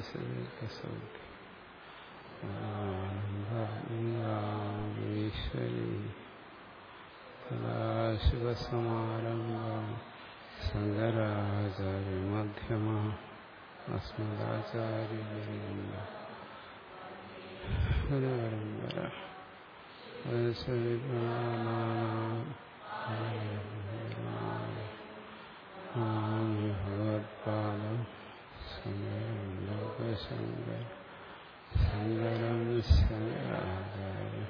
ഈശ്വരി സദാശിവസമാരംഭ ശങ്കരാചാര്യമധ്യമ അസ്മദാചാര്യ ഗുരുപരമ്പര ഭഗവത്പാദം ശങ്കരം ലോകശങ്കർ ശങ്കരം ശങ്കരാചാര്യ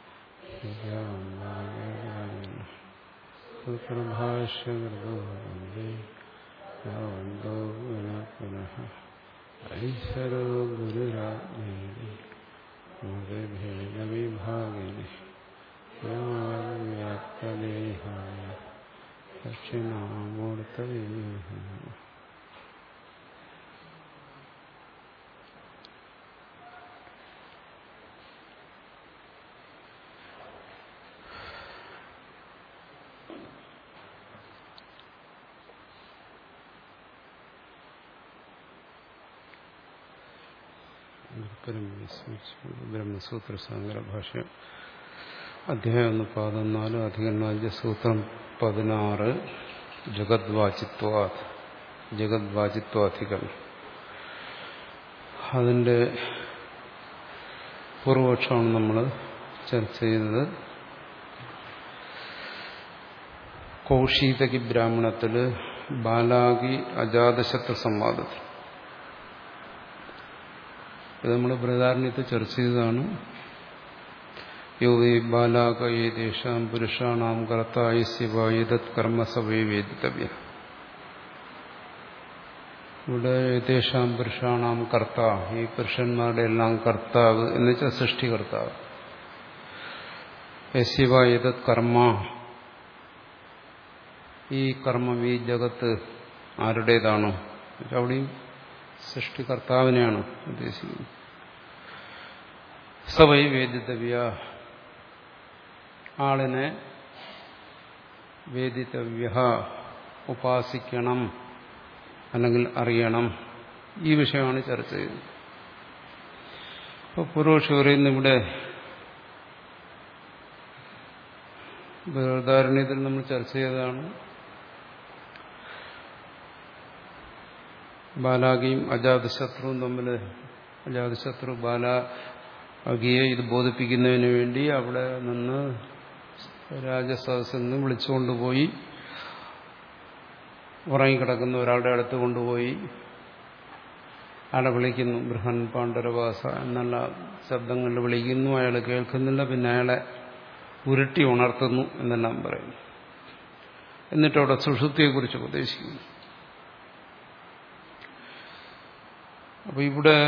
സൂത്രഭാഷ്യകൃതോ വന്ദേ വന്ദോ പുനഃ പുനഃ ഐശ്വരോ ഗുരുരാജ്ഞേ ഭേദവിഭാഗിനി വ്യാപ്തദേഹായ ദക്ഷിണാമൂർത്തയേ ബ്രഹ്മസൂത്ര സാങ്കര ഭാഷ അധ്യായം ഒന്ന് പതിനാല് അധികരണ സൂത്രം പതിനാറ് ജഗദ്വാചിത്വ ജഗദ്വാചിത്വാധികം അതിൻ്റെ പൂർവപക്ഷമാണ് നമ്മൾ ചർച്ച ചെയ്തത് കൗശീതകി ബ്രാഹ്മണത്തിൽ ബാലാകി അജാതശത്രു സംവാദത്തിൽ ഇത് നമ്മൾ ബൃഹദാരണ്യത്തിൽ ചർച്ച ചെയ്തതാണ് യോവി ബാലാക ഏതേഷാം പുരുഷാണാം കർത്തായുസ്യവായുധത് കർമ്മസവേ വേദിതവ്യ ഇവിടെ ഏതേഷാം പുരുഷാണാം കർത്ത ഈ പുരുഷന്മാരുടെ എല്ലാം കർത്താവ് എന്ന് വെച്ചാൽ സൃഷ്ടികർത്താവ് യസ്യവായുധത് കർമ്മ ഈ കർമ്മം ഈ ജഗത്ത് ആരുടേതാണോ അവിടെയും സൃഷ്ടികർത്താവിനെയാണ് ഉദ്ദേശിക്കുന്നത് സവൈ വേദിതവ്യ ആളിനെ വേദിതവ്യ ഉപാസിക്കണം അല്ലെങ്കിൽ അറിയണം ഈ വിഷയമാണ് ചർച്ച ചെയ്യുന്നത് ഇപ്പോൾ പുരോഷ പറയുന്ന ഇവിടെ ബൃഹദാരണ്യത്തിൽ നമ്മൾ ചർച്ച ചെയ്തതാണ് ബാലാകിയും അജാതശത്രുവും തമ്മിൽ അജാതശത്രു ബാലാകിയെ ഇത് ബോധിപ്പിക്കുന്നതിന് വേണ്ടി അവിടെ നിന്ന് രാജസദസ്സിൽ നിന്ന് വിളിച്ചുകൊണ്ടുപോയി ഉറങ്ങിക്കിടക്കുന്ന ഒരാളുടെ അടുത്ത് കൊണ്ടുപോയി അയാളെ വിളിക്കുന്നു ബൃഹൻ പാണ്ഡരവാസ എന്നുള്ള ശബ്ദങ്ങളിൽ വിളിക്കുന്നു അയാൾ കേൾക്കുന്നില്ല പിന്നെ അയാളെ ഉരുട്ടി ഉണർത്തുന്നു എന്നെല്ലാം പറയുന്നു എന്നിട്ട് അവിടെ സുഷുപ്തിയെക്കുറിച്ച് ഉപദേശിക്കുന്നു അപ്പൊ ഇവിടെ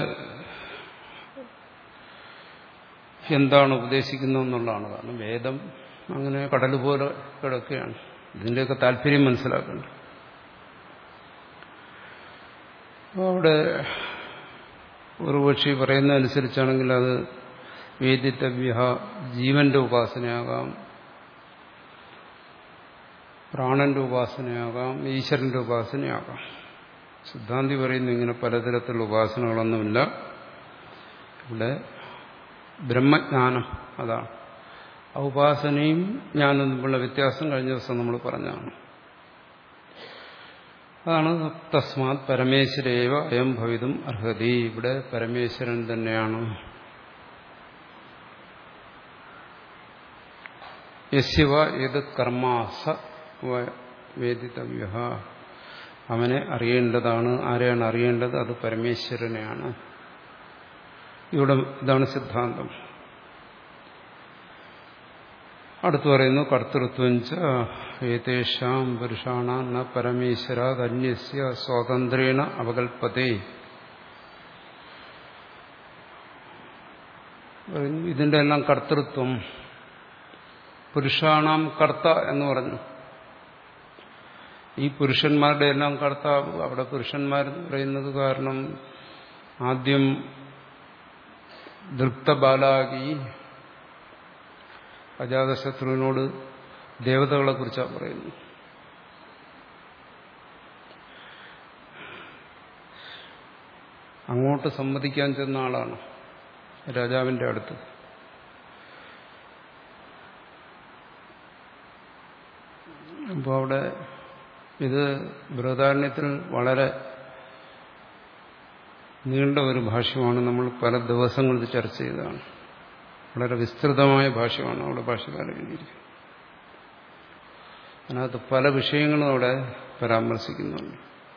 എന്താണ് ഉപദേശിക്കുന്നതെന്നുള്ളതാണ് കാരണം വേദം അങ്ങനെ കടൽ പോലെ കിടക്കുകയാണ് ഇതിൻ്റെയൊക്കെ താല്പര്യം മനസ്സിലാക്കേണ്ടത് അപ്പോൾ അവിടെ ഒരു പക്ഷി പറയുന്ന അനുസരിച്ചാണെങ്കിൽ അത് വേദിത്തവ്യ ജീവന്റെ ഉപാസനയാകാം പ്രാണന്റെ ഉപാസനയാകാം ഈശ്വരന്റെ ഉപാസനയാകാം സിദ്ധാന്തി പറയുന്നു ഇങ്ങനെ പലതരത്തിലുള്ള ഉപാസനകളൊന്നുമില്ല ഇവിടെ ബ്രഹ്മജ്ഞാനം അതാണ് ആ ഉപാസനയും ജ്ഞാനം തമ്മിലുള്ള വ്യത്യാസം കഴിഞ്ഞ ദിവസം നമ്മൾ പറഞ്ഞതാണ് അതാണ് തസ്മാത് പരമേശ്വരേവ അയം ഭവിതും അർഹതി ഇവിടെ പരമേശ്വരൻ തന്നെയാണ് യശിവ ഏത് കർമാസ വേദിതവ്യ അവനെ അറിയേണ്ടതാണ് ആരെയാണ് അറിയേണ്ടത് അത് പരമേശ്വരനെയാണ് ഇവിടെ ഇതാണ് സിദ്ധാന്തം അടുത്തു പറയുന്നു കർത്തൃത്വഞ്ച ഏതേഷാം പുരുഷാണ ന പരമേശ്വരാത് അന്യസ്യ സ്വാതന്ത്ര്യേണ അവകൽപ്പതേ ഇതിന്റെ എല്ലാം കർത്തൃത്വം പുരുഷാണാം കർത്ത എന്ന് പറഞ്ഞു ഈ പുരുഷന്മാരുടെ എല്ലാം കർത്താവ് അവിടെ പുരുഷന്മാരെന്ന് പറയുന്നത് കാരണം ആദ്യം ദൃപ്തബാലാകി അജാതശത്രുവിനോട് ദേവതകളെ കുറിച്ചാണ് പറയുന്നത് അങ്ങോട്ട് സമ്മതിക്കാൻ ചെന്ന ആളാണ് രാജാവിന്റെ അടുത്ത് അപ്പോൾ അവിടെ ഇത് ബൃഹദാരണ്യത്തിൽ വളരെ നീണ്ട ഒരു ഭാഷ്യമാണ് നമ്മൾ പല ദിവസങ്ങളിൽ ചർച്ച ചെയ്തതാണ് വളരെ വിസ്തൃതമായ ഭാഷ്യമാണ് അവിടെ ഭാഷകാരൻ എഴുതിയിരിക്കുന്നത് അതിനകത്ത് പല വിഷയങ്ങളും അവിടെ പരാമർശിക്കുന്നുണ്ട്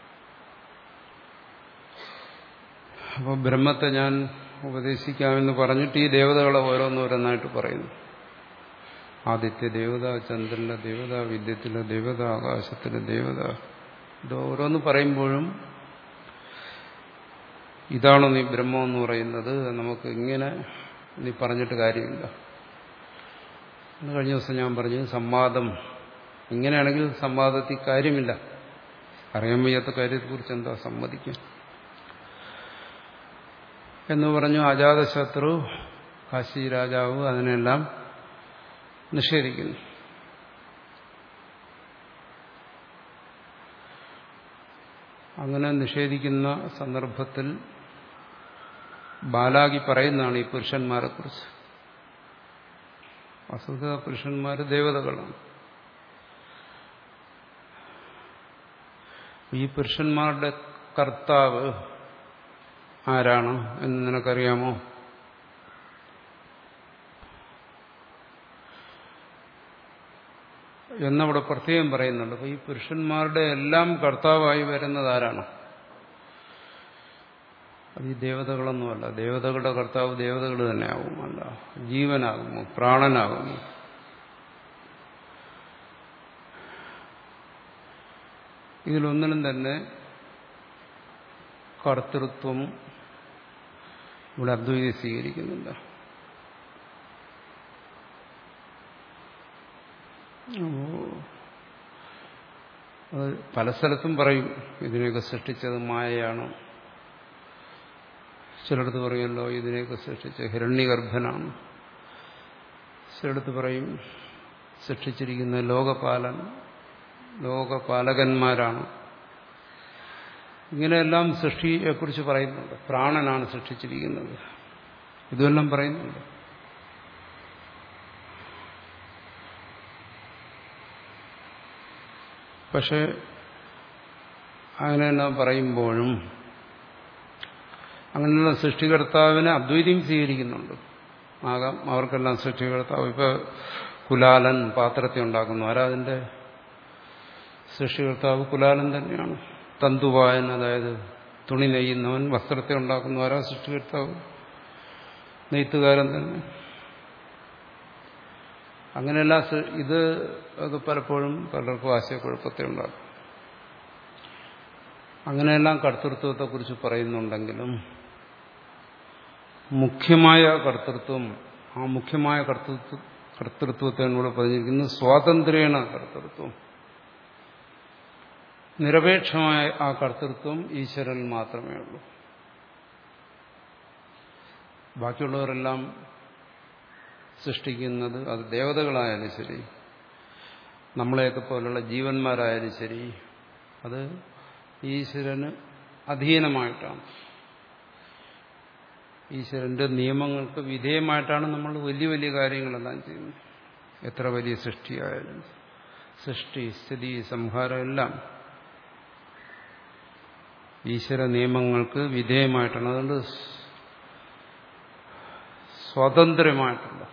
അപ്പോൾ ബ്രഹ്മത്തെ ഞാൻ ഉപദേശിക്കാമെന്ന് പറഞ്ഞിട്ട് ഈ ദേവതകളെ ഓരോന്നോരോന്നായിട്ട് പറയുന്നു ആദിത്യ ദേവത ചന്ദ്രന്റെ ദേവത വിദ്യത്തിലെ ദേവത ആകാശത്തിലെ ദേവത ഇത് ഓരോന്ന് പറയുമ്പോഴും ഇതാണോ നീ ബ്രഹ്മം എന്ന് പറയുന്നത് നമുക്ക് ഇങ്ങനെ നീ പറഞ്ഞിട്ട് കാര്യമില്ല എന്ന് കഴിഞ്ഞ ദിവസം ഞാൻ പറഞ്ഞു സംവാദം ഇങ്ങനെയാണെങ്കിൽ സംവാദത്തിൽ കാര്യമില്ല അറിയാൻ വയ്യാത്ത കാര്യത്തെക്കുറിച്ച് എന്താ സമ്മതിക്കാൻ എന്ന് പറഞ്ഞു അജാതശത്രു കാശി രാജാവ് അതിനെല്ലാം നിഷേധിക്കുന്നു അങ്ങനെ നിഷേധിക്കുന്ന സന്ദർഭത്തിൽ ബാലാഗി പറയുന്നതാണ് ഈ പുരുഷന്മാരെ കുറിച്ച് വസ്തുത പുരുഷന്മാർ ദേവതകളാണ് ഈ പുരുഷന്മാരുടെ കർത്താവ് ആരാണ് എന്ന് നിനക്കറിയാമോ എന്നവിടെ പ്രത്യേകം പറയുന്നുണ്ട് അപ്പൊ ഈ പുരുഷന്മാരുടെ എല്ലാം കർത്താവായി വരുന്നത് ആരാണ് അത് ഈ ദേവതകളൊന്നുമല്ല ദേവതകളുടെ കർത്താവ് ദേവതകൾ തന്നെ ആകുമല്ല ജീവനാകുമോ പ്രാണനാകുമോ ഇതിലൊന്നിനും തന്നെ കർത്തൃത്വം ഇവിടെ അദ്വൈതി സ്വീകരിക്കുന്നില്ല അത് പല സ്ഥലത്തും പറയും ഇതിനെയൊക്കെ സൃഷ്ടിച്ചത് മായയാണ് ചിലടത്ത് പറയുമല്ലോ ഇതിനെയൊക്കെ സൃഷ്ടിച്ച ഹിരണ്യഗർഭനാണ് ചിലടത്ത് പറയും സൃഷ്ടിച്ചിരിക്കുന്ന ലോകപാലൻ ലോകപാലകന്മാരാണ് ഇങ്ങനെയെല്ലാം സൃഷ്ടിയെക്കുറിച്ച് പറയുന്നുണ്ട് പ്രാണനാണ് സൃഷ്ടിച്ചിരിക്കുന്നത് ഇതെല്ലാം പറയുന്നുണ്ട് പക്ഷെ അങ്ങനെയെല്ലാം പറയുമ്പോഴും അങ്ങനെയുള്ള സൃഷ്ടികർത്താവിനെ അദ്വൈതം സ്വീകരിക്കുന്നുണ്ട് ആകാം അവർക്കെല്ലാം സൃഷ്ടികർത്താവ് ഇപ്പൊ കുലാലൻ പാത്രത്തെ ഉണ്ടാക്കുന്നു ആരാ അതിന്റെ സൃഷ്ടികർത്താവ് കുലാലൻ തന്നെയാണ് തന്തുവായൻ അതായത് തുണി നെയ്യുന്നവൻ വസ്ത്രത്തെ ഉണ്ടാക്കുന്നു ആരാ സൃഷ്ടികർത്താവ് നെയ്ത്തുകാരൻ തന്നെ അങ്ങനെയല്ല ഇത് അത് പലപ്പോഴും പലർക്കും ആശയക്കുഴപ്പത്തെ ഉണ്ടാക്കും അങ്ങനെയെല്ലാം കർത്തൃത്വത്തെക്കുറിച്ച് പറയുന്നുണ്ടെങ്കിലും മുഖ്യമായ കർത്തൃത്വം ആ മുഖ്യമായ കർത്തൃത്വ കർത്തൃത്വത്തെ എന്നോട് പറഞ്ഞിരിക്കുന്നു സ്വാതന്ത്ര്യേണ കർത്തൃത്വം നിരപേക്ഷമായ ആ കർത്തൃത്വം ഈശ്വരൻ മാത്രമേ ഉള്ളൂ ബാക്കിയുള്ളവരെല്ലാം സൃഷ്ടിക്കുന്നത് അത് ദേവതകളായാലും ശരി നമ്മളെയൊക്കെ പോലുള്ള ജീവന്മാരായാലും ശരി അത് ഈശ്വരന് അധീനമായിട്ടാണ് ഈശ്വരന്റെ നിയമങ്ങൾക്ക് വിധേയമായിട്ടാണ് നമ്മൾ വലിയ വലിയ കാര്യങ്ങളെല്ലാം ചെയ്യുന്നത് എത്ര വലിയ സൃഷ്ടിയായാലും സൃഷ്ടി സ്ഥിതി സംഹാരം എല്ലാം ഈശ്വര നിയമങ്ങൾക്ക് വിധേയമായിട്ടാണ് അതുകൊണ്ട് സ്വതന്ത്രമായിട്ടുള്ള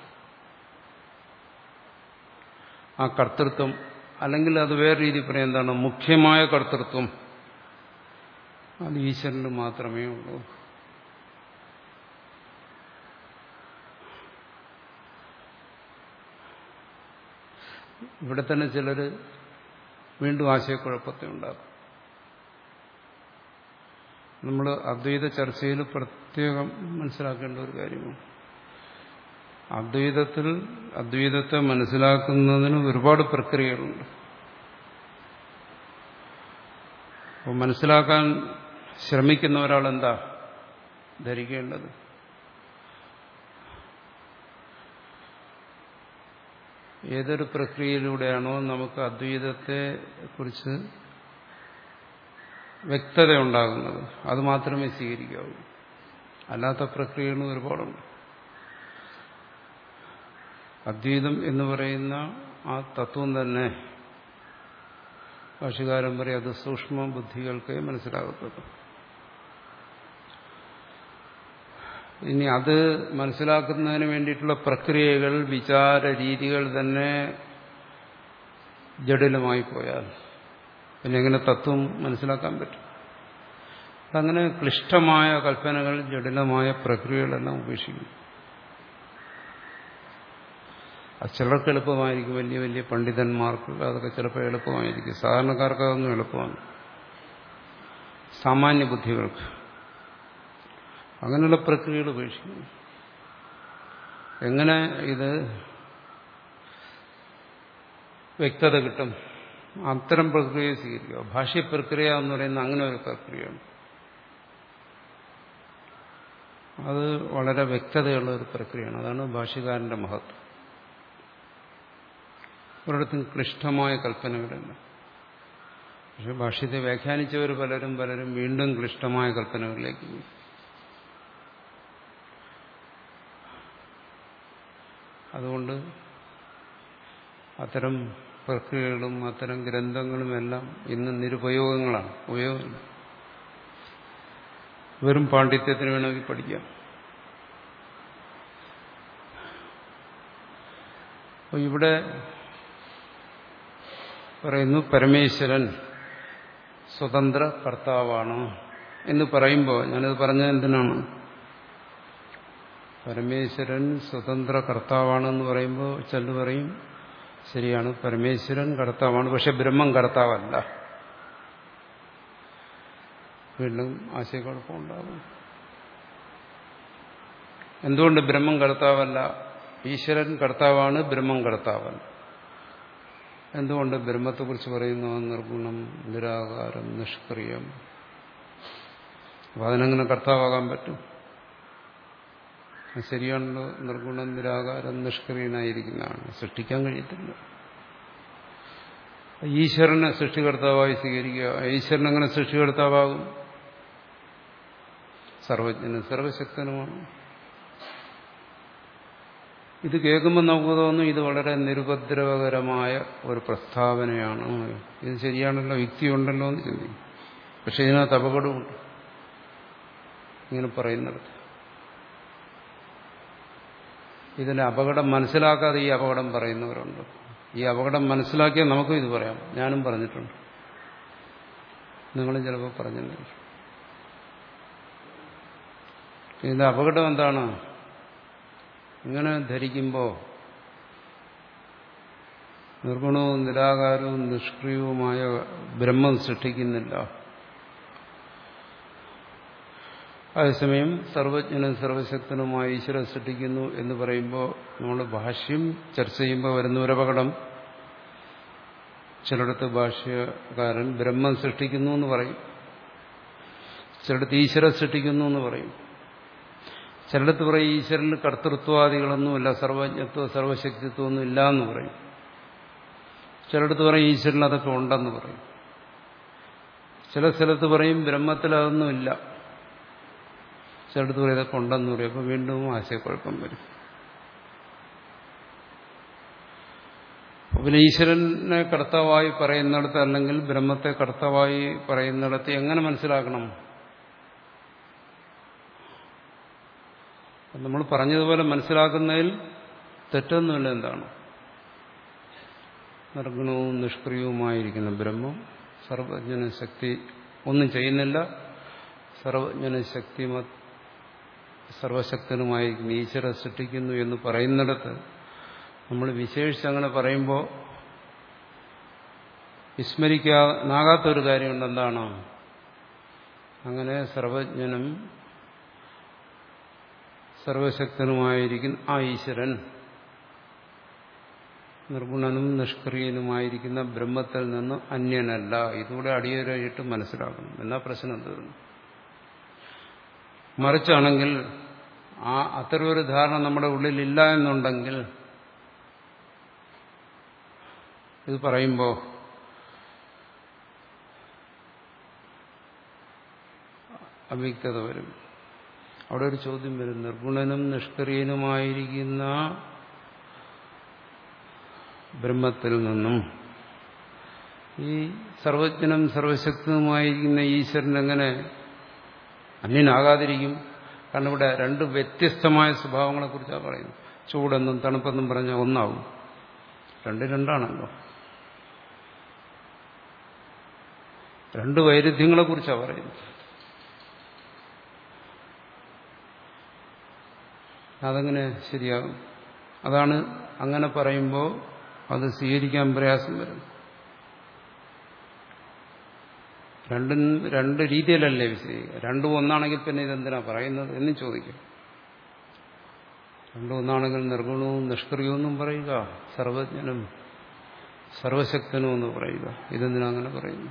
ആ കർത്തൃത്വം അല്ലെങ്കിൽ അത് വേറെ രീതി പറയാം എന്താണ് മുഖ്യമായ കർത്തൃത്വം അത് ഈശ്വരന് മാത്രമേ ഉള്ളൂ ഇവിടെ തന്നെ ചിലർ വീണ്ടും ആശയക്കുഴപ്പത്തെ ഉണ്ടാക്കും നമ്മൾ അദ്വൈത ചർച്ചയിൽ പ്രത്യേകം മനസ്സിലാക്കേണ്ട ഒരു കാര്യമാണ് അദ്വൈതത്തിൽ അദ്വൈതത്തെ മനസ്സിലാക്കുന്നതിന് ഒരുപാട് പ്രക്രിയകളുണ്ട് അപ്പോൾ മനസ്സിലാക്കാൻ ശ്രമിക്കുന്ന ഒരാൾ എന്താ ധരിക്കേണ്ടത് ഏതൊരു പ്രക്രിയയിലൂടെയാണോ നമുക്ക് അദ്വൈതത്തെ കുറിച്ച് വ്യക്തത ഉണ്ടാകുന്നത് അത് മാത്രമേ സ്വീകരിക്കാവൂ അല്ലാത്ത പ്രക്രിയകളും ഒരുപാടുണ്ട് അദ്വൈതം എന്ന് പറയുന്ന ആ തത്വം തന്നെ ഭാഷകാരൻ പറയും അത് സൂക്ഷ്മ ബുദ്ധികൾക്ക് മനസ്സിലാകത്തുള്ളൂ ഇനി അത് മനസ്സിലാക്കുന്നതിന് വേണ്ടിയിട്ടുള്ള പ്രക്രിയകൾ വിചാര രീതികൾ തന്നെ ജടിലമായി പോയാൽ പിന്നെ എങ്ങനെ തത്വം മനസ്സിലാക്കാൻ പറ്റും അങ്ങനെ ക്ലിഷ്ടമായ കൽപ്പനകൾ ജടിലമായ പ്രക്രിയകളെല്ലാം ഉപേക്ഷിക്കും അത് ചിലർക്ക് എളുപ്പമായിരിക്കും വലിയ വലിയ പണ്ഡിതന്മാർക്ക് അതൊക്കെ ചിലപ്പോൾ എളുപ്പമായിരിക്കും സാധാരണക്കാർക്ക് അതൊന്നും എളുപ്പമാണ് സാമാന്യ ബുദ്ധികൾക്ക് അങ്ങനെയുള്ള പ്രക്രിയകൾ ഉപേക്ഷിക്കുന്നു എങ്ങനെ ഇത് വ്യക്തത കിട്ടും അത്തരം പ്രക്രിയ സ്വീകരിക്കുക ഭാഷ്യ പ്രക്രിയ എന്ന് പറയുന്ന അങ്ങനെ ഒരു പ്രക്രിയയാണ് അത് വളരെ വ്യക്തതയുള്ള ഒരു പ്രക്രിയയാണ് അതാണ് ഭാഷ്യകാരന്റെ മഹത്വം ഒരിടത്തും ക്ലിഷ്ടമായ കൽപ്പനകളില്ല പക്ഷെ ഭാഷ്യത്തെ വ്യാഖ്യാനിച്ചവർ പലരും പലരും വീണ്ടും ക്ലിഷ്ടമായ കൽപ്പനകളിലേക്ക് പോയി അതുകൊണ്ട് അത്തരം പ്രക്രിയകളും അത്തരം ഗ്രന്ഥങ്ങളും എല്ലാം ഇന്ന് നിരുപയോഗങ്ങളാണ് ഉപയോഗമില്ല വെറും പാണ്ഡിത്യത്തിന് വേണമെങ്കിൽ പഠിക്കാം അപ്പോൾ ഇവിടെ പറയുന്നു പരമേശ്വരൻ സ്വതന്ത്ര കർത്താവാണ് എന്ന് പറയുമ്പോൾ ഞാനത് പറഞ്ഞത് എന്തിനാണ് പരമേശ്വരൻ സ്വതന്ത്ര കർത്താവാണെന്ന് പറയുമ്പോൾ ചിലർ പറയും ശരിയാണ് പരമേശ്വരൻ കർത്താവാണ് പക്ഷെ ബ്രഹ്മം കർത്താവല്ല വീണ്ടും ആശയക്കുഴപ്പമുണ്ടാകും എന്തുകൊണ്ട് ബ്രഹ്മം കർത്താവല്ല ഈശ്വരൻ കർത്താവാണ് ബ്രഹ്മം കർത്താവല്ല എന്തുകൊണ്ട് ബ്രഹ്മത്തെക്കുറിച്ച് പറയുന്നു നിർഗുണം നിരാകാരം നിഷ്ക്രിയം അപ്പൊ അതിനെങ്ങനെ കർത്താവാകാൻ പറ്റും ശരിയാണല്ലോ നിർഗുണം നിരാകാരം നിഷ്ക്രിയനായിരിക്കുന്നതാണ് സൃഷ്ടിക്കാൻ കഴിയത്തില്ല ഈശ്വരനെ സൃഷ്ടികർത്താവായി സ്വീകരിക്കുക ഈശ്വരൻ അങ്ങനെ സൃഷ്ടികർത്താവാകും സർവജ്ഞനും സർവശക്തനുമാണ് ഇത് കേൾക്കുമ്പോൾ നമുക്ക് തോന്നും ഇത് വളരെ നിരുപദ്രവകരമായ ഒരു പ്രസ്താവനയാണ് ഇത് ശരിയാണല്ലോ യുക്തിയുണ്ടല്ലോ എന്ന് ചിന്തിക്കും പക്ഷെ ഇതിനകത്ത് അപകടമുണ്ട് ഇങ്ങനെ പറയുന്നിടത്ത് ഇതിന്റെ അപകടം മനസ്സിലാക്കാതെ ഈ അപകടം പറയുന്നവരുണ്ട് ഈ അപകടം മനസ്സിലാക്കിയാൽ നമുക്കും ഇത് പറയാം ഞാനും പറഞ്ഞിട്ടുണ്ട് നിങ്ങളും ചിലപ്പോൾ പറഞ്ഞിട്ടുണ്ട് ഇതിന്റെ അപകടം എന്താണ് ഇങ്ങനെ ധരിക്കുമ്പോൾ നിർഗുണവും നിരാകാരവും നിഷ്ക്രിയവുമായ ബ്രഹ്മം സൃഷ്ടിക്കുന്നില്ല അതേസമയം സർവജ്ഞനും സർവശക്തനുമായ ഈശ്വരൻ സൃഷ്ടിക്കുന്നു എന്ന് പറയുമ്പോൾ നമ്മൾ ഭാഷ്യം ചർച്ച ചെയ്യുമ്പോൾ വരുന്ന ഒരു അപകടം ചിലയിടത്ത് ഭാഷ്യകാരൻ ബ്രഹ്മം സൃഷ്ടിക്കുന്നു എന്ന് പറയും ചിലയിടത്ത് ഈശ്വരൻ സൃഷ്ടിക്കുന്നു എന്ന് പറയും ചിലടത്ത് പറയും ഈശ്വരന് കർത്തൃത്വാദികളൊന്നുമില്ല സർവജ്ഞത്വ സർവശക്തിത്വമൊന്നും ഇല്ല എന്ന് പറയും ചിലടത്ത് പറയും ഈശ്വരൻ അതൊക്കെ ഉണ്ടെന്ന് പറയും ചില സ്ഥലത്ത് പറയും ബ്രഹ്മത്തിൽ അതൊന്നുമില്ല ചിലടത്ത് പറയും ഇതൊക്കെ ഉണ്ടെന്ന് പറയും അപ്പോൾ വീണ്ടും ആശയക്കുഴപ്പം വരും പിന്നെ ഈശ്വരനെ കർത്താവായി പറയുന്നിടത്ത് അല്ലെങ്കിൽ ബ്രഹ്മത്തെ കർത്താവായി പറയുന്നിടത്ത് എങ്ങനെ മനസ്സിലാക്കണം നമ്മൾ പറഞ്ഞതുപോലെ മനസ്സിലാക്കുന്നതിൽ തെറ്റൊന്നുമില്ല എന്താണ് നിർഗുണവും നിഷ്ക്രിയവുമായിരിക്കുന്ന ബ്രഹ്മം സർവജ്ഞന ശക്തി ഒന്നും ചെയ്യുന്നില്ല സർവജ്ഞന ശക്തി സർവശക്തനുമായിരിക്കുന്ന ഈശ്വര സൃഷ്ടിക്കുന്നു എന്ന് പറയുന്നിടത്ത് നമ്മൾ വിശേഷിച്ച് അങ്ങനെ പറയുമ്പോൾ വിസ്മരിക്കാനാകാത്തൊരു കാര്യമുണ്ട് എന്താണ് അങ്ങനെ സർവജ്ഞനും സർവശക്തനുമായിരിക്കുന്ന ആ ഈശ്വരൻ നിർഗുണനും നിഷ്ക്രിയനുമായിരിക്കുന്ന ബ്രഹ്മത്തിൽ നിന്ന് അന്യനല്ല ഇതുകൂടെ അടിയരായിട്ട് മനസ്സിലാക്കണം എന്നാ പ്രശ്നം തീർന്നു മറിച്ചാണെങ്കിൽ ആ അത്തരമൊരു ധാരണ നമ്മുടെ ഉള്ളിലില്ല എന്നുണ്ടെങ്കിൽ ഇത് പറയുമ്പോൾ അവ്യക്തത വരും അവിടെ ഒരു ചോദ്യം വരും നിർഗുണനും നിഷ്ക്രിയനുമായിരിക്കുന്ന ബ്രഹ്മത്തിൽ നിന്നും ഈ സർവജ്ഞനും സർവശക്തനുമായിരിക്കുന്ന ഈശ്വരൻ എങ്ങനെ അന്യനാകാതിരിക്കും കാരണം ഇവിടെ രണ്ട് വ്യത്യസ്തമായ സ്വഭാവങ്ങളെക്കുറിച്ചാണ് പറയുന്നത് ചൂടെന്നും തണുപ്പെന്നും പറഞ്ഞാൽ ഒന്നാവും രണ്ട് രണ്ടാണല്ലോ രണ്ട് വൈരുദ്ധ്യങ്ങളെക്കുറിച്ചാണ് പറയുന്നത് അതെങ്ങനെ ശരിയാകും അതാണ് അങ്ങനെ പറയുമ്പോൾ അത് സ്വീകരിക്കാൻ പ്രയാസം വരും രണ്ടും രണ്ട് രീതിയിലല്ലേ വിശദീകരിക്കുക രണ്ടും ഒന്നാണെങ്കിൽ പിന്നെ ഇതെന്തിനാ പറയുന്നത് എന്നും ചോദിക്കും രണ്ടും ഒന്നാണെങ്കിൽ നിർഗുണവും നിഷ്ക്രിയവും എന്നും പറയുക സർവജ്ഞനും സർവശക്തനും എന്ന് പറയുക ഇതെന്തിനാ അങ്ങനെ പറയുന്നു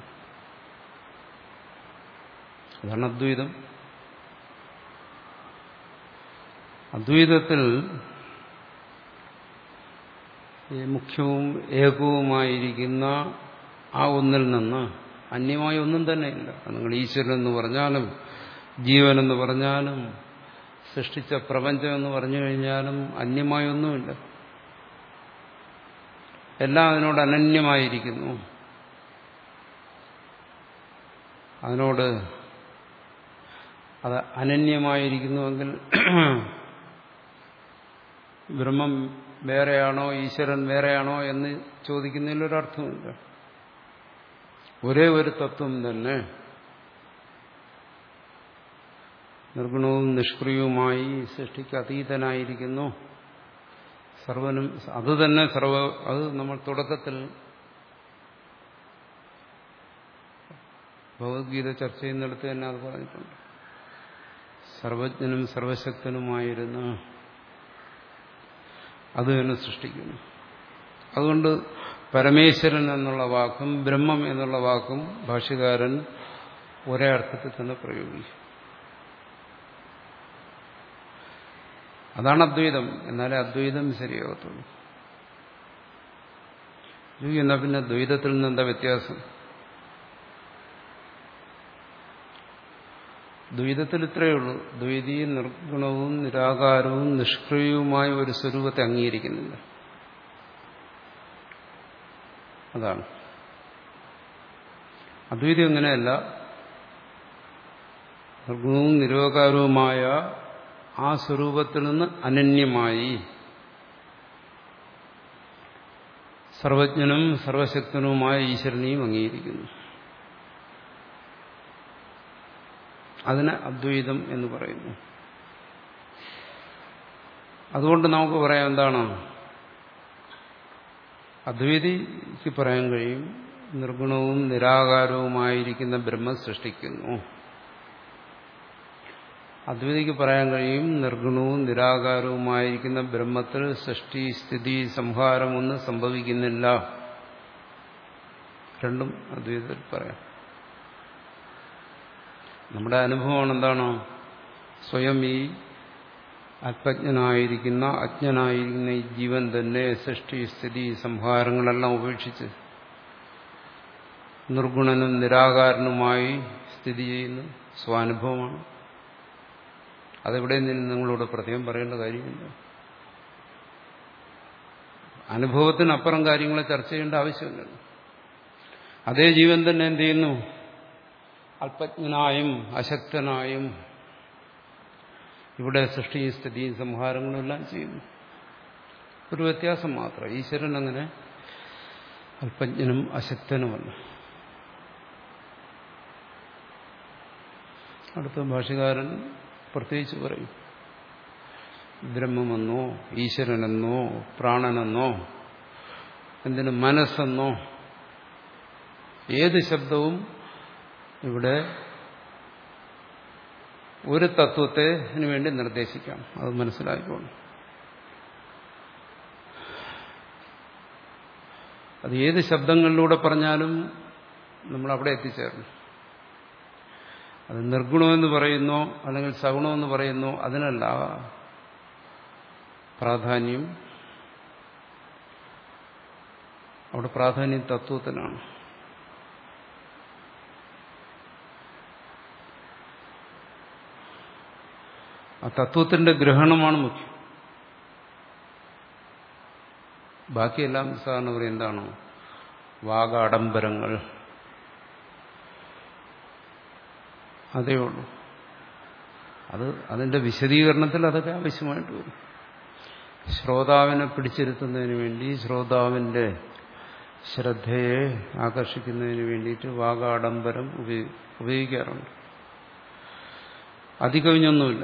അതാണ് അദ്വൈതം അദ്വൈതത്തിൽ ഈ മുഖ്യവും ഏകവുമായിരിക്കുന്ന ആ ഒന്നിൽ നിന്ന് അന്യമായ ഒന്നും തന്നെ ഇല്ല നിങ്ങൾ ഈശ്വരൻ എന്ന് പറഞ്ഞാലും ജീവൻ എന്ന് പറഞ്ഞാലും സൃഷ്ടിച്ച പ്രപഞ്ചം എന്ന് പറഞ്ഞു കഴിഞ്ഞാലും അന്യമായ ഒന്നുമില്ല എല്ലാം അതിനോട് അനന്യമായിരിക്കുന്നു അതിനോട് അത് അനന്യമായിരിക്കുന്നുവെങ്കിൽ ബ്രഹ്മം വേറെയാണോ ഈശ്വരൻ വേറെയാണോ എന്ന് ചോദിക്കുന്നതിലൊരർത്ഥമില്ല ഒരേ ഒരു തത്വം തന്നെ നിർഗുണവും നിഷ്ക്രിയവുമായി സൃഷ്ടിക്ക് അതീതനായിരിക്കുന്നു സർവനും അത് തന്നെ സർവ അത് നമ്മൾ തുടക്കത്തിൽ ഭഗവത്ഗീത ചർച്ച ചെയ്യുന്നിടത്ത് തന്നെ അത് പറഞ്ഞിട്ടുണ്ട് സർവജ്ഞനും സർവശക്തനുമായിരുന്നു അത് തന്നെ സൃഷ്ടിക്കുന്നു അതുകൊണ്ട് പരമേശ്വരൻ എന്നുള്ള വാക്കും ബ്രഹ്മം എന്നുള്ള വാക്കും ഭാഷ്യകാരൻ ഒരേ അർത്ഥത്തിൽ തന്നെ പ്രയോഗിക്കും അതാണ് അദ്വൈതം എന്നാലേ അദ്വൈതം ശരിയാകത്തുള്ളൂ എന്നാൽ പിന്നെ ദ്വൈതത്തിൽ നിന്ന് എന്താ വ്യത്യാസം ദ്വൈതത്തിൽ ഇത്രയേ ഉള്ളൂ ദ്വൈതി നിർഗുണവും നിരാകാരവും നിഷ്ക്രിയവുമായ ഒരു സ്വരൂപത്തെ അംഗീകരിക്കുന്നില്ല അതാണ് അദ്വൈതം അങ്ങനെയല്ല നിർഗുണവും നിരോകാരവുമായ ആ സ്വരൂപത്തിൽ നിന്ന് അനന്യമായി സർവജ്ഞനും സർവശക്തനുമായ ഈശ്വരനെയും അംഗീകരിക്കുന്നു അതിന് അദ്വൈതം എന്ന് പറയുന്നു അതുകൊണ്ട് നമുക്ക് പറയാം എന്താണ് അദ്വൈതിക്ക് പറയാൻ കഴിയും നിർഗുണവും നിരാകാരവുമായിരിക്കുന്ന ബ്രഹ്മം സൃഷ്ടിക്കുന്നു അദ്വൈതിക്ക് പറയാൻ കഴിയും നിർഗുണവും നിരാകാരവുമായിരിക്കുന്ന ബ്രഹ്മത്തിൽ സൃഷ്ടി സ്ഥിതി സംഹാരം ഒന്നും സംഭവിക്കുന്നില്ല രണ്ടും അദ്വൈതത്തിൽ പറയാം നമ്മുടെ അനുഭവമാണ് എന്താണോ സ്വയം ഈ അല്പജ്ഞനായിരിക്കുന്ന അജ്ഞനായിരിക്കുന്ന ഈ ജീവൻ തന്നെ സൃഷ്ടി സ്ഥിതി സംഹാരങ്ങളെല്ലാം ഉപേക്ഷിച്ച് നിർഗുണനും നിരാകാരനുമായി സ്ഥിതി ചെയ്യുന്ന സ്വാനുഭവമാണ് അതെവിടെ നിന്ന് നിങ്ങളോട് പ്രത്യേകം പറയേണ്ട കാര്യമില്ല അനുഭവത്തിനപ്പുറം കാര്യങ്ങളെ ചർച്ച ചെയ്യേണ്ട ആവശ്യമില്ലല്ലോ അതേ ജീവൻ തന്നെ എന്ത് ചെയ്യുന്നു അല്പജ്ഞനായും അശക്തനായും ഇവിടെ സൃഷ്ടിയും സ്ഥിതിയും സംഹാരങ്ങളും എല്ലാം ചെയ്യുന്നു ഒരു വ്യത്യാസം മാത്രം ഈശ്വരൻ അങ്ങനെ അല്പജ്ഞനും അശക്തനുമല്ല അടുത്ത ഭാഷകാരൻ പ്രത്യേകിച്ച് പറയും ബ്രഹ്മമെന്നോ ഈശ്വരനെന്നോ പ്രാണനെന്നോ എന്തിനു മനസ്സെന്നോ ഏത് ശബ്ദവും ഇവിടെ ഒരു തത്വത്തെ വേണ്ടി നിർദ്ദേശിക്കാം അത് മനസ്സിലാക്കിക്കോണം അത് ഏത് ശബ്ദങ്ങളിലൂടെ പറഞ്ഞാലും നമ്മൾ അവിടെ എത്തിച്ചേർന്നു അത് നിർഗുണമെന്ന് പറയുന്നോ അല്ലെങ്കിൽ സഗുണമെന്ന് പറയുന്നോ അതിനല്ല പ്രാധാന്യം അവിടെ പ്രാധാന്യം തത്വത്തിനാണ് ആ തത്വത്തിന്റെ ഗ്രഹണമാണ് മുഖ്യം ബാക്കിയെല്ലാം സാധാരണ പറയും എന്താണ് വാഗാഡംബരങ്ങൾ അതേ ഉള്ളൂ അത് അതിന്റെ വിശദീകരണത്തിൽ അതൊക്കെ ആവശ്യമായിട്ട് വരും ശ്രോതാവിനെ പിടിച്ചിരുത്തുന്നതിന് വേണ്ടി ശ്രോതാവിന്റെ ശ്രദ്ധയെ ആകർഷിക്കുന്നതിന് വേണ്ടിയിട്ട് വാഗാഡംബരം ഉപയോഗി ഉപയോഗിക്കാറുണ്ട് അധികവിഞ്ഞൊന്നുമില്ല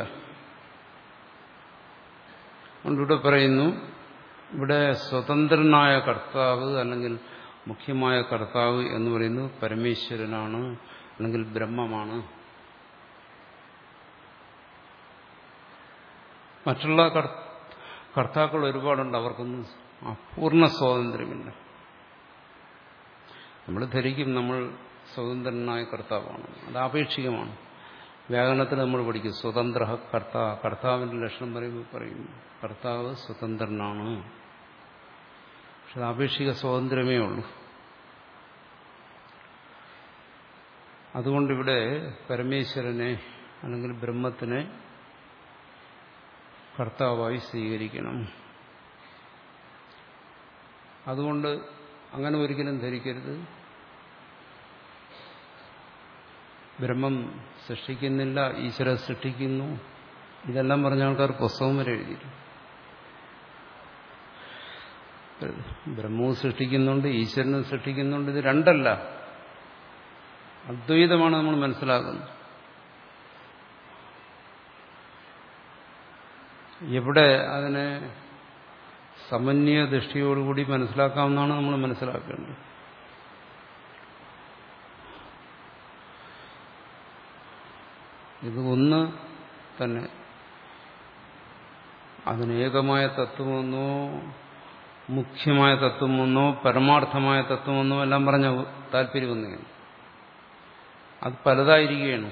അതുകൊണ്ടിവിടെ പറയുന്നു ഇവിടെ സ്വതന്ത്രനായ കർത്താവ് അല്ലെങ്കിൽ മുഖ്യമായ കർത്താവ് എന്ന് പറയുന്നത് പരമേശ്വരനാണ് അല്ലെങ്കിൽ ബ്രഹ്മമാണ് മറ്റുള്ള കർത്താക്കൾ ഒരുപാടുണ്ട് അവർക്കൊന്നും പൂർണ്ണ സ്വാതന്ത്ര്യമില്ല നമ്മൾ ധരിക്കും നമ്മൾ സ്വതന്ത്രനായ കർത്താവാണ് അത് ആപേക്ഷികമാണ് വ്യാകരണത്തിൽ നമ്മൾ പഠിക്കും സ്വതന്ത്ര കർത്ത കർത്താവിന്റെ ലക്ഷണം പറയുമ്പോൾ പറയും കർത്താവ് സ്വതന്ത്രനാണ് പക്ഷെ അത് ആപേക്ഷിക സ്വാതന്ത്ര്യമേ ഉള്ളൂ അതുകൊണ്ടിവിടെ പരമേശ്വരനെ അല്ലെങ്കിൽ ബ്രഹ്മത്തിനെ കർത്താവായി സ്വീകരിക്കണം അതുകൊണ്ട് അങ്ങനെ ഒരിക്കലും ധരിക്കരുത് ബ്രഹ്മം സൃഷ്ടിക്കുന്നില്ല ഈശ്വര സൃഷ്ടിക്കുന്നു ഇതെല്ലാം പറഞ്ഞ ആൾക്കാർ പുസ്തകം വരെ എഴുതിയിട്ടുണ്ട് ബ്രഹ്മവും സൃഷ്ടിക്കുന്നുണ്ട് ഈശ്വരനും സൃഷ്ടിക്കുന്നുണ്ട് ഇത് രണ്ടല്ല അദ്വൈതമാണ് നമ്മൾ മനസ്സിലാക്കുന്നത് എവിടെ അതിനെ സമന്വയ ദൃഷ്ടിയോടുകൂടി മനസ്സിലാക്കാമെന്നാണ് നമ്മൾ മനസ്സിലാക്കേണ്ടത് ഇത് ഒന്ന് തന്നെ അതിനേകമായ തത്വമെന്നോ മുഖ്യമായ തത്വമെന്നോ പരമാർത്ഥമായ തത്വമെന്നോ എല്ലാം പറഞ്ഞ താല്പര്യമൊന്നുകയാണ് അത് പലതായിരിക്കുകയാണ്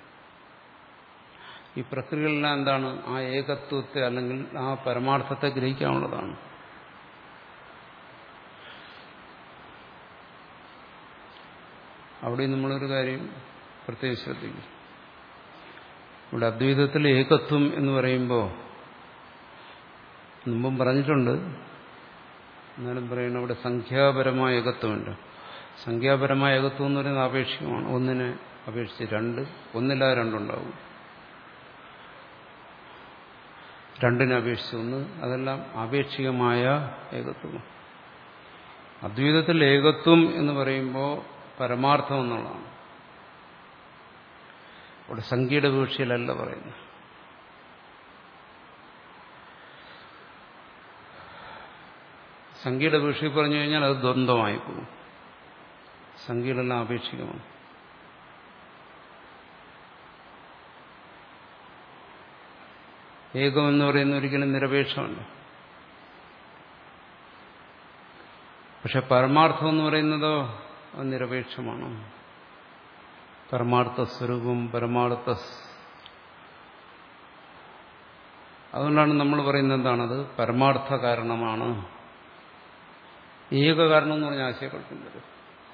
ഈ പ്രക്രിയകളെല്ലാം എന്താണ് ആ ഏകത്വത്തെ അല്ലെങ്കിൽ ആ പരമാർത്ഥത്തെ ഗ്രഹിക്കാനുള്ളതാണ് അവിടെ നമ്മളൊരു കാര്യം പ്രത്യേകം ശ്രദ്ധിക്കും ഇവിടെ അദ്വൈതത്തിൽ ഏകത്വം എന്ന് പറയുമ്പോൾ മുമ്പും പറഞ്ഞിട്ടുണ്ട് എന്നാലും പറയുന്നത് അവിടെ സംഖ്യാപരമായ ഏകത്വമുണ്ട് സംഖ്യാപരമായ ഏകത്വം എന്ന് പറയുന്നത് ആപേക്ഷികമാണ് ഒന്നിനെ അപേക്ഷിച്ച് രണ്ട് ഒന്നില്ലാതെ രണ്ടുണ്ടാവും രണ്ടിനെ അപേക്ഷിച്ച് ഒന്ന് അതെല്ലാം ആപേക്ഷികമായ ഏകത്വമാണ് അദ്വൈതത്തിൽ ഏകത്വം എന്ന് പറയുമ്പോൾ പരമാർത്ഥം എന്നുള്ളതാണ് അവിടെ സംഖ്യയുടെ വീഴ്ചയിലല്ല പറയുന്നത് സംഖ്യയുടെ വീഴ്ചയിൽ പറഞ്ഞു കഴിഞ്ഞാൽ അത് ദ്വന്ദ്വമായി പോകും സംഖ്യയിലെല്ലാം ആപേക്ഷികമാണ് ഏകം എന്ന് പറയുന്ന ഒരിക്കലും നിരപേക്ഷമല്ല പക്ഷെ പരമാർത്ഥം എന്ന് പറയുന്നതോ അത് നിരപേക്ഷമാണ് പരമാർത്ഥ സ്വരൂപം പരമാർത്ഥ അതുകൊണ്ടാണ് നമ്മൾ പറയുന്നത് എന്താണത് പരമാർത്ഥ കാരണമാണ് ഏക കാരണം എന്ന് പറഞ്ഞ ആശയക്കുഴപ്പം വരും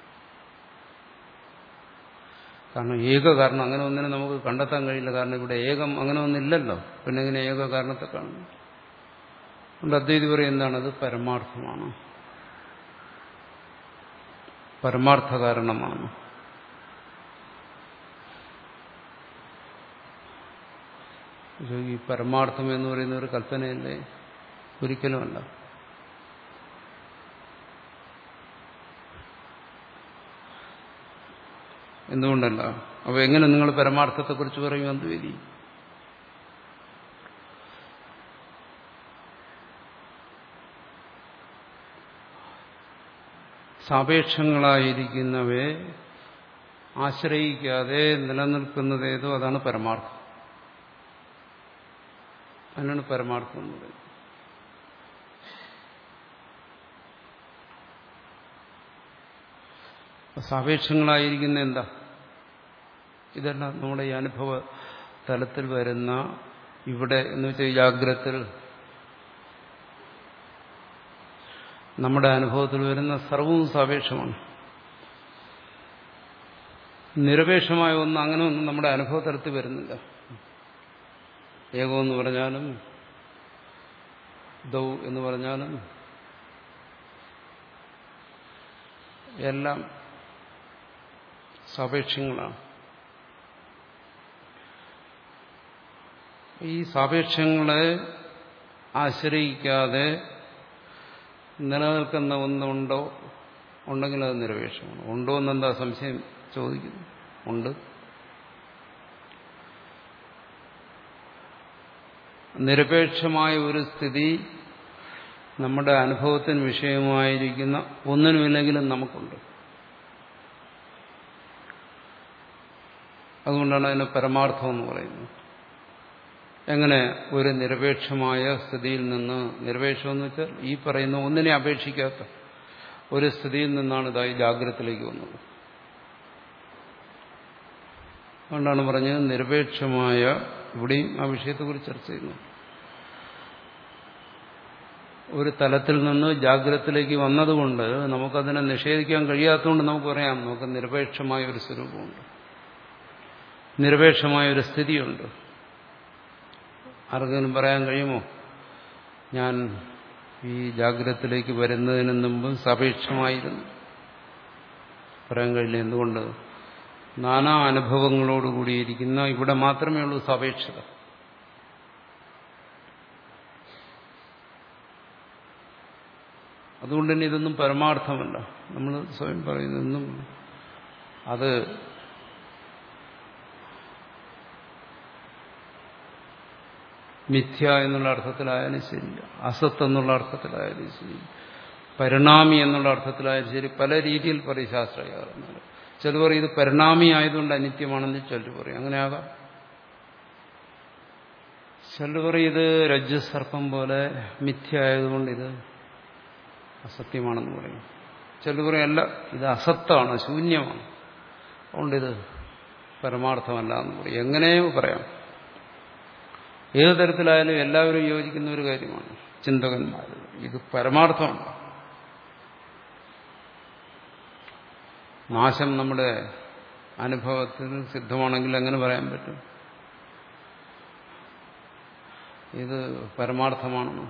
കാരണം ഏക കാരണം അങ്ങനെ ഒന്നിനെ നമുക്ക് കണ്ടെത്താൻ കഴിയില്ല കാരണം ഇവിടെ ഏകം അങ്ങനെ ഒന്നില്ലല്ലോ പിന്നെ എങ്ങനെ ഏക കാരണത്തെ കാണുന്നു അതുകൊണ്ട് അദ്വൈതി പറയും എന്താണത് പരമാർത്ഥമാണ് പരമാർത്ഥ കാരണമാണ് ഈ പരമാർത്ഥം എന്ന് പറയുന്ന ഒരു കൽപ്പനയല്ലേ ഒരിക്കലുമല്ല എന്തുകൊണ്ടല്ല അപ്പൊ എങ്ങനെ നിങ്ങൾ പരമാർത്ഥത്തെക്കുറിച്ച് പറയും അദ്വൈതി സാപേക്ഷങ്ങളായിരിക്കുന്നവയെ ആശ്രയിക്കാതെ നിലനിൽക്കുന്നത് ഏതോ അതാണ് പരമാർത്ഥം അതിനാണ് പരമാർത്ഥം എന്ന് പറയുന്നത് സാപേക്ഷങ്ങളായിരിക്കുന്ന എന്താ ഇതെല്ലാം നമ്മുടെ ഈ അനുഭവ തലത്തിൽ വരുന്ന ഇവിടെ എന്ന് വെച്ചാൽ ജാഗ്രത്തിൽ നമ്മുടെ അനുഭവത്തിൽ വരുന്ന സർവവും സാപേക്ഷമാണ് നിരപേക്ഷമായ ഒന്നും അങ്ങനെ ഒന്നും നമ്മുടെ അനുഭവ തലത്തിൽ വരുന്നില്ല ഏകോ എന്ന് പറഞ്ഞാലും ദൗ എന്ന് പറഞ്ഞാലും എല്ലാം സാപേക്ഷ്യങ്ങളാണ് ഈ സാപേക്ഷ്യങ്ങളെ ആശ്രയിക്കാതെ നിലനിൽക്കുന്ന ഒന്നുണ്ടോ ഉണ്ടെങ്കിൽ അത് നിരപേക്ഷമാണ് ഉണ്ടോ എന്നെന്താ സംശയം ചോദിക്കുന്നു ഉണ്ട് നിരപേക്ഷമായ ഒരു സ്ഥിതി നമ്മുടെ അനുഭവത്തിന് വിഷയമായിരിക്കുന്ന ഒന്നിനുമില്ലെങ്കിലും നമുക്കുണ്ട് അതുകൊണ്ടാണ് അതിന് പരമാർത്ഥം എന്ന് പറയുന്നത് എങ്ങനെ ഒരു നിരപേക്ഷമായ സ്ഥിതിയിൽ നിന്ന് നിരപേക്ഷം എന്ന് വെച്ചാൽ ഈ പറയുന്ന ഒന്നിനെ അപേക്ഷിക്കാത്ത ഒരു സ്ഥിതിയിൽ നിന്നാണ് ഇതായി ജാഗ്രതത്തിലേക്ക് വന്നത് അതുകൊണ്ടാണ് പറഞ്ഞത് നിരപേക്ഷമായ ഇവിടെയും ആ വിഷയത്തെക്കുറിച്ച് ചർച്ച ചെയ്യുന്നു ഒരു തലത്തിൽ നിന്ന് ജാഗ്രതത്തിലേക്ക് വന്നതുകൊണ്ട് നമുക്കതിനെ നിഷേധിക്കാൻ കഴിയാത്തതുകൊണ്ട് നമുക്ക് പറയാം നമുക്ക് നിരപേക്ഷമായ ഒരു സ്വരൂപമുണ്ട് നിരപേക്ഷമായ ഒരു സ്ഥിതിയുണ്ട് ആർക്കെങ്കിലും പറയാൻ കഴിയുമോ ഞാൻ ഈ ജാഗ്രതത്തിലേക്ക് വരുന്നതിന് മുമ്പ് സാപേക്ഷമായിരുന്നു പറയാൻ കഴിയില്ല എന്തുകൊണ്ട് നാനാ അനുഭവങ്ങളോടുകൂടിയിരിക്കുന്ന ഇവിടെ മാത്രമേ ഉള്ളൂ സാപേക്ഷത അതുകൊണ്ട് തന്നെ ഇതൊന്നും പരമാർത്ഥമല്ല നമ്മൾ സ്വയം പറയുന്നതൊന്നും അത് മിഥ്യ എന്നുള്ള അർത്ഥത്തിലായാലും ശരി അസത്ത് എന്നുള്ള അർത്ഥത്തിലായാലും ശരി പരിണാമി എന്നുള്ള അർത്ഥത്തിലായാലും ശരി പല രീതിയിൽ പറയും ശാസ്ത്രകാരന്മാർ ചിലർ പറയും ഇത് പരിണാമി ആയതുകൊണ്ട് അനിത്യമാണെന്ന് ചിലർ പറയും അങ്ങനെ ആകാം ചിലർ പറയും ഇത് രജ്ജുസർപ്പം പോലെ മിഥ്യ ആയതുകൊണ്ട് ഇത് അസത്യമാണെന്ന് പറയും ചിലർ പറയും അല്ല ഇത് അസത്താണ് ശൂന്യമാണ് അതുകൊണ്ട് ഇത് പരമാർത്ഥമല്ല എന്ന് പറയും എങ്ങനെയോ പറയാം ഏത് തരത്തിലായാലും എല്ലാവരും യോജിക്കുന്ന ഒരു കാര്യമാണ് ചിന്തകന്മാർ ഇത് പരമാർത്ഥമാണ് നാശം നമ്മുടെ അനുഭവത്തിൽ സിദ്ധമാണെങ്കിൽ എങ്ങനെ പറയാൻ പറ്റും ഇത് പരമാർത്ഥമാണെന്ന്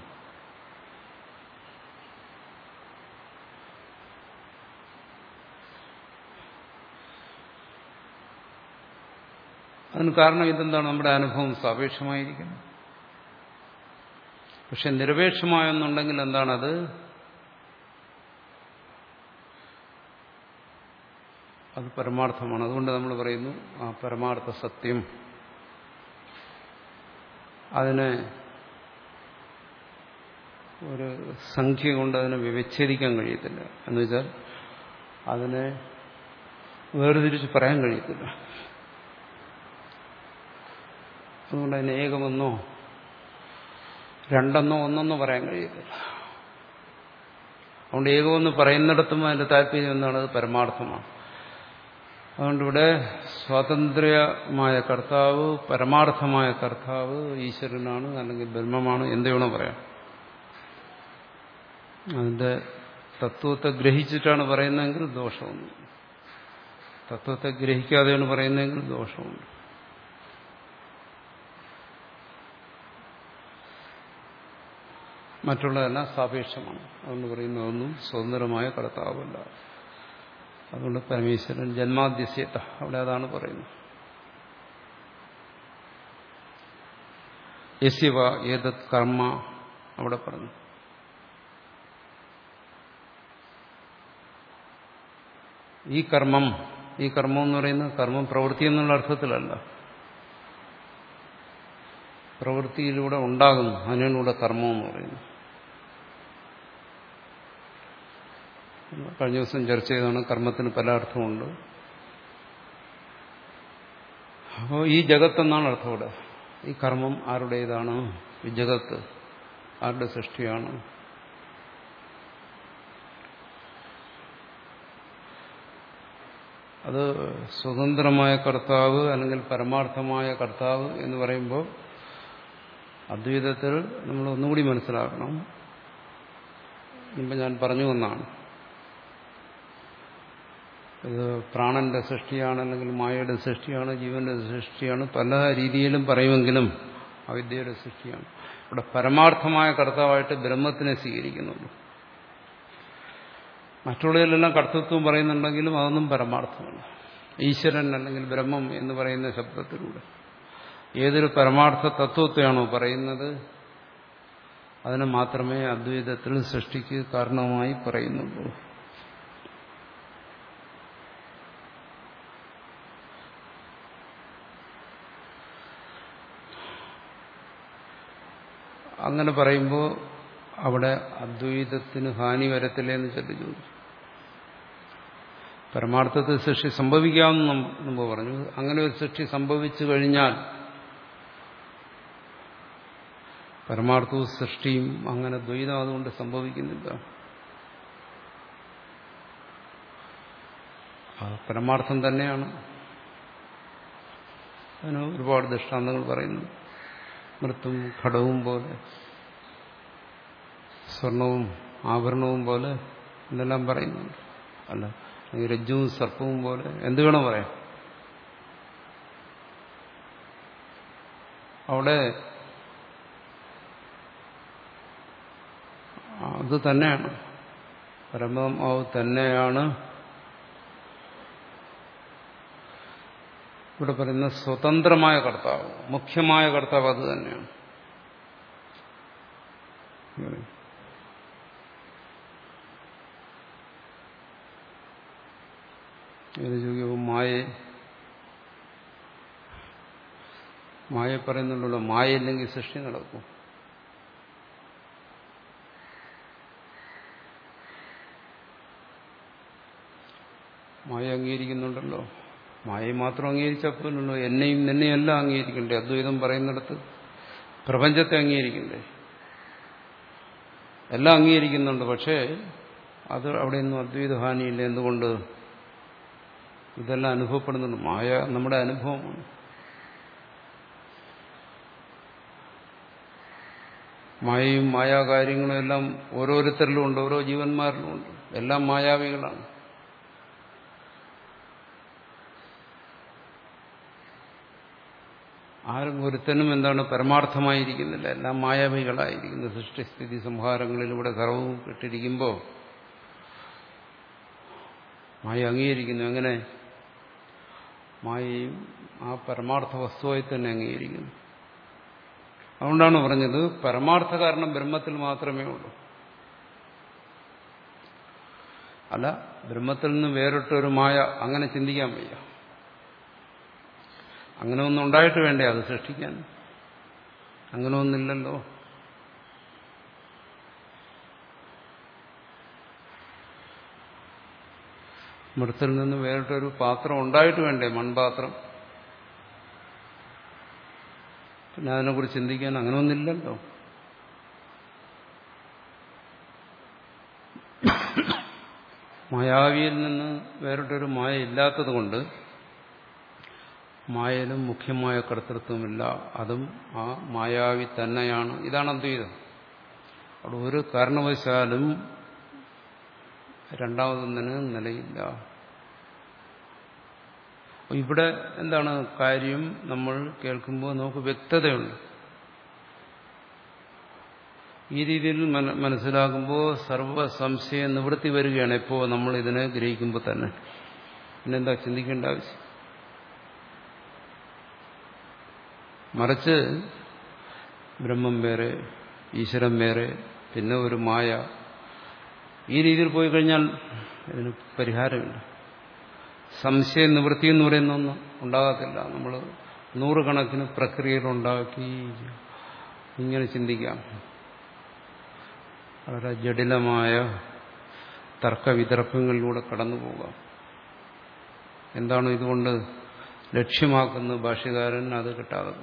അതിന് കാരണം ഇതെന്താണ് നമ്മുടെ അനുഭവം സാപേക്ഷമായിരിക്കുന്നു പക്ഷെ നിരപേക്ഷമായെന്നുണ്ടെങ്കിൽ എന്താണത് അത് പരമാർത്ഥമാണ് അതുകൊണ്ട് നമ്മൾ പറയുന്നു ആ പരമാർത്ഥ സത്യം അതിനെ ഒരു സംഖ്യ കൊണ്ട് അതിനെ വിച്ഛേദിക്കാൻ കഴിയത്തില്ല എന്ന് വെച്ചാൽ അതിനെ വേർതിരിച്ച് പറയാൻ കഴിയത്തില്ല അതുകൊണ്ട് അതിന് ഏകമെന്നോ രണ്ടെന്നോ ഒന്നെന്നോ പറയാൻ കഴിയത്തില്ല അതുകൊണ്ട് ഏകമെന്ന് പറയുന്നിടത്തും അതിന്റെ താല്പര്യം എന്താണ് അത് പരമാർത്ഥമാണ് അതുകൊണ്ട് ഇവിടെ സ്വാതന്ത്ര്യമായ കർത്താവ് പരമാർത്ഥമായ കർത്താവ് ഈശ്വരനാണ് അല്ലെങ്കിൽ ബ്രഹ്മമാണ് എന്ത് വേണോ പറയാം അതിന്റെ തത്വത്തെ ഗ്രഹിച്ചിട്ടാണ് പറയുന്നതെങ്കിൽ ദോഷമൊന്നും തത്വത്തെ ഗ്രഹിക്കാതെയാണ് പറയുന്നതെങ്കിൽ ദോഷമുണ്ട് മറ്റുള്ളതെല്ലാം സാപേക്ഷമാണ് അതുകൊണ്ട് പറയുന്നതൊന്നും സ്വതന്ത്രമായ കർത്താവല്ല അതുകൊണ്ട് പരമേശ്വരൻ ജന്മാദ്യസ്യത അവിടെ അതാണ് പറയുന്നത് യസ്യവ ഏതത് കർമ്മ അവിടെ പറഞ്ഞു ഈ കർമ്മം ഈ കർമ്മം എന്ന് പറയുന്നത് കർമ്മം പ്രവൃത്തി എന്നുള്ള അർത്ഥത്തിലല്ല പ്രവൃത്തിയിലൂടെ ഉണ്ടാകുന്നു അതിനാണ് ഇവിടെ കർമ്മം എന്ന് പറയുന്നത് കഴിഞ്ഞ ദിവസം ചർച്ച ചെയ്താണ് കർമ്മത്തിന് പല അർത്ഥമുണ്ട് അപ്പോൾ ഈ ജഗത്തെന്നാണ് അർത്ഥം ഇവിടെ ഈ കർമ്മം ആരുടേതാണ് ഈ ജഗത്ത് ആരുടെ സൃഷ്ടിയാണ് അത് സ്വതന്ത്രമായ കർത്താവ് അല്ലെങ്കിൽ പരമാർത്ഥമായ കർത്താവ് എന്ന് പറയുമ്പോൾ അദ്വൈതത്തിൽ നമ്മൾ ഒന്നുകൂടി മനസ്സിലാക്കണം മുമ്പ് ഞാൻ പറഞ്ഞു എന്നാണ് ഇത് പ്രാണന്റെ സൃഷ്ടിയാണ് അല്ലെങ്കിൽ മായയുടെ സൃഷ്ടിയാണ് ജീവന്റെ സൃഷ്ടിയാണ് പല രീതിയിലും പറയുമെങ്കിലും അവിദ്യയുടെ സൃഷ്ടിയാണ് ഇവിടെ പരമാർത്ഥമായ കർത്താവായിട്ട് ബ്രഹ്മത്തിനെ സ്വീകരിക്കുന്നുള്ളൂ മറ്റുള്ളതിലെല്ലാം കർത്തൃത്വം പറയുന്നുണ്ടെങ്കിലും അതൊന്നും പരമാർത്ഥമല്ല ഈശ്വരൻ അല്ലെങ്കിൽ ബ്രഹ്മം എന്ന് പറയുന്ന ശബ്ദത്തിലൂടെ ഏതൊരു പരമാർത്ഥ തത്വത്തെയാണോ പറയുന്നത് അതിനെ മാത്രമേ അദ്വൈതത്തിൽ സൃഷ്ടിക്ക് കാരണമായി പറയുന്നുള്ളൂ അങ്ങനെ പറയുമ്പോൾ അവിടെ അദ്വൈതത്തിന് ഹാനി വരത്തില്ലേ എന്ന് ചൊല്ലി ചോദിച്ചു പരമാർത്ഥത്തിൽ സൃഷ്ടി സംഭവിക്കാമെന്ന് മുമ്പ് പറഞ്ഞു അങ്ങനെ ഒരു സൃഷ്ടി സംഭവിച്ചു കഴിഞ്ഞാൽ പരമാർത്ഥവും സൃഷ്ടിയും അങ്ങനെ ദ്വൈതം അതുകൊണ്ട് സംഭവിക്കുന്നില്ല പരമാർത്ഥം തന്നെയാണ് അതിന് ഒരുപാട് ദൃഷ്ടാന്തങ്ങൾ പറയുന്നു മൃത്തും ഘടവും പോലെ സ്വർണവും ആഭരണവും പോലെ എന്തെല്ലാം പറയുന്നുണ്ട് അല്ല രജ്ജുവും സർപ്പവും പോലെ എന്ത് വേണം പറയാം അവിടെ അത് തന്നെയാണ് പരമാവ് തന്നെയാണ് ഇവിടെ പറയുന്ന സ്വതന്ത്രമായ കർത്താവ് മുഖ്യമായ കർത്താവ് അത് തന്നെയാണ് മായെ മായ പറയുന്നുണ്ടല്ലോ മായയില്ലെങ്കിൽ സൃഷ്ടി നടക്കും മായ അംഗീകരിക്കുന്നുണ്ടല്ലോ മായയെ മാത്രം അംഗീകരിച്ചപ്പോഴല്ലോ എന്നെയും നിന്നെയും എല്ലാം അംഗീകരിക്കണ്ടേ അദ്വൈതം പറയുന്നിടത്ത് പ്രപഞ്ചത്തെ അംഗീകരിക്കണ്ടേ എല്ലാം അംഗീകരിക്കുന്നുണ്ട് പക്ഷേ അത് അവിടെയൊന്നും അദ്വൈത ഹാനിയില്ല എന്തുകൊണ്ട് ഇതെല്ലാം അനുഭവപ്പെടുന്നുണ്ട് മായ നമ്മുടെ അനുഭവമാണ് മായയും മായാകാര്യങ്ങളും എല്ലാം ഓരോരുത്തരിലും ഉണ്ട് ഓരോ ജീവന്മാരിലും ഉണ്ട് എല്ലാം മായാവികളാണ് ആരും ഒരുത്തനും എന്താണ് പരമാർത്ഥമായിരിക്കുന്നില്ല എല്ലാം മായാവികളായിരിക്കുന്നു സൃഷ്ടിസ്ഥിതി സംഹാരങ്ങളിലൂടെ സർവവും ഇട്ടിരിക്കുമ്പോൾ മായ അംഗീകരിക്കുന്നു എങ്ങനെ മായയും ആ പരമാർത്ഥ വസ്തുവായി തന്നെ അംഗീകരിക്കുന്നു അതുകൊണ്ടാണ് പറഞ്ഞത് പരമാർത്ഥ കാരണം ബ്രഹ്മത്തിൽ മാത്രമേ ഉള്ളൂ അല്ല ബ്രഹ്മത്തിൽ നിന്ന് വേറിട്ടൊരു മായ അങ്ങനെ ചിന്തിക്കാൻ വയ്യ അങ്ങനെ ഒന്നും ഉണ്ടായിട്ട് വേണ്ടേ അത് സൃഷ്ടിക്കാൻ അങ്ങനെ ഒന്നില്ലല്ലോ മൃത്തിൽ നിന്ന് വേറിട്ടൊരു പാത്രം ഉണ്ടായിട്ട് വേണ്ടേ മൺപാത്രം പിന്നെ അതിനെക്കുറിച്ച് ചിന്തിക്കാൻ അങ്ങനെ ഒന്നില്ലല്ലോ മായാവിയിൽ നിന്ന് വേറിട്ടൊരു മായ ഇല്ലാത്തത് കൊണ്ട് മായയിലും മുഖ്യമായ കർത്തൃത്വമില്ല അതും ആ മായാവി തന്നെയാണ് ഇതാണ് അദ്വൈതം അവിടെ ഒരു കാരണവശാലും രണ്ടാമതൊന്നിന് നിലയില്ല ഇവിടെ എന്താണ് കാര്യം നമ്മൾ കേൾക്കുമ്പോൾ നമുക്ക് വ്യക്തതയുണ്ട് ഈ രീതിയിൽ മനസ്സിലാക്കുമ്പോൾ സർവ സംശയ നിവൃത്തി വരികയാണ് എപ്പോ നമ്മൾ ഇതിനെ ഗ്രഹിക്കുമ്പോൾ തന്നെ പിന്നെന്താ ചിന്തിക്കേണ്ട ആവശ്യം മറിച്ച് ബ്രഹ്മം വേറെ ഈശ്വരൻ വേറെ പിന്നെ ഒരു മായ ഈ രീതിയിൽ പോയി കഴിഞ്ഞാൽ ഇതിന് പരിഹാരമില്ല സംശയ നിവൃത്തി എന്ന് പറയുന്ന ഒന്നും ഉണ്ടാകത്തില്ല നമ്മൾ നൂറുകണക്കിന് പ്രക്രിയകളുണ്ടാക്കി ഇങ്ങനെ ചിന്തിക്കാം വളരെ ജടിലമായ തർക്കവിതർക്കങ്ങളിലൂടെ കടന്നു പോകാം എന്താണ് ഇതുകൊണ്ട് ലക്ഷ്യമാക്കുന്ന ഭാഷ്യകാരൻ അത് കിട്ടാതെ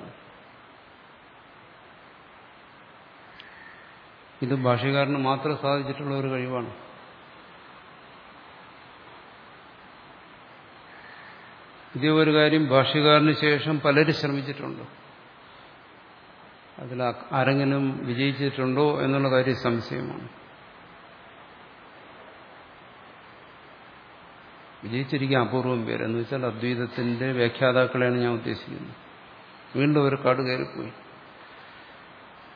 ഇത് ഭാഷ്യകാരന് മാത്രം സാധിച്ചിട്ടുള്ള ഒരു കഴിവാണ് ഇതേ ഒരു കാര്യം ഭാഷ്യകാരന് ശേഷം പലരും ശ്രമിച്ചിട്ടുണ്ട് അതിൽ ആരെങ്കിലും വിജയിച്ചിട്ടുണ്ടോ എന്നുള്ള കാര്യം സംശയമാണ് വിജയിച്ചിരിക്കാൻ അപൂർവം പേര് എന്ന് വെച്ചാൽ അദ്വൈതത്തിന്റെ വ്യാഖ്യാതാക്കളെയാണ് ഞാൻ ഉദ്ദേശിക്കുന്നത് വീണ്ടും ഒരു കാട് കയറിപ്പോയി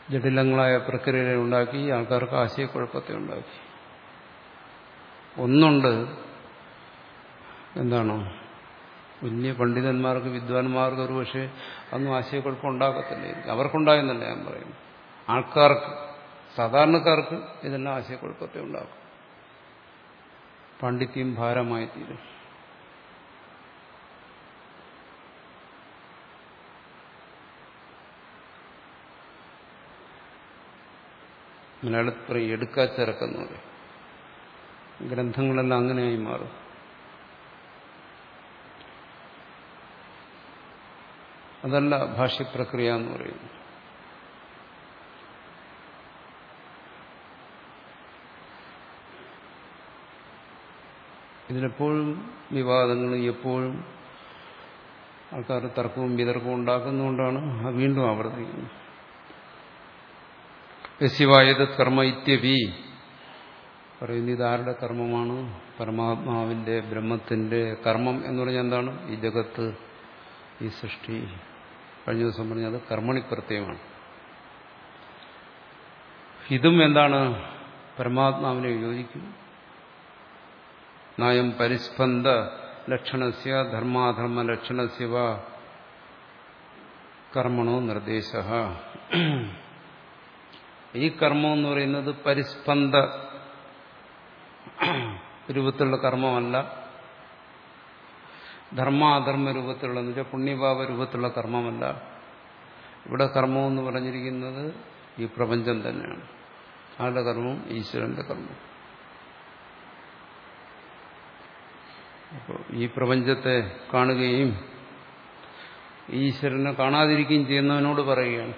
ജടിലങ്ങളായ പ്രക്രിയകൾ ഉണ്ടാക്കി ആൾക്കാർക്ക് ആശയക്കുഴപ്പത്തെ ഉണ്ടാക്കി ഒന്നുണ്ട് എന്താണോ വലിയ പണ്ഡിതന്മാർക്ക് വിദ്വാൻമാർക്ക് ഒരു പക്ഷേ അതൊന്നും ആശയക്കുഴപ്പം ഉണ്ടാക്കത്തില്ല അവർക്കുണ്ടായെന്നല്ല ഞാൻ പറയുന്നു ആൾക്കാർക്ക് സാധാരണക്കാർക്ക് ഇതെല്ലാം ആശയക്കുഴപ്പത്തെ ഉണ്ടാക്കും പാണ്ഡിത്യം ഭാരമായി തീരും മലയാളത്തിൽ പറയും എടുക്കാച്ചിറക്കെന്ന് പറയും ഗ്രന്ഥങ്ങളെല്ലാം അങ്ങനെയായി മാറും അതല്ല ഭാഷ്യപ്രക്രിയ എന്ന് പറയുന്നത് ഇതിലെപ്പോഴും വിവാദങ്ങളും എപ്പോഴും ആൾക്കാർ തർക്കവും വിതർക്കവും ഉണ്ടാക്കുന്നതുകൊണ്ടാണ് അത് വീണ്ടും ആവർത്തിക്കുന്നത് യശിവായത് കർമ്മ ഇത്യവി പറയുന്നത് ഇതാരുടെ കർമ്മമാണ് പരമാത്മാവിന്റെ ബ്രഹ്മത്തിന്റെ കർമ്മം എന്ന് പറഞ്ഞാൽ എന്താണ് ഈ ജഗത്ത് ഈ സൃഷ്ടി കഴിഞ്ഞ ദിവസം പറഞ്ഞത് കർമ്മണി പ്രത്യയമാണ് ഇതും എന്താണ് പരമാത്മാവിനെ യോജിക്കും നയം പരിസ്പന്ദ ലക്ഷണസ്യ ധർമാധർമ്മ ലക്ഷണസ്യ കർമ്മണോ നിർദ്ദേശ ഈ കർമ്മം എന്ന് പറയുന്നത് പരിസ്പന്ദ രൂപത്തിലുള്ള കർമ്മമല്ല ധർമാധർമ്മ രൂപത്തിലുള്ള എന്ന് വെച്ചാൽ പുണ്യഭാവ രൂപത്തിലുള്ള കർമ്മമല്ല ഇവിടെ കർമ്മം എന്ന് പറഞ്ഞിരിക്കുന്നത് ഈ പ്രപഞ്ചം തന്നെയാണ് ആരുടെ കർമ്മം ഈശ്വരന്റെ കർമ്മം അപ്പോൾ ഈ പ്രപഞ്ചത്തെ കാണുകയും ഈശ്വരനെ കാണാതിരിക്കുകയും ചെയ്യുന്നവനോട് പറയുകയാണ്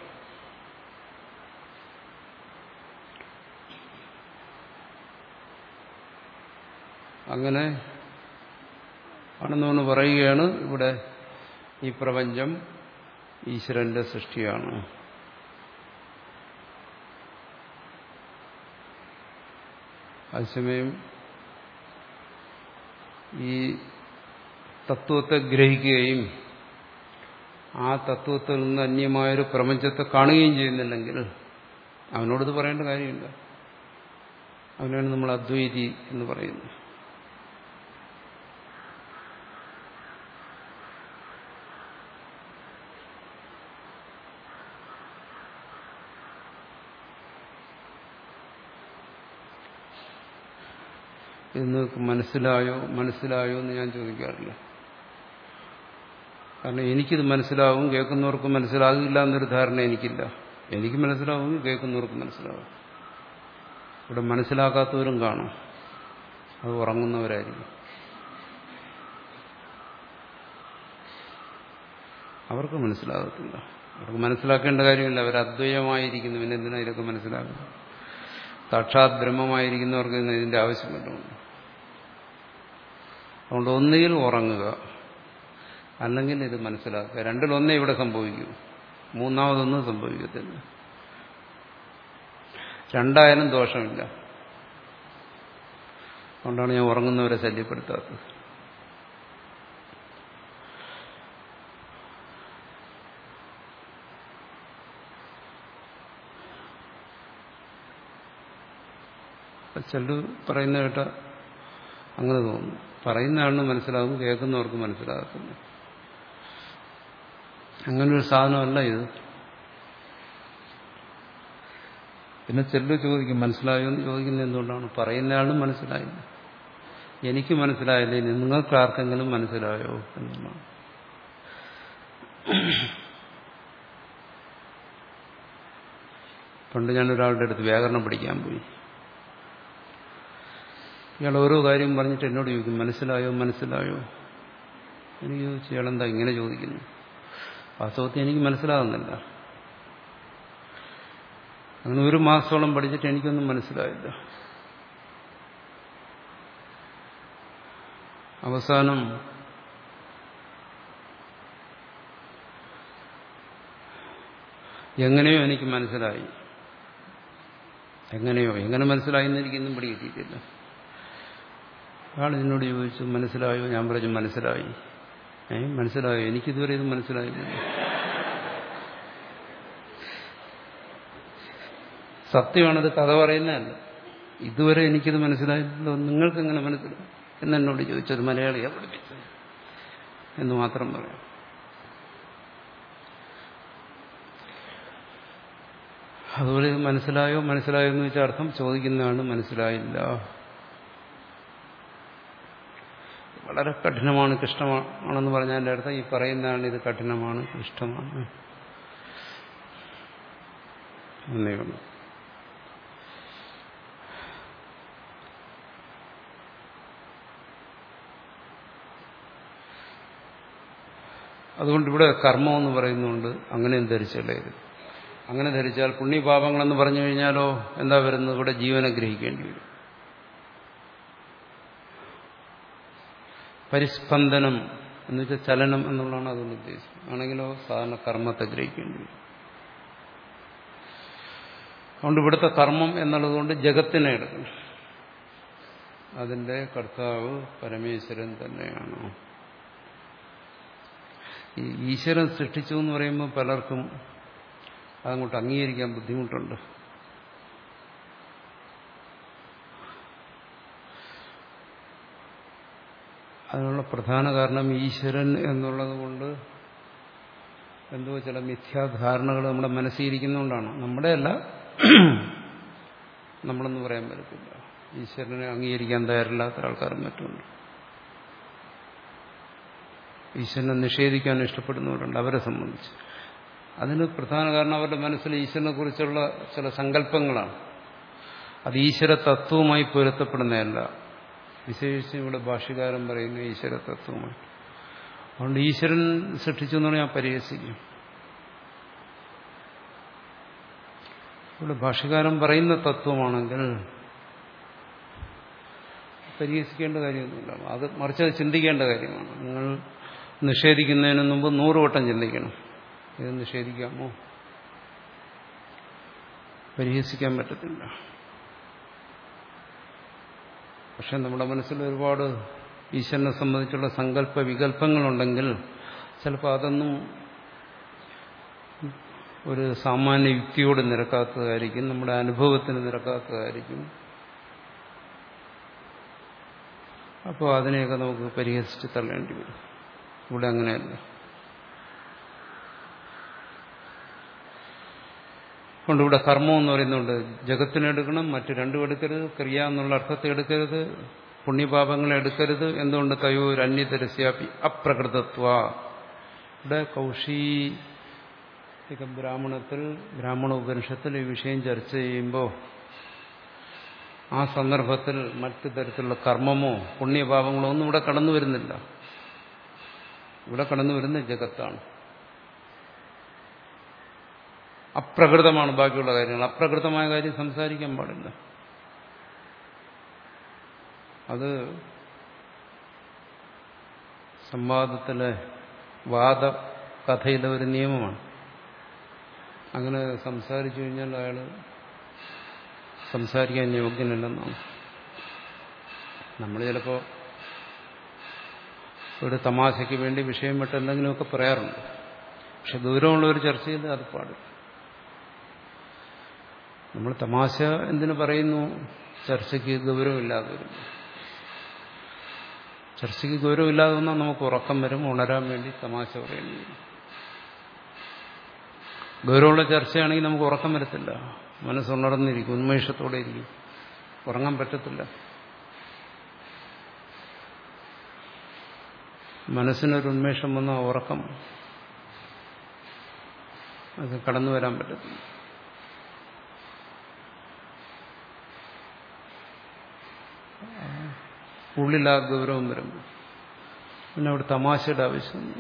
അങ്ങനെ ആണെന്നവന് പറയുകയാണ് ഇവിടെ ഈ പ്രപഞ്ചം ഈശ്വരന്റെ സൃഷ്ടിയാണ് അതേസമയം ഈ തത്വത്തെ ഗ്രഹിക്കുകയും ആ തത്വത്തിൽ നിന്ന് അന്യമായൊരു പ്രപഞ്ചത്തെ കാണുകയും ചെയ്യുന്നില്ലെങ്കിൽ അവനോടിത് പറയേണ്ട കാര്യമില്ല അവനാണ് നമ്മൾ അദ്വൈതി എന്ന് പറയുന്നത് ഇത് നിങ്ങൾക്ക് മനസ്സിലായോ മനസ്സിലായോ എന്ന് ഞാൻ ചോദിക്കാറില്ല കാരണം എനിക്കിത് മനസ്സിലാവും കേൾക്കുന്നവർക്ക് മനസ്സിലാകില്ല എന്നൊരു ധാരണ എനിക്കില്ല എനിക്ക് മനസ്സിലാവും കേൾക്കുന്നവർക്ക് മനസ്സിലാവും ഇവിടെ മനസ്സിലാക്കാത്തവരും കാണും അത് ഉറങ്ങുന്നവരായിരിക്കും അവർക്ക് മനസ്സിലാകത്തില്ല അവർക്ക് മനസ്സിലാക്കേണ്ട കാര്യമില്ല അവർ അദ്വൈതമായിരിക്കുന്നു പിന്നെ എന്തിനാ ഇതൊക്കെ മനസ്സിലാക്കുന്നത് സാക്ഷാത് ബ്രഹ്മമായിരിക്കുന്നവർക്ക് ഇതിന്റെ ആവശ്യമില്ല അതുകൊണ്ട് ഒന്നുകിൽ ഉറങ്ങുക അല്ലെങ്കിൽ ഇത് മനസ്സിലാക്കുക രണ്ടിലൊന്നേ ഇവിടെ സംഭവിക്കൂ മൂന്നാമതൊന്നും സംഭവിക്കത്തില്ല രണ്ടായാലും ദോഷമില്ല അതുകൊണ്ടാണ് ഞാൻ ഉറങ്ങുന്നവരെ ശല്യപ്പെടുത്താത്തത് ചിലർ പറയുന്ന കേട്ട അങ്ങനെ തോന്നുന്നു പറയുന്ന ആളിന് മനസ്സിലാകും കേൾക്കുന്നവർക്ക് മനസ്സിലാകത്തില്ല അങ്ങനൊരു സാധനമല്ല ഇത് പിന്നെ ചിലർ ചോദിക്കും മനസ്സിലായോ എന്ന് ചോദിക്കുന്നത് എന്തുകൊണ്ടാണ് പറയുന്ന ആളും മനസ്സിലായില്ല എനിക്ക് മനസ്സിലായില്ല ഇനി നിങ്ങൾക്ക് ആർക്കെങ്കിലും മനസ്സിലായോ എന്നുള്ളതാണ് പണ്ട് ഞാൻ ഒരാളുടെ അടുത്ത് വ്യാകരണം പഠിക്കാൻ പോയി ഇയാൾ ഓരോ കാര്യം പറഞ്ഞിട്ട് എന്നോട് ചോദിക്കും മനസ്സിലായോ മനസ്സിലായോ എനിക്ക് ചോദിച്ചു ഇയാളെന്താ ഇങ്ങനെ ചോദിക്കുന്നു വാസ്തവത്തിൽ എനിക്ക് മനസ്സിലാകുന്നില്ല അങ്ങനെ ഒരു മാസത്തോളം പഠിച്ചിട്ട് എനിക്കൊന്നും മനസ്സിലായില്ല അവസാനം എങ്ങനെയോ എനിക്ക് മനസ്സിലായി എങ്ങനെയോ എങ്ങനെ മനസ്സിലായി എന്ന് എനിക്കൊന്നും പിടികിട്ടിയിട്ടില്ല അയാൾ എന്നോട് ചോദിച്ചു മനസ്സിലായോ ഞാൻ പറഞ്ഞു മനസ്സിലായി ഏ മനസ്സിലായോ എനിക്കിതുവരെ ഇത് മനസ്സിലായില്ല സത്യമാണിത് കഥ പറയുന്നതല്ല ഇതുവരെ എനിക്കിത് മനസ്സിലായില്ലല്ലോ നിങ്ങൾക്ക് എങ്ങനെ മനസ്സിലായി എന്നെന്നോട് ചോദിച്ചത് മലയാളിയെ പഠിപ്പിച്ചത് എന്ന് മാത്രം പറയാം അതുപോലെ ഇത് മനസ്സിലായോ മനസ്സിലായോ എന്ന് വെച്ചാൽ അർത്ഥം ചോദിക്കുന്നതാണ് മനസ്സിലായില്ല വളരെ കഠിനമാണ് കൃഷ്ണമാണെന്ന് പറഞ്ഞതിൻ്റെ അർത്ഥം ഈ പറയുന്നതാണ് ഇത് കഠിനമാണ് ഇഷ്ടമാണ് എന്നേ ഉള്ളൂ അതുകൊണ്ട് ഇവിടെ കർമ്മം എന്ന് പറയുന്നുണ്ട് അങ്ങനെയും ധരിച്ചല്ലേ അങ്ങനെ ധരിച്ചാൽ പുണ്യപാപങ്ങളെന്ന് പറഞ്ഞു കഴിഞ്ഞാലോ എന്താ വരുന്നത് ഇവിടെ ജീവനെ ഗ്രഹിക്കേണ്ടി വരും പരിസ്പന്ദനം എന്ന് വെച്ചാൽ ചലനം എന്നുള്ളതാണ് അതുകൊണ്ട് ഉദ്ദേശിച്ചത് ആണെങ്കിലോ സാധാരണ കർമ്മത്തെ ഗ്രഹിക്കേണ്ടി വരും അതുകൊണ്ട് ഇവിടുത്തെ കർമ്മം എന്നുള്ളതുകൊണ്ട് ജഗത്തിനെ എടുക്കണം അതിന്റെ കർത്താവ് പരമേശ്വരൻ തന്നെയാണ് ഈ ഈശ്വരൻ സൃഷ്ടിച്ചു എന്ന് പറയുമ്പോൾ പലർക്കും അതങ്ങോട്ട് അംഗീകരിക്കാൻ ബുദ്ധിമുട്ടുണ്ട് അതിനുള്ള പ്രധാന കാരണം ഈശ്വരൻ എന്നുള്ളത് കൊണ്ട് എന്തോ ചില മിഥ്യാധാരണകൾ നമ്മുടെ മനസ്സിരിക്കുന്നതുകൊണ്ടാണ് നമ്മുടെ അല്ല നമ്മളെന്ന് പറയാൻ പറ്റത്തില്ല ഈശ്വരനെ അംഗീകരിക്കാൻ തയ്യാറില്ലാത്ത ആൾക്കാരും മറ്റുമുണ്ട് ഈശ്വരനെ നിഷേധിക്കാൻ ഇഷ്ടപ്പെടുന്നവരുണ്ട് അവരെ സംബന്ധിച്ച് അതിന് പ്രധാന കാരണം അവരുടെ മനസ്സിൽ ഈശ്വരനെ കുറിച്ചുള്ള ചില സങ്കല്പങ്ങളാണ് അത് ഈശ്വര തത്വവുമായി പൊരുത്തപ്പെടുന്നതല്ല വിശേഷിച്ചും ഇവിടെ ഭാഷ്യകാരൻ പറയുന്ന ഈശ്വര തത്വമായി അതുകൊണ്ട് ഈശ്വരൻ സൃഷ്ടിച്ചു എന്ന് പറഞ്ഞാൽ പരിഹസിക്കും ഇവിടെ ഭാഷ്യകാരൻ പറയുന്ന തത്വമാണെങ്കിൽ പരിഹസിക്കേണ്ട കാര്യമൊന്നുമില്ല അത് മറിച്ച് അത് ചിന്തിക്കേണ്ട കാര്യമാണ് നിങ്ങൾ നിഷേധിക്കുന്നതിന് മുമ്പ് നൂറ് വട്ടം ചിന്തിക്കണം ഇത് നിഷേധിക്കാമോ പരിഹസിക്കാൻ പറ്റത്തില്ല പക്ഷെ നമ്മുടെ മനസ്സിൽ ഒരുപാട് ഈശ്വരനെ സംബന്ധിച്ചുള്ള സങ്കല്പ വികല്പങ്ങളുണ്ടെങ്കിൽ ചിലപ്പോൾ അതൊന്നും ഒരു സാമാന്യ യുക്തിയോട് നിരക്കാത്തതായിരിക്കും നമ്മുടെ അനുഭവത്തിന് നിരക്കാത്തതായിരിക്കും അപ്പോൾ അതിനെയൊക്കെ നമുക്ക് പരിഹസിച്ച് തള്ളേണ്ടി വരും ഇവിടെ അങ്ങനെയല്ല കൊണ്ട് ഇവിടെ കർമ്മം എന്ന് പറയുന്നുണ്ട് ജഗത്തിനെടുക്കണം മറ്റു രണ്ടും എടുക്കരുത് ക്രിയ എന്നുള്ള അർത്ഥത്തെ എടുക്കരുത് പുണ്യപാപങ്ങളെ എടുക്കരുത് എന്തുകൊണ്ട് തയോർ അന്യതരസ്യാപി അപ്രകൃതത്വ ഇവിടെ കൗശീ ബ്രാഹ്മണത്തിൽ ബ്രാഹ്മണ ഉപനിഷത്തിൽ ഈ വിഷയം ചർച്ച ചെയ്യുമ്പോൾ ആ സന്ദർഭത്തിൽ മറ്റു തരത്തിലുള്ള കർമ്മമോ പുണ്യപാപങ്ങളോ ഒന്നും ഇവിടെ കടന്നു വരുന്നില്ല ഇവിടെ കടന്നു വരുന്ന ജഗത്താണ് അപ്രകൃതമാണ് ബാക്കിയുള്ള കാര്യങ്ങൾ അപ്രകൃതമായ കാര്യം സംസാരിക്കാൻ പാടില്ല അത് സംവാദത്തിലെ വാദ കഥയിലെ ഒരു നിയമമാണ് അങ്ങനെ സംസാരിച്ചു കഴിഞ്ഞാൽ അയാൾ സംസാരിക്കാൻ യോഗ്യനല്ലെന്നാണ് നമ്മൾ ചിലപ്പോൾ ഒരു തമാശയ്ക്ക് വേണ്ടി വിഷയം വിട്ട് എന്തെങ്കിലുമൊക്കെ പറയാറുണ്ട് പക്ഷെ ദൂരമുള്ള ഒരു ചർച്ചയിൽ അത് പാടില്ല നമ്മൾ തമാശ എന്തിനു പറയുന്നു ചർച്ചയ്ക്ക് ഗൗരവമില്ലാതെ വരും ചർച്ചയ്ക്ക് ഗൗരവമില്ലാതെ വന്നാൽ നമുക്ക് ഉറക്കം വരും ഉണരാൻ വേണ്ടി തമാശ പറയേണ്ടി വരും ഗൗരവമുള്ള ചർച്ചയാണെങ്കിൽ നമുക്ക് ഉറക്കം വരത്തില്ല മനസ്സുണർന്നിരിക്കും ഉന്മേഷത്തോടെ ഇരിക്കും ഉറങ്ങാൻ പറ്റത്തില്ല മനസ്സിനൊരു ഉന്മേഷം വന്ന ഉറക്കം അത് കടന്നു വരാൻ പറ്റത്തില്ല ഉള്ളിൽ ആ ഗൗരവം വരുമ്പോൾ പിന്നെ അവിടെ തമാശയുടെ ആവശ്യമൊന്നും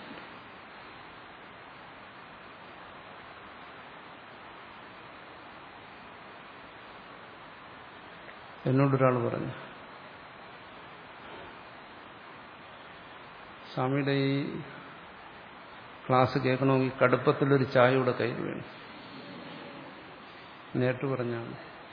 എന്നോടൊരാൾ പറഞ്ഞു സ്വാമിയുടെ ഈ ക്ലാസ് കേൾക്കണമെങ്കിൽ കടുപ്പത്തിലൊരു ചായയുടെ കയ്യിൽ വേണം നേരിട്ട് പറഞ്ഞാണ്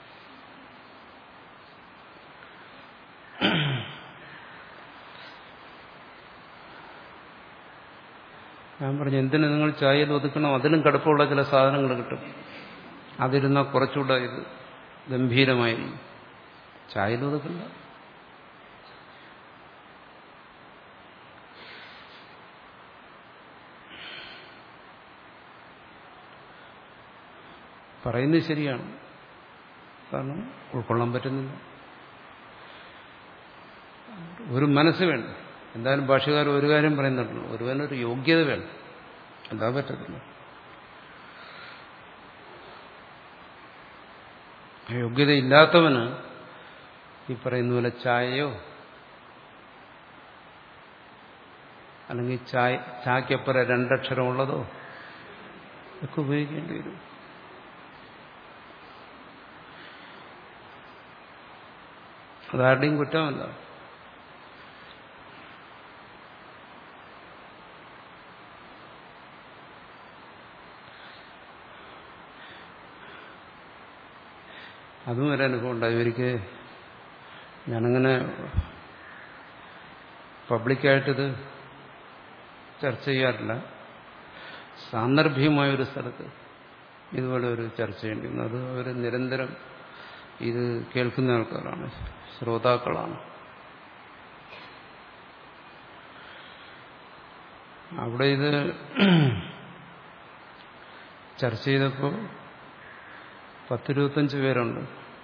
ഞാൻ പറഞ്ഞു എന്തിനു നിങ്ങൾ ചായയിൽ ഒതുക്കണം അതിലും കടുപ്പമുള്ള ചില സാധനങ്ങൾ കിട്ടും അതിരുന്നാൽ കുറച്ചുകൂടെ ഇത് ഗംഭീരമായിരിക്കും ചായയിലും അതൊക്കെ ഉണ്ടാവും പറയുന്നത് ശരിയാണ് കാരണം ഉൾക്കൊള്ളാൻ പറ്റുന്നില്ല ഒരു മനസ്സ് വേണ്ട എന്തായാലും ഭാഷകാർ ഒരു കാര്യം പറയുന്നുണ്ടല്ലോ ഒരുവനൊരു യോഗ്യത വേണം എന്താ പറ്റത്തില്ല യോഗ്യത ഇല്ലാത്തവന് ഈ പറയുന്ന പോലെ ചായയോ അല്ലെങ്കിൽ ചായ ചായക്കപ്പുറം രണ്ടക്ഷരമുള്ളതോ ഒക്കെ ഉപയോഗിക്കേണ്ടി വരും അതാരുടെയും കുറ്റമല്ല അതും ഒരു അനുഭവം ഉണ്ടായി ഒരിക്കൽ ഞാനങ്ങനെ പബ്ലിക്കായിട്ടിത് ചർച്ച ചെയ്യാറില്ല സാന്ദർഭികമായ ഒരു സ്ഥലത്ത് ഇതുപോലെ ഒരു ചർച്ച ചെയ്യേണ്ടി വന്നു അത് അവർ നിരന്തരം ഇത് കേൾക്കുന്ന ആൾക്കാരാണ് ശ്രോതാക്കളാണ് അവിടെ ഇത് ചർച്ച ചെയ്തപ്പോൾ പത്തിരുപത്തഞ്ച് പേരുണ്ട്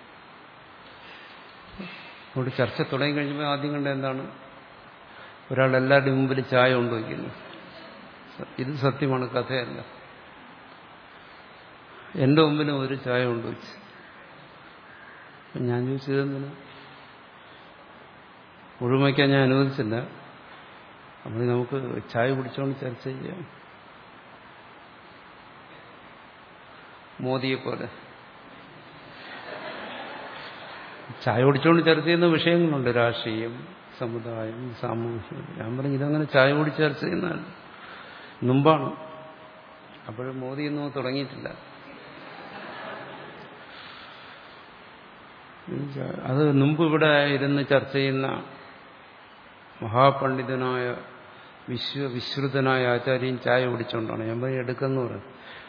അവിടെ ചർച്ച തുടങ്ങി കഴിഞ്ഞപ്പോൾ ആദ്യം കണ്ട എന്താണ് ഒരാൾ എല്ലാവരുടെയും മുമ്പിൽ ചായ കൊണ്ടുവയ്ക്കുന്നു ഇത് സത്യമാണ് കഥയല്ല എന്റെ മുമ്പിലും ഒരു ചായ കൊണ്ടുവച്ചു ഞാൻ ചോദിച്ചതെന്തിനാ മുഴുവയ്ക്കാൻ ഞാൻ അനുവദിച്ചില്ല അപ്പോൾ നമുക്ക് ചായ കുടിച്ചുകൊണ്ട് ചർച്ച ചെയ്യാം മോദിയെ പോലെ ചായ കുടിച്ചുകൊണ്ട് ചർച്ച ചെയ്യുന്ന വിഷയങ്ങളുണ്ട് രാഷ്ട്രീയം സമുദായം സാമൂഹ്യം ഞാൻ പറഞ്ഞു ഇതങ്ങനെ ചായ കുടിച്ച് ചർച്ച ചെയ്യുന്നതല്ല മുമ്പാണ് അപ്പോഴും മോദിയൊന്നും തുടങ്ങിയിട്ടില്ല അത് മുമ്പ് ഇവിടെ ഇരുന്ന് ചർച്ച ചെയ്യുന്ന മഹാപണ്ഡിതനായ വിശ്വ വിശ്രുതനായ ആചാര്യൻ ചായ കുടിച്ചോണ്ടാണ് ഞാൻ പോയി എടുക്കുന്നു പറഞ്ഞു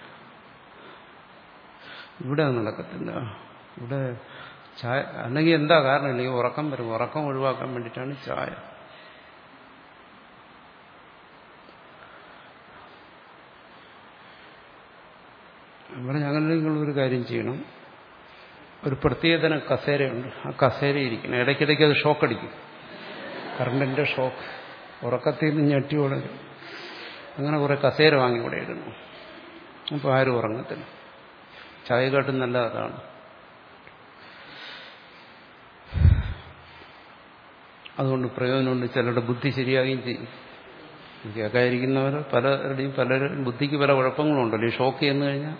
ഇവിടെ അത് നടക്കത്തില്ല ഇവിടെ ചായ അല്ലെങ്കിൽ എന്താ കാരണം ഇല്ലെങ്കിൽ ഉറക്കം വരും ഉറക്കം ഒഴിവാക്കാൻ വേണ്ടിയിട്ടാണ് ചായ ഇവിടെ ഞങ്ങൾ നിങ്ങളൊരു കാര്യം ചെയ്യണം ഒരു പ്രത്യേകതരം കസേരയുണ്ട് ആ കസേര ഇരിക്കണം ഇടയ്ക്കിടയ്ക്ക് അത് ഷോക്ക് അടിക്കും കറണ്ടിന്റെ ഷോക്ക് ഉറക്കത്തിൽ നിന്ന് ഞെട്ടി ഉടരും അങ്ങനെ കുറെ കസേര വാങ്ങി ഇവിടെ ഇടുന്നു അപ്പോൾ ആരും ഉറങ്ങത്തില്ല ചായകാട്ടും നല്ല അതാണ് അതുകൊണ്ട് പ്രയോജനമുണ്ട് ചിലരുടെ ബുദ്ധി ശരിയാകുകയും ചെയ്യും കേൾക്കാതിരിക്കുന്നവർ പലരുടെയും പലരും ബുദ്ധിക്ക് പല കുഴപ്പങ്ങളുണ്ടല്ലോ ഈ ഷോക്ക് ചെന്ന് കഴിഞ്ഞാൽ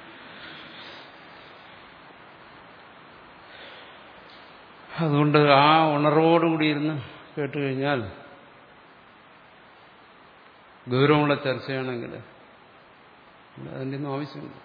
അതുകൊണ്ട് ആ ഉണർവോടുകൂടി ഇരുന്ന് കേട്ടുകഴിഞ്ഞാൽ ഗൗരവമുള്ള ചർച്ചയാണെങ്കിൽ അതിൻ്റെ ഒന്നും ആവശ്യമില്ല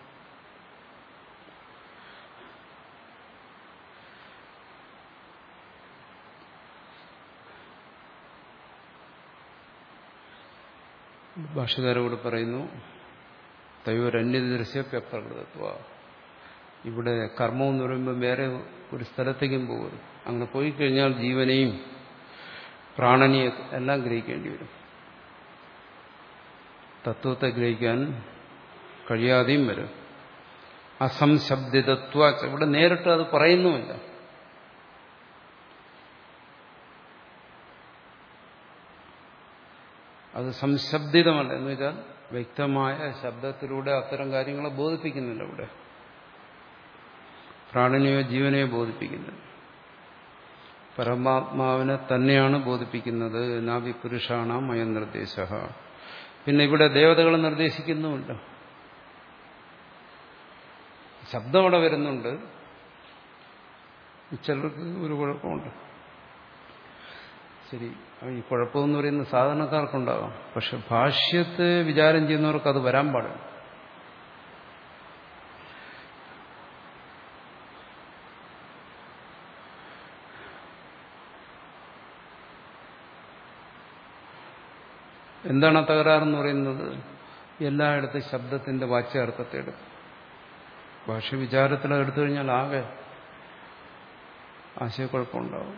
ഭാഷകാരോട് പറയുന്നു തയ്യോരന്യദൃശ്യ പ്രകൃതത്വ ഇവിടെ കർമ്മം എന്ന് പറയുമ്പോൾ വേറെ ഒരു സ്ഥലത്തേക്കും പോകും അങ്ങനെ പോയി കഴിഞ്ഞാൽ ജീവനെയും പ്രാണനെയും എല്ലാം ഗ്രഹിക്കേണ്ടി വരും തത്വത്തെ ഗ്രഹിക്കാൻ കഴിയാതെയും വരും അസംശബ്ദിതത്വ ഇവിടെ നേരിട്ട് അത് പറയുന്നുമില്ല അത് സംശബ്ദിതമല്ല എന്ന് വെച്ചാൽ വ്യക്തമായ ശബ്ദത്തിലൂടെ അത്തരം കാര്യങ്ങളെ ബോധിപ്പിക്കുന്നില്ല ഇവിടെ പ്രാണനെയോ ജീവനെയോ ബോധിപ്പിക്കുന്നത് പരമാത്മാവിനെ തന്നെയാണ് ബോധിപ്പിക്കുന്നത് നാവി പുരുഷാണാം അയനിർദ്ദേശ പിന്നെ ഇവിടെ ദേവതകളെ നിർദ്ദേശിക്കുന്നുമില്ല ശബ്ദം അവിടെ വരുന്നുണ്ട് ചിലർക്ക് ഒരു കുഴപ്പമുണ്ട് ശരി ഈ കുഴപ്പമെന്ന് പറയുന്ന സാധാരണക്കാർക്കുണ്ടാകാം പക്ഷെ ഭാഷ്യത്തെ വിചാരം ചെയ്യുന്നവർക്ക് അത് വരാൻ പാടില്ല എന്താണ് ആ തകരാറെന്ന് പറയുന്നത് എല്ലായിടത്തും ശബ്ദത്തിന്റെ വാച്യാർത്ഥത്തെ എടുക്കും ഭാഷ വിചാരത്തിൽ എടുത്തു കഴിഞ്ഞാൽ ആകെ ആശയക്കുഴപ്പമുണ്ടാവും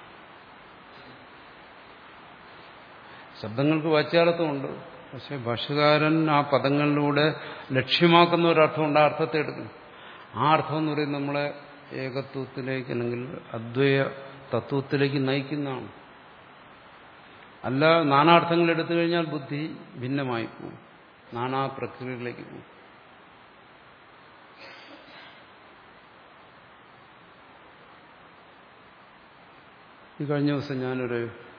ശബ്ദങ്ങൾക്ക് വാച്യാർത്ഥമുണ്ട് പക്ഷെ ഭാഷകാരൻ ആ പദങ്ങളിലൂടെ ലക്ഷ്യമാക്കുന്ന ഒരർത്ഥമുണ്ട് ആ അർത്ഥത്തെ എടുക്കണം ആ അർത്ഥം എന്ന് പറയുന്നത് നമ്മളെ ഏകത്വത്തിലേക്ക് അല്ലെങ്കിൽ അദ്വൈയ തത്വത്തിലേക്ക് നയിക്കുന്നതാണ് അല്ല നാനാർത്ഥങ്ങൾ എടുത്തു കഴിഞ്ഞാൽ ബുദ്ധി ഭിന്നമായി പോകും നാനാ പ്രക്രിയകളിലേക്ക് പോകും ഈ കഴിഞ്ഞ ദിവസം ഞാനൊരു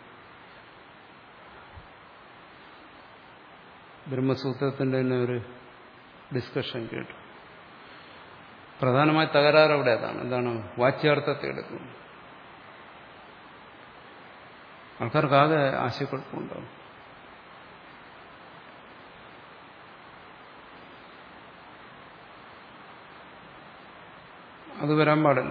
ബ്രഹ്മസൂത്രത്തിന്റെ തന്നെ ഒരു ഡിസ്കഷൻ കേട്ടു പ്രധാനമായി തകരാറ് അവിടെ അതാണ് എന്താണ് വാച്യാർത്ഥത്തെ എടുക്കുന്നു ആൾക്കാർക്കാകെ ആശയക്കുഴപ്പമുണ്ടാവും അത് വരാൻ പാടില്ല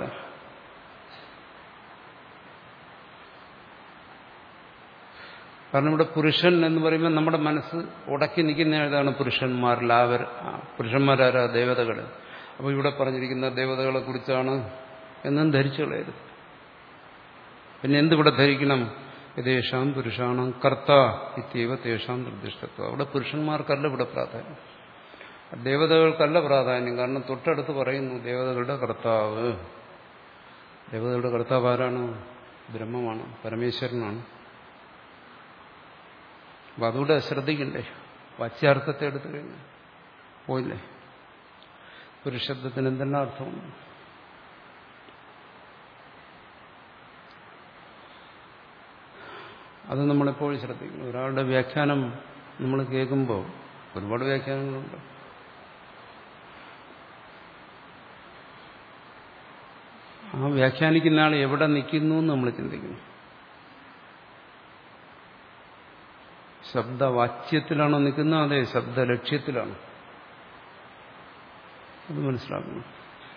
കാരണം ഇവിടെ പുരുഷൻ എന്ന് പറയുമ്പോൾ നമ്മുടെ മനസ്സ് ഉടക്കി നിൽക്കുന്ന ഏതാണ് പുരുഷന്മാരിൽ അവർ പുരുഷന്മാരാരാ ദേവതകൾ അപ്പോൾ ഇവിടെ പറഞ്ഞിരിക്കുന്ന ദേവതകളെ കുറിച്ചാണ് എന്നും ധരിച്ചു കളയരുത് പിന്നെ എന്തിവിടെ ധരിക്കണം യഥേഷാം പുരുഷാണം കർത്ത ഇത്യവ തേഷാം നിർദ്ദിഷ്ടത്വം അവിടെ പുരുഷന്മാർക്കല്ല ഇവിടെ പ്രാധാന്യം ദേവതകൾക്കല്ല പ്രാധാന്യം കാരണം തൊട്ടടുത്ത് പറയുന്നു ദേവതകളുടെ കർത്താവ് ദേവതകളുടെ കർത്താവ് ആരാണ് ബ്രഹ്മമാണ് പരമേശ്വരനാണ് അപ്പൊ അതുകൂടെ ശ്രദ്ധിക്കണ്ടേ വാച്യാർത്ഥത്തെ എടുത്തു കഴിഞ്ഞു പോയില്ലേ ഒരു ശബ്ദത്തിന് എന്തെല്ലാം അർത്ഥമുണ്ട് അത് നമ്മളെപ്പോഴും ശ്രദ്ധിക്കണം ഒരാളുടെ വ്യാഖ്യാനം നമ്മൾ കേൾക്കുമ്പോൾ ഒരുപാട് വ്യാഖ്യാനങ്ങളുണ്ട് ആ വ്യാഖ്യാനിക്കുന്ന ആൾ എവിടെ നിൽക്കുന്നു എന്ന് നമ്മൾ ചിന്തിക്കുന്നു ശബ്ദവാച്യത്തിലാണോ നിൽക്കുന്നത് അതെ ശബ്ദ ലക്ഷ്യത്തിലാണ് അത് മനസ്സിലാക്കണം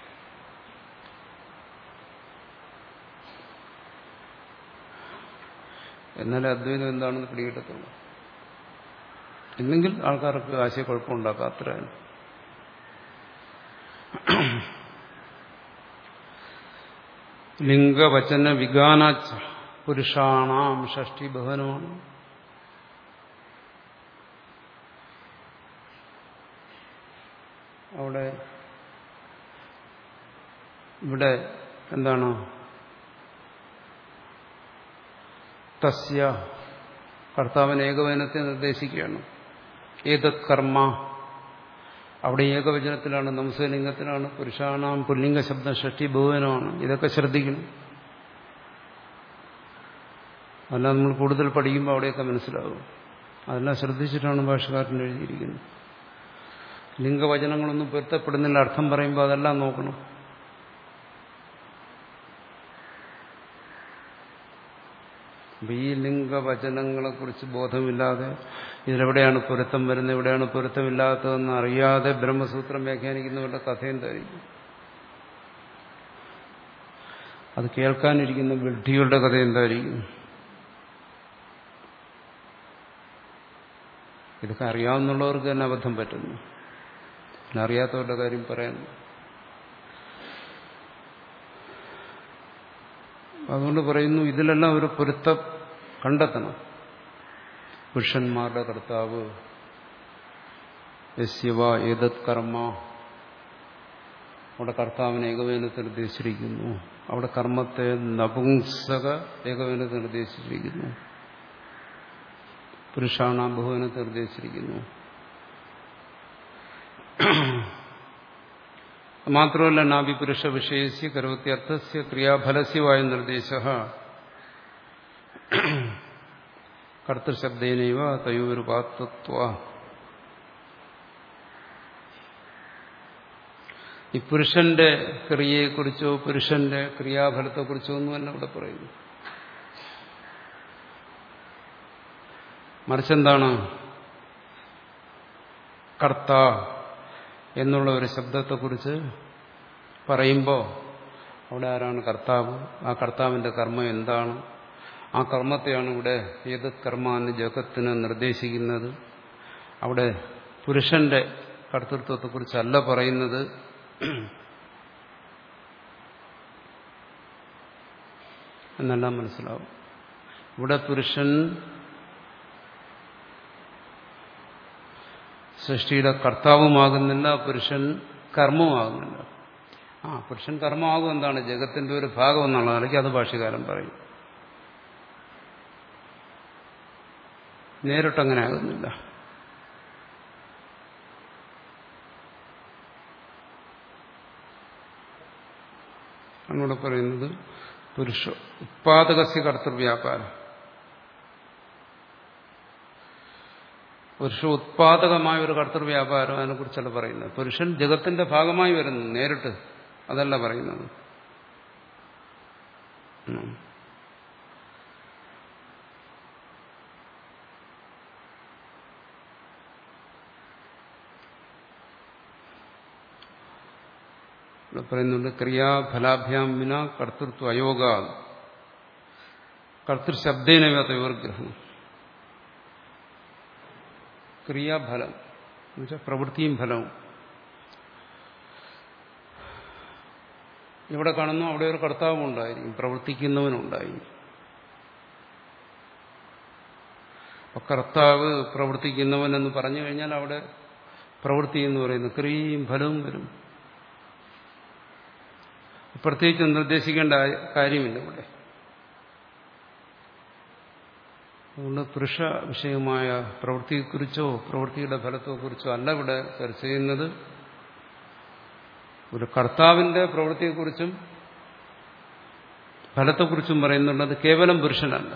എന്നാലേ അദ്വൈതം എന്താണെന്ന് പിടികിട്ടത്തുള്ളൂ ഇല്ലെങ്കിൽ ആൾക്കാർക്ക് ആശയക്കുഴപ്പമുണ്ടാക്കാം അത്ര ലിംഗവചന വിഗാന പുരുഷാണാം ഷഷ്ടി ബഹനമാണ് അവിടെ ഇവിടെ എന്താണ് തസ്യ കർത്താവിന് ഏകവചനത്തെ നിർദ്ദേശിക്കുകയാണ് ഏതത് കർമ്മ അവിടെ ഏകവചനത്തിലാണ് നംസലിംഗത്തിലാണ് പുരുഷാണാം പുല്ലിംഗ ശബ്ദം ഷഷ്ടി ബഹുവനമാണ് ഇതൊക്കെ ശ്രദ്ധിക്കണം അല്ല നമ്മൾ കൂടുതൽ പഠിക്കുമ്പോൾ അവിടെയൊക്കെ മനസ്സിലാകും അതെല്ലാം ശ്രദ്ധിച്ചിട്ടാണ് ഭാഷകാരൻ എഴുതിയിരിക്കുന്നത് ലിംഗവചനങ്ങളൊന്നും പൊരുത്തപ്പെടുന്നില്ല അർത്ഥം പറയുമ്പോൾ അതെല്ലാം നോക്കണം അപ്പൊ ഈ ലിംഗവചനങ്ങളെ കുറിച്ച് ബോധമില്ലാതെ ഇതിലെവിടെയാണ് പൊരുത്തം വരുന്നത് എവിടെയാണ് പൊരുത്തമില്ലാത്തതെന്ന് അറിയാതെ ബ്രഹ്മസൂത്രം വ്യാഖ്യാനിക്കുന്നവരുടെ കഥ എന്തായിരിക്കും അത് കേൾക്കാനിരിക്കുന്ന വിഡ്ഢികളുടെ കഥ എന്തായിരിക്കും ഇതൊക്കെ അറിയാവുന്നുള്ളവർക്ക് തന്നെ അബദ്ധം പറ്റുന്നു പിന്നെ അറിയാത്തവരുടെ കാര്യം പറയാൻ അതുകൊണ്ട് പറയുന്നു ഇതിലെല്ലാം ഒരു പൊരുത്തം കണ്ടെത്തണം പുരുഷന്മാരുടെ കർത്താവ് യസ്യവ ഏതത് കർമ്മ അവിടെ കർത്താവിനെ ഏകവേനത്തിൽ നിർദ്ദേശിച്ചിരിക്കുന്നു അവിടെ കർമ്മത്തെ നപുംസക ഏകവേനത്തിൽ നിർദ്ദേശിച്ചിരിക്കുന്നു പുരുഷാണ ബഹുവനത്തെ നിർദ്ദേശിച്ചിരിക്കുന്നു മാത്രമല്ല നാഭി പുരുഷ വിഷയസ്യ കരോത്യർത്ഥസ്യ ക്രിയാഫലസ്യവായ നിർദ്ദേശ കർത്തൃശബ്ദേനൈവ തയോരുപാത്വ ഈ പുരുഷന്റെ ക്രിയയെക്കുറിച്ചോ പുരുഷന്റെ ക്രിയാഫലത്തെക്കുറിച്ചോ ഒന്നുമല്ല ഇവിടെ പറയുന്നു മറിച്ചെന്താണ് കർത്ത എന്നുള്ള ഒരു ശബ്ദത്തെക്കുറിച്ച് പറയുമ്പോൾ അവിടെ ആരാണ് കർത്താവ് ആ കർത്താവിന്റെ കർമ്മം എന്താണ് ആ കർമ്മത്തെയാണ് ഇവിടെ ഏത് കർമ്മ എന്ന് ജഗത്തിന് നിർദ്ദേശിക്കുന്നത് അവിടെ പുരുഷന്റെ കർത്തൃത്വത്തെക്കുറിച്ചല്ല പറയുന്നത് എന്നെല്ലാം മനസ്സിലാവും ഇവിടെ പുരുഷൻ സൃഷ്ടിയുടെ കർത്താവുമാകുന്നില്ല പുരുഷൻ കർമ്മമാകുന്നില്ല ആ പുരുഷൻ കർമ്മമാകും എന്താണ് ജഗത്തിന്റെ ഒരു ഭാഗം എന്നുള്ള നിലയ്ക്ക് അത് ഭാഷ്യകാലം പറയും നേരിട്ടങ്ങനെ ആകുന്നില്ല അങ്ങോട്ട് പറയുന്നത് പുരുഷ ഉത്പാദകസ്യ കർത്തവ്യാപാരം പുരുഷ ഉത്പാദകമായ ഒരു കർത്തൃവ്യാപാരം അതിനെക്കുറിച്ചല്ല പറയുന്നത് പുരുഷൻ ജഗത്തിന്റെ ഭാഗമായി വരുന്നു നേരിട്ട് അതല്ല പറയുന്നത് ഉം. ഇവിടെ പറയുന്നുണ്ട് ക്രിയാഫലാഭ്യാം വിന കർത്തൃത്വ അയോഗ കർത്തൃശബ്ദേന തയോർഗ്രഹണം ക്രിയാഫലം എന്നുവെച്ചാൽ പ്രവൃത്തിയും ഫലവും ഇവിടെ കാണുന്നു അവിടെ ഒരു കർത്താവും ഉണ്ടായിരിക്കും പ്രവർത്തിക്കുന്നവനുണ്ടായിരിക്കും അപ്പൊ കർത്താവ് പ്രവർത്തിക്കുന്നവൻ എന്ന് പറഞ്ഞു കഴിഞ്ഞാൽ അവിടെ പ്രവൃത്തി എന്ന് പറയുന്നത് ക്രിയയും ഫലവും വരും പ്രത്യേകിച്ച് നിർദ്ദേശിക്കേണ്ട കാര്യമില്ല ഇവിടെ അതുകൊണ്ട് പുരുഷ വിഷയമായ പ്രവൃത്തിയെക്കുറിച്ചോ പ്രവൃത്തിയുടെ ഫലത്തെക്കുറിച്ചോ അല്ല ഇവിടെ ചർച്ച ചെയ്യുന്നത് ഒരു കർത്താവിന്റെ പ്രവൃത്തിയെക്കുറിച്ചും ഫലത്തെക്കുറിച്ചും പറയുന്നുള്ളത് കേവലം പുരുഷനല്ല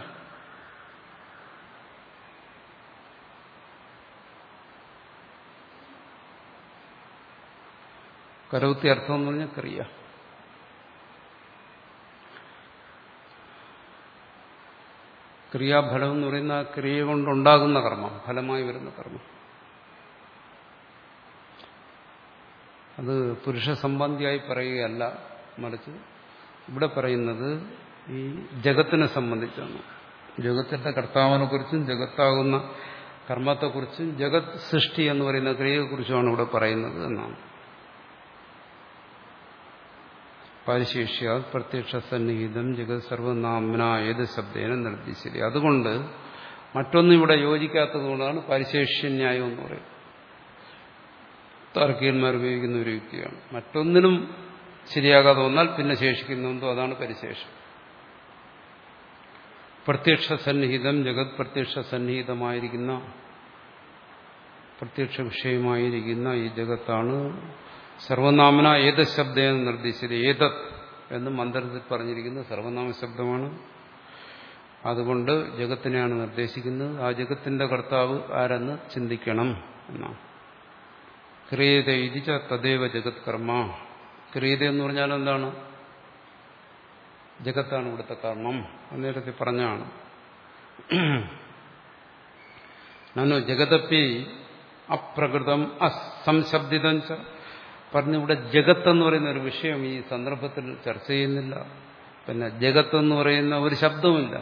കരവത്തി അർത്ഥം എന്ന് പറഞ്ഞാൽ ക്രിയ ക്രിയാഫലം എന്ന് പറയുന്ന ആ ക്രിയ കൊണ്ടുണ്ടാകുന്ന കർമ്മം ഫലമായി വരുന്ന കർമ്മം അത് പുരുഷ സംബന്ധിയായി പറയുകയല്ല മറിച്ച് ഇവിടെ പറയുന്നത് ഈ ജഗത്തിനെ സംബന്ധിച്ചാണ് ജഗത്തിന്റെ കർത്താവിനെ കുറിച്ചും ജഗത്താകുന്ന കർമ്മത്തെക്കുറിച്ചും ജഗത് സൃഷ്ടി എന്ന് പറയുന്ന ക്രിയയെക്കുറിച്ചുമാണ് ഇവിടെ പറയുന്നത് എന്നാണ് പരിശേഷ്യ പ്രത്യക്ഷ സന്നിഹിതം ജഗത് സർവനാമന ഏത് ശബ്ദേന നിർദ്ദേശിച്ചത് അതുകൊണ്ട് മറ്റൊന്നും ഇവിടെ യോജിക്കാത്തതുകൊണ്ടാണ് പരിശേഷ്യന്യായം എന്ന് പറയുന്നത് താർക്കികന്മാർ ഉപയോഗിക്കുന്ന ഒരു യുക്തിയാണ് മറ്റൊന്നിനും ശരിയാകാതെ വന്നാൽ പിന്നെ ശേഷിക്കുന്നെന്തോ അതാണ് പരിശേഷം പ്രത്യക്ഷ സന്നിഹിതം ജഗത് പ്രത്യക്ഷ സന്നിഹിതമായിരിക്കുന്ന പ്രത്യക്ഷ വിഷയമായിരിക്കുന്ന ഈ ജഗത്താണ് സർവനാമന ഏത് ശബ്ദേന നിർദ്ദേശിച്ചത് ഏതത് എന്ന് മന്ത്രത്തിൽ പറഞ്ഞിരിക്കുന്നത് സർവനാമ ശബ്ദമാണ് അതുകൊണ്ട് ജഗത്തിനെയാണ് നിർദ്ദേശിക്കുന്നത് ആ ജഗത്തിന്റെ കർത്താവ് ആരെന്ന് ചിന്തിക്കണം എന്നാണ് ക്രിയത ഇതിച്ച തദേവ ജഗത് കർമ്മ ക്രിയത എന്ന് പറഞ്ഞാൽ എന്താണ് ജഗത്താണ് ഇവിടുത്തെ കർമ്മം നേരത്തെ പറഞ്ഞാണ് നനു ജഗതപ്പി അപ്രകൃതം അസംശബ്ദിതം ച പറഞ്ഞു ഇവിടെ ജഗത്ത് എന്ന് പറയുന്ന ഒരു വിഷയം ഈ സന്ദർഭത്തിൽ ചർച്ച ചെയ്യുന്നില്ല പിന്നെ ജഗത്ത് എന്ന് പറയുന്ന ഒരു ശബ്ദവുമില്ല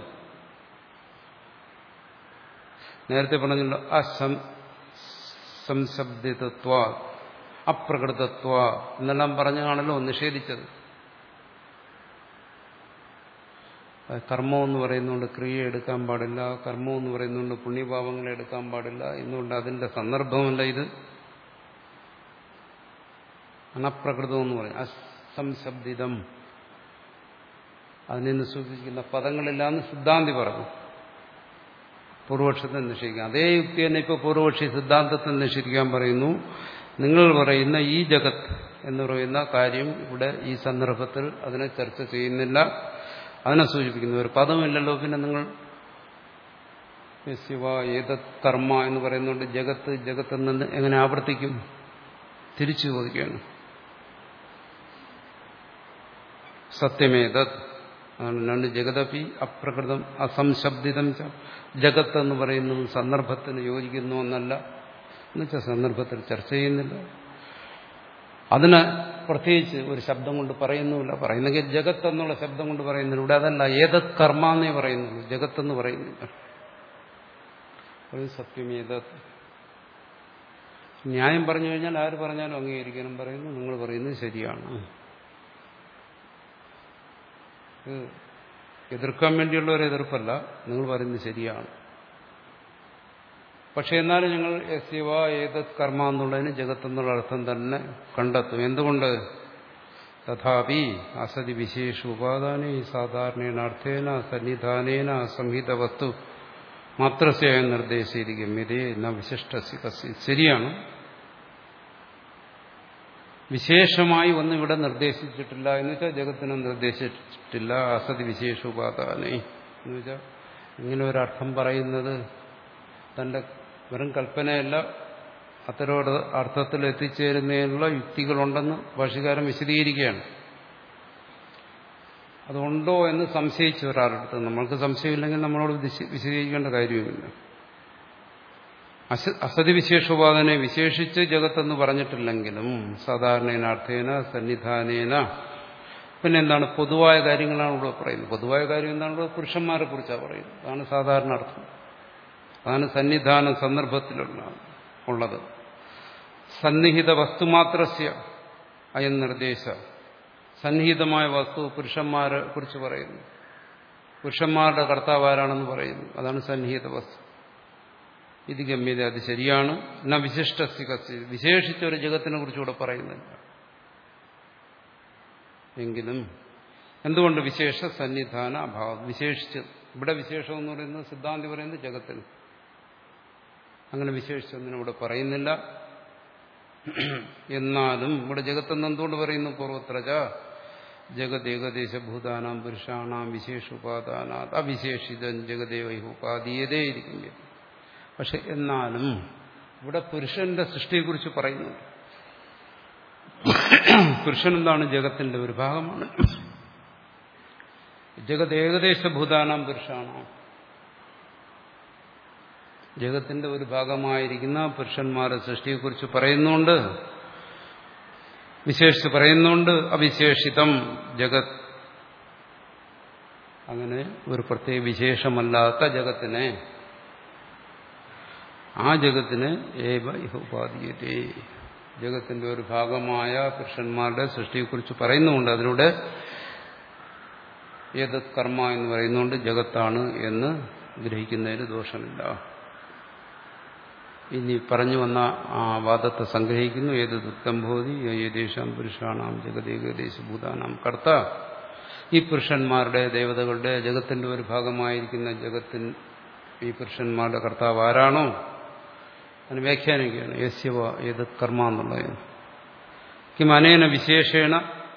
നേരത്തെ പറഞ്ഞല്ലോ അസം സംശബ്ദിതത്വ അപ്രകൃതത്വ എന്നെല്ലാം പറഞ്ഞാണല്ലോ നിഷേധിച്ചത് കർമ്മം എന്ന് പറയുന്നതുകൊണ്ട് ക്രിയ എടുക്കാൻ പാടില്ല കർമ്മം എന്ന് പറയുന്നതുകൊണ്ട് പുണ്യഭാവങ്ങളെ എടുക്കാൻ പാടില്ല എന്നുകൊണ്ട് അതിന്റെ സന്ദർഭമല്ല ഇത് അനപ്രകൃതം എന്ന് പറയും അസംശബ്ദിതം അതിൽ നിന്ന് സൂചിപ്പിക്കുന്ന പദങ്ങളില്ലാന്ന് സിദ്ധാന്തി പറഞ്ഞു പൂർവപക്ഷത്തെ നിഷേധിക്കാം അതേ യുക്തി തന്നെ ഇപ്പോൾ പൂർവപക്ഷി സിദ്ധാന്തത്തെ നിഷേധിക്കാൻ പറയുന്നു നിങ്ങൾ പറയുന്ന ഈ ജഗത്ത് എന്ന് പറയുന്ന കാര്യം ഇവിടെ ഈ സന്ദർഭത്തിൽ അതിനെ ചർച്ച ചെയ്യുന്നില്ല അതിനെ സൂചിപ്പിക്കുന്നു ഒരു പദമില്ലല്ലോ പിന്നെ നിങ്ങൾ ശിവ ഏതത് കർമ്മ എന്ന് പറയുന്നുണ്ട് ജഗത്ത് ജഗത്ത് നിന്ന് എങ്ങനെ ആവർത്തിക്കും തിരിച്ചു ചോദിക്കുകയാണ് സത്യമേതത് അതാണ് രണ്ട് ജഗതപി അപ്രകൃതം അസംശബ്ദിതം ജഗത്ത് എന്ന് പറയുന്നത് സന്ദർഭത്തിന് യോജിക്കുന്നു എന്നല്ല എന്നുവെച്ചാൽ സന്ദർഭത്തിൽ ചർച്ച ചെയ്യുന്നില്ല അതിന് പ്രത്യേകിച്ച് ഒരു ശബ്ദം കൊണ്ട് പറയുന്നുമില്ല പറയുന്നെങ്കിൽ ജഗത്ത് എന്നുള്ള ശബ്ദം കൊണ്ട് പറയുന്നില്ല ഇവിടെ അതല്ല ഏതത് കർമ്മ എന്നേ പറയുന്നുള്ളൂ ജഗത്തെന്ന് പറയുന്നില്ല സത്യമേതത് ന്യായം പറഞ്ഞു കഴിഞ്ഞാൽ ആര് പറഞ്ഞാലും അംഗീകരിക്കണം പറയുന്നു നിങ്ങൾ പറയുന്നത് ശരിയാണ് എതിർക്കാൻ വേണ്ടിയുള്ള ഒരു എതിർപ്പല്ല നിങ്ങൾ പറയുന്നത് ശരിയാണ് പക്ഷെ എന്നാലും ഞങ്ങൾ യസ്യവ ഏതത് കർമ്മ എന്നുള്ളതിന് ജഗത്ത് എന്നുള്ള അർത്ഥം തന്നെ കണ്ടെത്തും എന്തുകൊണ്ട് തഥാപി അസതി വിശേഷ ഉപാദാനേ സാധാരണേന അർത്ഥേന സന്നിധാനേന സംഹിത വസ്തു മാത്രസ്യായ നിർദ്ദേശിച്ചിരിക്കും ഇതേ ന വിശിഷ്ട ശരിയാണ് വിശേഷമായി ഒന്നും ഇവിടെ നിർദ്ദേശിച്ചിട്ടില്ല എന്ന് വെച്ചാൽ ജഗത്തിനെ നിർദ്ദേശിച്ചിട്ടില്ല അസതി വിശേഷ ഉപാദാനേ എന്ന് വെച്ചാൽ ഇങ്ങനെ ഒരർത്ഥം പറയുന്നത് തന്റെ വെറും കൽപ്പനയല്ല അത്തരം അർത്ഥത്തിൽ എത്തിച്ചേരുന്നതിനുള്ള യുക്തികളുണ്ടെന്ന് ഭാഷകാരൻ വിശദീകരിക്കുകയാണ് അതുണ്ടോ എന്ന് സംശയിച്ചു ഒരാളടുത്ത് നമ്മൾക്ക് സംശയമില്ലെങ്കിൽ നമ്മളോട് വിശദീകരിക്കേണ്ട കാര്യവുമില്ല അസതി വിശേഷോപാദനെ വിശേഷിച്ച് ജഗത്തെന്ന് പറഞ്ഞിട്ടില്ലെങ്കിലും സാധാരണേനാർത്ഥേന സന്നിധാനേന പിന്നെ എന്താണ് പൊതുവായ കാര്യങ്ങളാണ് ഇവിടെ പറയുന്നത് പൊതുവായ കാര്യം എന്താണ് ഇവിടെ പുരുഷന്മാരെ കുറിച്ചാണ് പറയുന്നത് അതാണ് സാധാരണ അർത്ഥം അതാണ് സന്നിധാന സന്ദർഭത്തിലുള്ള ഉള്ളത് സന്നിഹിത വസ്തുമാത്രസ്യ അയം നിർദ്ദേശ സന്നിഹിതമായ വസ്തു പുരുഷന്മാരെ കുറിച്ച് പറയുന്നു പുരുഷന്മാരുടെ കർത്താവ് ആരാണെന്ന് പറയുന്നു അതാണ് സന്നിഹിത വസ്തു ഇത് ഗമ്യത അത് ശരിയാണ് എന്നാ വിശിഷ്ട വിശേഷിച്ച ഒരു ജഗത്തിനെ കുറിച്ചുകൂടെ പറയുന്നില്ല എങ്കിലും എന്തുകൊണ്ട് വിശേഷ സന്നിധാന അഭാവം വിശേഷിച്ച് ഇവിടെ വിശേഷം എന്ന് പറയുന്നത് സിദ്ധാന്തി പറയുന്നത് ജഗത്തിന് അങ്ങനെ വിശേഷിച്ചൊന്നിനും ഇവിടെ പറയുന്നില്ല എന്നാലും ഇവിടെ ജഗത്തെന്ന് എന്തുകൊണ്ട് പറയുന്നു പൂർവത്രജ ജഗത് ഏകദേശഭൂതാനാം പുരുഷാണാം വിശേഷോപാദാനാത് അവിശേഷിതൻ ജഗദേവൈഹോപാധീയതേ ഇരിക്കുന്നത് പക്ഷെ എന്നാലും ഇവിടെ പുരുഷന്റെ സൃഷ്ടിയെക്കുറിച്ച് പറയുന്നു പുരുഷൻ എന്താണ് ജഗത്തിന്റെ ഒരു ഭാഗമാണ് ജഗത് ഏകദേശഭൂതാനാം പുരുഷാണോ ജഗത്തിന്റെ ഒരു ഭാഗമായിരിക്കുന്ന പുരുഷന്മാരുടെ സൃഷ്ടിയെക്കുറിച്ച് പറയുന്നുണ്ട് വിശേഷിച്ച് പറയുന്നുണ്ട് അവിശേഷിതം ജഗത് അങ്ങനെ ഒരു പ്രത്യേക വിശേഷമല്ലാത്ത ജഗത്തിനെ ആ ജഗത്തിന് ഏവ ഇഹോപാധീയതേ ജഗത്തിന്റെ ഒരു ഭാഗമായ പുരുഷന്മാരുടെ സൃഷ്ടിയെക്കുറിച്ച് പറയുന്നുണ്ട് അതിലൂടെ ഏതത് കർമ്മ എന്ന് പറയുന്നുകൊണ്ട് ജഗത്താണ് എന്ന് ഗ്രഹിക്കുന്നതിന് ദോഷമില്ല ഇനി പറഞ്ഞു വന്ന ആ വാദത്തെ സംഗ്രഹിക്കുന്നു ഏത് ദുഃഖംഭോതി ഏതേശാം പുരുഷാണാം ജഗതേകദേശ ഭൂതാനാം കർത്ത ഈ പുരുഷന്മാരുടെ ദേവതകളുടെ ജഗത്തിന്റെ ഒരു ഭാഗമായിരിക്കുന്ന ജഗത്തിൻ ഈ പുരുഷന്മാരുടെ കർത്താവ് ആരാണോ അതിന് വ്യാഖ്യാനിക്കുകയാണ് യസ്യവ ഏത് കർമ്മ എന്നുള്ളത് കിം അനേന വിശേഷേണ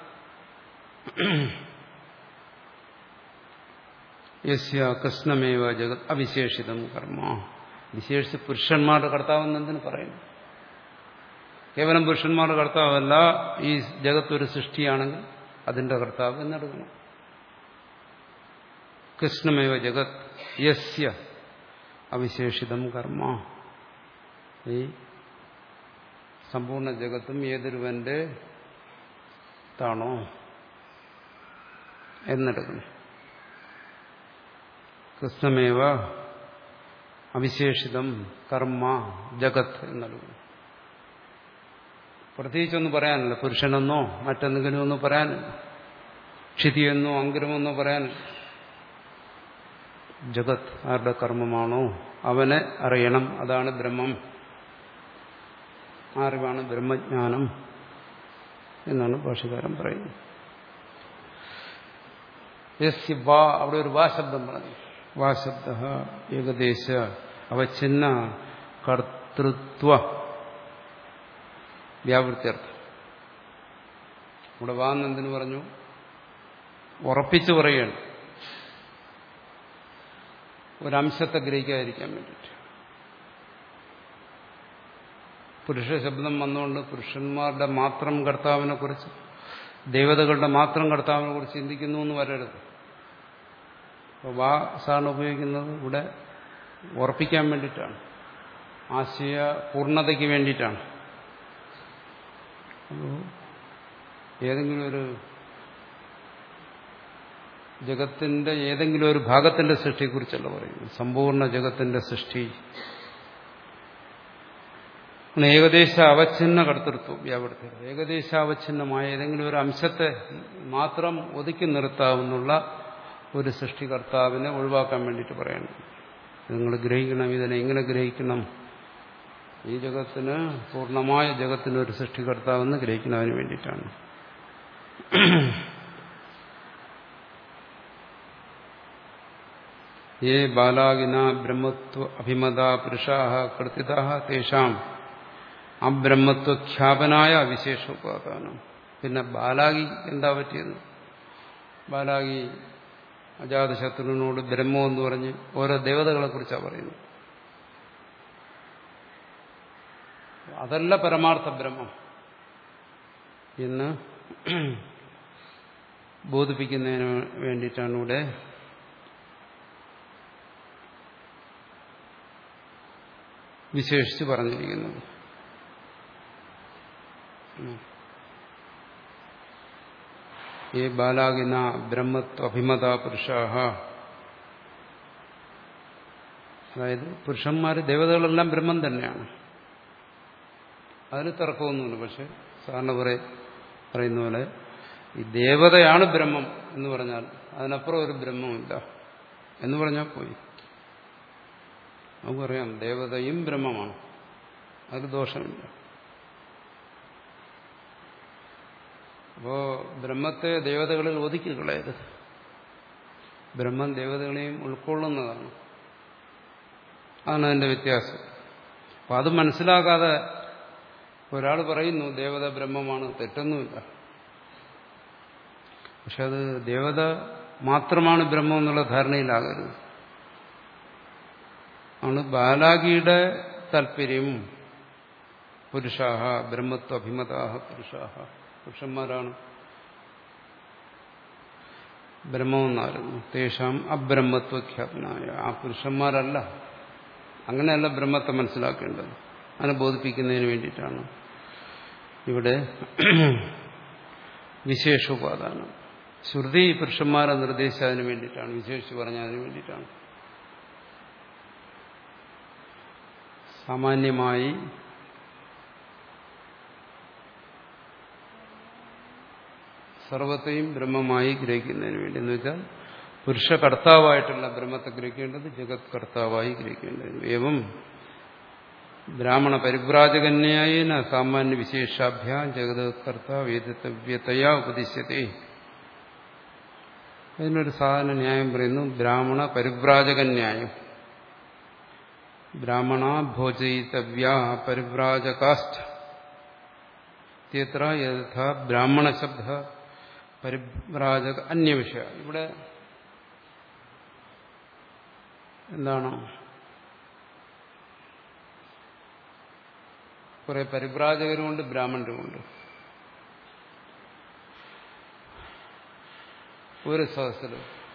യസ്യ കൃഷ്ണമേവ ജഗത് അവിശേഷിതം കർമ്മ വിശേഷിച്ച് പുരുഷന്മാരുടെ കർത്താവെന്ന് എന്തിനു പറയുന്നു കേവലം പുരുഷന്മാരുടെ കർത്താവല്ല ഈ ജഗത്തൊരു സൃഷ്ടിയാണെങ്കിൽ അതിന്റെ കർത്താവ് എന്നെടുക്കണം കൃഷ്ണമേവ ജഗത് യസ്യ അവിശേഷിതം കർമ്മ ഈ സമ്പൂർണ്ണ ജഗത്തും ഏതൊരുവന്റെ താണോ എന്നെടുക്കണം കൃഷ്ണമേവ അവിശേഷിതം കർമ്മ ജഗത് എന്നെടുക്കണം പ്രത്യേകിച്ചൊന്നും പറയാനില്ല പുരുഷനെന്നോ മറ്റെന്തെങ്കിലും ഒന്നും പറയാനില്ല ക്ഷിതിയെന്നോ അങ്കുരമെന്നോ പറയാനില്ല ജഗത് ആരുടെ കർമ്മമാണോ അവനെ അറിയണം അതാണ് ബ്രഹ്മം അറിവാണ് ബ്രഹ്മജ്ഞാനം എന്നാണ് ഭാഷകാരൻ പറയുന്നത് യസ്യ വാ അവിടെ ഒരു വാ ശബ്ദം പറഞ്ഞു വാ ശബ്ദ ഏകദേശ അവച്ഛിന്ന കർത്തൃത്വ വ്യാവൃത്യർത്ഥം ഇവിടെ വാ എന്നെന്തിനു പറഞ്ഞു ഉറപ്പിച്ചു പറയുകയാണ് ഒരംശത്തെ ഗ്രഹിക്കാതിരിക്കാൻ വേണ്ടിയിട്ട് പുരുഷ ശബ്ദം വന്നുകൊണ്ട് പുരുഷന്മാരുടെ മാത്രം കർത്താവിനെ കുറിച്ച് ദേവതകളുടെ മാത്രം കർത്താവിനെ കുറിച്ച് ചിന്തിക്കുന്നു എന്ന് വരരുത് അപ്പോൾ വാ സാണ് ഉപയോഗിക്കുന്നത് ഇവിടെ ഉറപ്പിക്കാൻ വേണ്ടിയിട്ടാണ് ആശയ പൂർണ്ണതയ്ക്ക് വേണ്ടിയിട്ടാണ് അപ്പോൾ ഏതെങ്കിലും ഒരു ജഗത്തിന്റെ ഏതെങ്കിലും ഒരു ഭാഗത്തിന്റെ സൃഷ്ടിയെക്കുറിച്ചല്ല പറയുന്നത് സമ്പൂർണ്ണ ജഗത്തിന്റെ സൃഷ്ടി ഏകദേശ അവച്ഛിന്ന കർത്തൃത്വം വ്യാപൃത്തി ഏകദേശ അവച്ഛിന്നമായ ഏതെങ്കിലും ഒരു അംശത്തെ മാത്രം ഒതുക്കി നിർത്താവുന്നുള്ള ഒരു സൃഷ്ടികർത്താവിനെ ഒഴിവാക്കാൻ വേണ്ടിയിട്ട് പറയണം നിങ്ങൾ ഗ്രഹിക്കണം ഇതിനെ എങ്ങനെ ഗ്രഹിക്കണം ഈ ജഗത്തിന് പൂർണ്ണമായ ജഗത്തിന് ഒരു സൃഷ്ടികർത്താവെന്ന് ഗ്രഹിക്കുന്നതിന് വേണ്ടിയിട്ടാണ് യേ ബാലാകിന ബ്രഹ്മത്വ അഭിമത പുരുഷാ കൃതിത തേഷാം അബ്രഹ്മത്വഖ്യാപനായ വിശേഷോപാദാനം പിന്നെ ബാലാകി എന്താ പറ്റിയത് ബാലാകി അജാതശത്രുവിനോട് ബ്രഹ്മം എന്ന് പറഞ്ഞ് ഓരോ ദേവതകളെ കുറിച്ചാണ് പറയുന്നത് അതല്ല പരമാർത്ഥ ബ്രഹ്മം എന്ന് ബോധിപ്പിക്കുന്നതിന് വേണ്ടിയിട്ടാണ് ഇവിടെ വിശേഷിച്ച് പറഞ്ഞിരിക്കുന്നത് ഈ ബാലാകിന ബ്രഹ്മത്വ അഭിമത പുരുഷാഹ അതായത് പുരുഷന്മാർ ദേവതകളെല്ലാം ബ്രഹ്മം തന്നെയാണ് അതിന് തർക്കമൊന്നുമില്ല പക്ഷെ സാറിന് പറയ പറയുന്ന പോലെ ഈ ദേവതയാണ് ബ്രഹ്മം എന്ന് പറഞ്ഞാൽ അതിനപ്പുറം ഒരു ബ്രഹ്മമില്ല എന്ന് പറഞ്ഞാൽ പോയി നമുക്കറിയാം ദേവതയും ബ്രഹ്മമാണ് അതിൽ ദോഷമില്ല അപ്പോ ബ്രഹ്മത്തെ ദേവതകളിൽ ഒതുക്കി കളയരുത് ബ്രഹ്മം ദേവതകളെയും ഉൾക്കൊള്ളുന്നതാണ് അതാണ് അതിന്റെ വ്യത്യാസം അപ്പം അത് മനസ്സിലാക്കാതെ ഒരാൾ പറയുന്നു ദേവത ബ്രഹ്മമാണ് തെറ്റൊന്നുമില്ല പക്ഷെ അത് ദേവത മാത്രമാണ് ബ്രഹ്മം എന്നുള്ള ധാരണയിലാകരുത് ആണ് ബാലാകിയുടെ താല്പര്യം പുരുഷാഹ ബ്രഹ്മത്വ അഭിമതാഹ പുരുഷാഹ പുരുഷന്മാരാണ് ബ്രഹ്മമെന്നായിരുന്നു തേഷാം അബ്രഹ്മത്വഖ്യാതനായ ആ പുരുഷന്മാരല്ല അങ്ങനെയല്ല ബ്രഹ്മത്തെ മനസ്സിലാക്കേണ്ടത് അതിനെ ബോധിപ്പിക്കുന്നതിന് വേണ്ടിയിട്ടാണ് ഇവിടെ വിശേഷോപാദാനം ശ്രുതി പുരുഷന്മാരെ നിർദ്ദേശിച്ചതിന് വേണ്ടിയിട്ടാണ് വിശേഷിച്ച് പറഞ്ഞതിന് വേണ്ടിയിട്ടാണ് സാമാന്യമായി സർവത്തെയും ബ്രഹ്മമായി ഗ്രഹിക്കുന്നതിന് വേണ്ടി എന്ന് വെച്ചാൽ പുരുഷ കർത്താവായിട്ടുള്ള ബ്രഹ്മത്തെ ഗ്രഹിക്കേണ്ടത് ജഗത് കർത്താവായി ഗ്രഹിക്കേണ്ടത് ഏവം ബ്രാഹ്മണ പരിവ്രാജകന്യായേന സാമാന്യ വിശേഷാഭ്യാം ജഗത് കർത്താവേദിത്തവ്യതയാ ഉപദിശ്യത്തെ അതിനൊരു സാധാരണ ന്യായം പറയുന്നു ബ്രാഹ്മണ പരിവ്രാജക ന്യായം ബ്രാഹ്മണ ഭോജയിതവ്യ പരിവ്രാജകാസ്റ്റ് ഇത്യത്ര യഥാ ബ്രാഹ്മണ ശബ്ദ പരിവ്രാജക അന്യവിഷയ ഇവിടെ എന്താണ് കുറെ പരിവ്രാജകരുമുണ്ട് ബ്രാഹ്മണരുമുണ്ട് ഒരു സദസ്സിൽ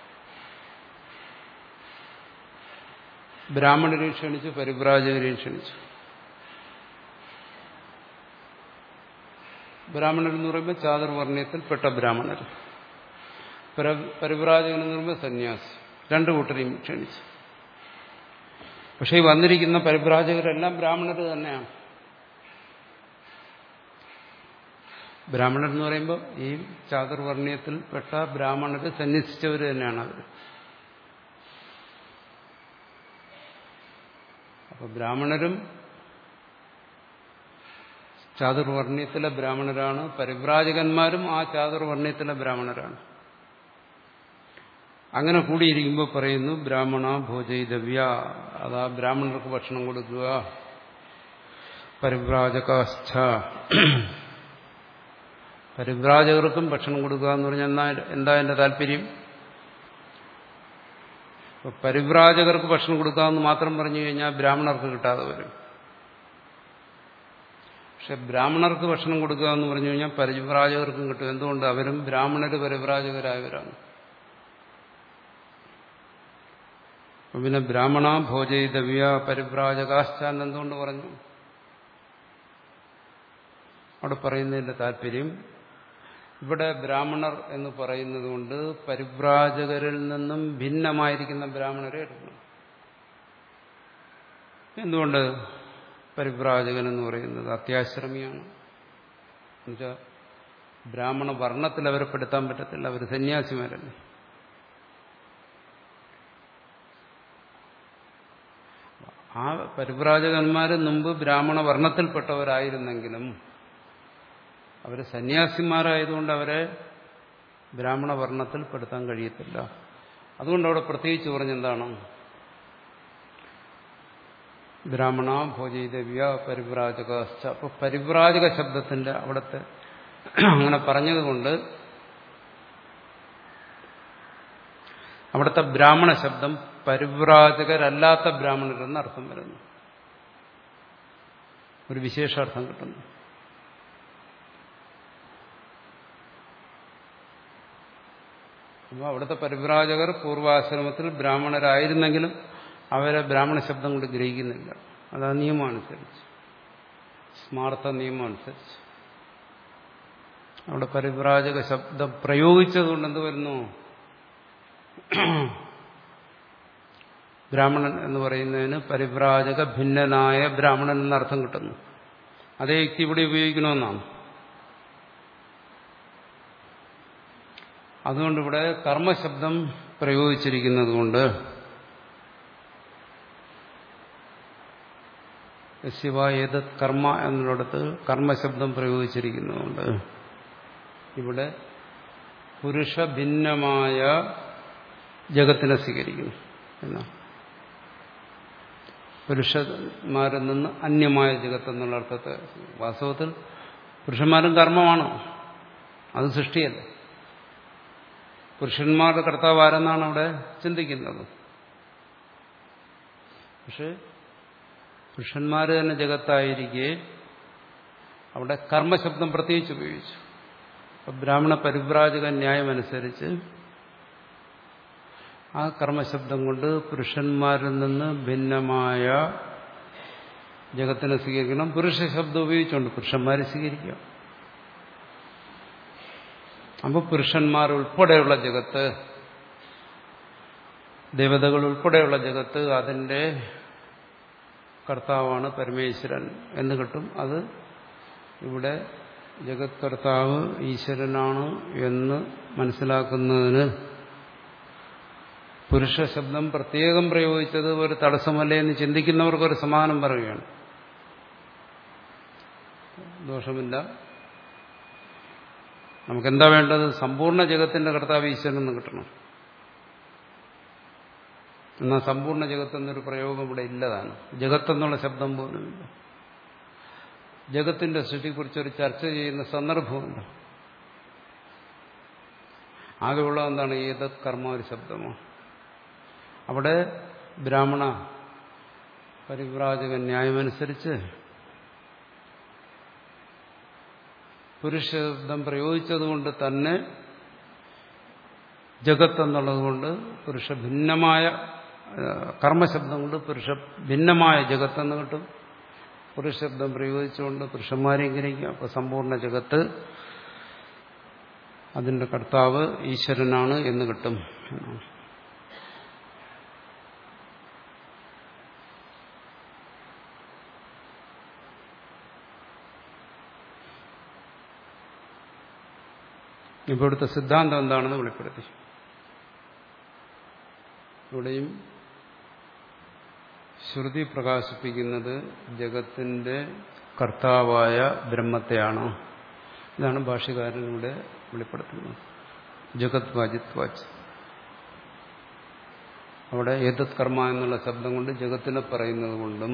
ബ്രാഹ്മണരെയും ക്ഷണിച്ചു പരിവ്രാജകരെയും ക്ഷണിച്ചു ബ്രാഹ്മണർ എന്ന് പറയുമ്പോൾ ചാതുർവർണ്ണയത്തിൽപ്പെട്ട ബ്രാഹ്മണർ പരിവ്രാജകൻ എന്ന് പറയുമ്പോൾ സന്യാസി രണ്ടു കൂട്ടരെയും ക്ഷണിച്ചു പക്ഷെ ഈ വന്നിരിക്കുന്ന പരിവ്രാജകരെല്ലാം ബ്രാഹ്മണർ തന്നെയാണ് ബ്രാഹ്മണർ എന്ന് പറയുമ്പോൾ ഈ ചാതുർവർണ്ണയത്തിൽപ്പെട്ട ബ്രാഹ്മണർ സന്യസിച്ചവർ തന്നെയാണ് അവർ അപ്പൊ ബ്രാഹ്മണരും ചാതുർവർണ്ണയത്തിലെ ബ്രാഹ്മണരാണ് പരിവ്രാജകന്മാരും ആ ചാതുർവർണ്ണയത്തിലെ ബ്രാഹ്മണരാണ് അങ്ങനെ കൂടിയിരിക്കുമ്പോൾ പറയുന്നു ബ്രാഹ്മണ ഭോജയിതവ്യ അതാ ബ്രാഹ്മണർക്ക് ഭക്ഷണം കൊടുക്കുക പരിവ്രാജകാസ്ഥ പരിവ്രാജകർക്കും ഭക്ഷണം കൊടുക്കുക എന്ന് പറഞ്ഞാൽ എന്നാ എന്താ എന്റെ താല്പര്യം പരിവ്രാജകർക്ക് ഭക്ഷണം കൊടുക്കുക എന്ന് മാത്രം പറഞ്ഞു കഴിഞ്ഞാൽ ബ്രാഹ്മണർക്ക് കിട്ടാതെ വരും പക്ഷെ ബ്രാഹ്മണർക്ക് ഭക്ഷണം കൊടുക്കുക എന്ന് പറഞ്ഞു കഴിഞ്ഞാൽ പരിവ്രാജകർക്കും കിട്ടും എന്തുകൊണ്ട് അവരും ബ്രാഹ്മണര് പരിവ്രാജകരായവരാണ് പിന്നെ ബ്രാഹ്മണ ഭോജയിതവ്യ പരിവ്രാജകാശ്ചാൻ എന്തുകൊണ്ട് പറഞ്ഞു അവിടെ പറയുന്നതിന്റെ താല്പര്യം ഇവിടെ ബ്രാഹ്മണർ എന്ന് പറയുന്നത് കൊണ്ട് പരിവ്രാജകരിൽ നിന്നും ഭിന്നമായിരിക്കുന്ന ബ്രാഹ്മണരെ എടുക്കണം എന്തുകൊണ്ട് പരിവ്രാജകൻ എന്ന് പറയുന്നത് അത്യാശ്രമിയാണ് എന്നുവെച്ചാൽ ബ്രാഹ്മണ വർണ്ണത്തിൽ അവരെ പെടുത്താൻ പറ്റത്തില്ല അവർ സന്യാസിമാരല്ലേ ആ പരിവ്രാജകന്മാർ മുമ്പ് ബ്രാഹ്മണ വർണ്ണത്തിൽപ്പെട്ടവരായിരുന്നെങ്കിലും അവർ സന്യാസിമാരായതുകൊണ്ട് അവരെ ബ്രാഹ്മണ വർണ്ണത്തിൽപ്പെടുത്താൻ കഴിയത്തില്ല അതുകൊണ്ട് അവിടെ പ്രത്യേകിച്ച് പറഞ്ഞെന്താണ് ബ്രാഹ്മണ ഭോജയിതവ്യ പരിവ്രാജക അപ്പൊ പരിവ്രാജക ശബ്ദത്തിന്റെ അവിടുത്തെ അങ്ങനെ പറഞ്ഞതുകൊണ്ട് അവിടുത്തെ ബ്രാഹ്മണ ശബ്ദം പരിവ്രാജകരല്ലാത്ത ബ്രാഹ്മണരെന്ന് അർത്ഥം വരുന്നു ഒരു വിശേഷാർത്ഥം കിട്ടുന്നു അപ്പോൾ അവിടുത്തെ പരിവ്രാജകർ പൂർവാശ്രമത്തിൽ ബ്രാഹ്മണരായിരുന്നെങ്കിലും അവരെ ബ്രാഹ്മണ ശബ്ദം കൊണ്ട് ഗ്രഹിക്കുന്നില്ല അതാ നിയമം അനുസരിച്ച് സ്മാർത്ഥ നിയമം അനുസരിച്ച് അവിടെ പരിവ്രാജക ശബ്ദം പ്രയോഗിച്ചതുകൊണ്ട് എന്ത് വരുന്നു ബ്രാഹ്മണൻ എന്ന് പറയുന്നതിന് പരിവ്രാജക ഭിന്നനായ ബ്രാഹ്മണൻ എന്നർത്ഥം കിട്ടുന്നു അതേ യുക്തി ഇവിടെ ഉപയോഗിക്കണമെന്നാണ് അതുകൊണ്ട് ഇവിടെ കർമ്മശബ്ദം പ്രയോഗിച്ചിരിക്കുന്നത് കൊണ്ട് ശിവ ഏതത് കർമ്മ എന്നിടത്ത് കർമ്മശബ്ദം പ്രയോഗിച്ചിരിക്കുന്നതുകൊണ്ട് ഇവിടെ പുരുഷ ഭിന്നമായ ജഗത്തിനെ സ്വീകരിക്കുന്നു എന്നാണ് പുരുഷന്മാരിൽ നിന്ന് അന്യമായ ജഗത്ത് എന്നുള്ള അർത്ഥത്തെ വാസ്തവത്തിൽ പുരുഷന്മാരും കർമ്മമാണ് അത് സൃഷ്ടിയല്ല പുരുഷന്മാരുടെ കർത്താവ് ആരെന്നാണ് അവിടെ ചിന്തിക്കുന്നത് പക്ഷെ പുരുഷന്മാർ തന്നെ ജഗത്തായിരിക്കെ അവിടെ കർമ്മശബ്ദം പ്രത്യേകിച്ച് ഉപയോഗിച്ചു ബ്രാഹ്മണ പരിവ്രാജക ന്യായമനുസരിച്ച് ആ കർമ്മശബ്ദം കൊണ്ട് പുരുഷന്മാരിൽ നിന്ന് ഭിന്നമായ ജഗത്തിനെ സ്വീകരിക്കണം പുരുഷ ശബ്ദം ഉപയോഗിച്ചുകൊണ്ട് പുരുഷന്മാരെ സ്വീകരിക്കാം അപ്പോൾ പുരുഷന്മാർ ഉൾപ്പെടെയുള്ള ജഗത്ത് ദേവതകൾ ഉൾപ്പെടെയുള്ള ജഗത്ത് അതിൻ്റെ കർത്താവാണ് പരമേശ്വരൻ എന്ന് കിട്ടും അത് ഇവിടെ ജഗത് കർത്താവ് ഈശ്വരനാണ് എന്ന് മനസ്സിലാക്കുന്നതിന് പുരുഷ ശബ്ദം പ്രത്യേകം പ്രയോഗിച്ചത് ഒരു തടസ്സമല്ലേ എന്ന് ചിന്തിക്കുന്നവർക്ക് ഒരു സമാനം പറയുകയാണ് ദോഷമില്ല നമുക്കെന്താ വേണ്ടത് സമ്പൂർണ്ണ ജഗത്തിന്റെ കർത്താവ് ഈശ്വരൻ എന്ന് കിട്ടണം എന്നാൽ സമ്പൂർണ്ണ ജഗത്ത് എന്നൊരു പ്രയോഗം ഇവിടെ ഇല്ലതാണ് ജഗത്തെന്നുള്ള ശബ്ദം പോലുമില്ല ജഗത്തിന്റെ സൃഷ്ടിയെക്കുറിച്ചൊരു ചർച്ച ചെയ്യുന്ന സന്ദർഭമുണ്ട് ആകെയുള്ള എന്താണ് ഏതത് കർമ്മ ഒരു ശബ്ദമോ അവിടെ ബ്രാഹ്മണ പരിവ്രാജക ന്യായമനുസരിച്ച് പുരുഷശബ്ദം പ്രയോഗിച്ചതുകൊണ്ട് തന്നെ ജഗത്ത് എന്നുള്ളതുകൊണ്ട് പുരുഷ ഭിന്നമായ കർമ്മശബ്ദം കൊണ്ട് പുരുഷ ഭിന്നമായ ജഗത്തെന്ന് കിട്ടും പുരുഷശബ്ദം പ്രയോഗിച്ചുകൊണ്ട് പുരുഷന്മാരെയും ഗ്രഹിക്കാം അപ്പോൾ സമ്പൂർണ്ണ ജഗത്ത് അതിന്റെ കർത്താവ് ഈശ്വരനാണ് എന്ന് കിട്ടും എന്നാണ് ഇവിടുത്തെ സിദ്ധാന്തം എന്താണെന്ന് വെളിപ്പെടുത്തി ഇവിടെയും ശ്രുതി പ്രകാശിപ്പിക്കുന്നത് ജഗത്തിന്റെ കർത്താവായ ബ്രഹ്മത്തെയാണ് ഇതാണ് ഭാഷ്യകാരനിവിടെ വെളിപ്പെടുത്തുന്നത് ജഗത് വാജിത് വാച്ച് അവിടെ ഏതത് കർമ്മ എന്നുള്ള ശബ്ദം കൊണ്ട് ജഗത്തിനെ പറയുന്നത് കൊണ്ടും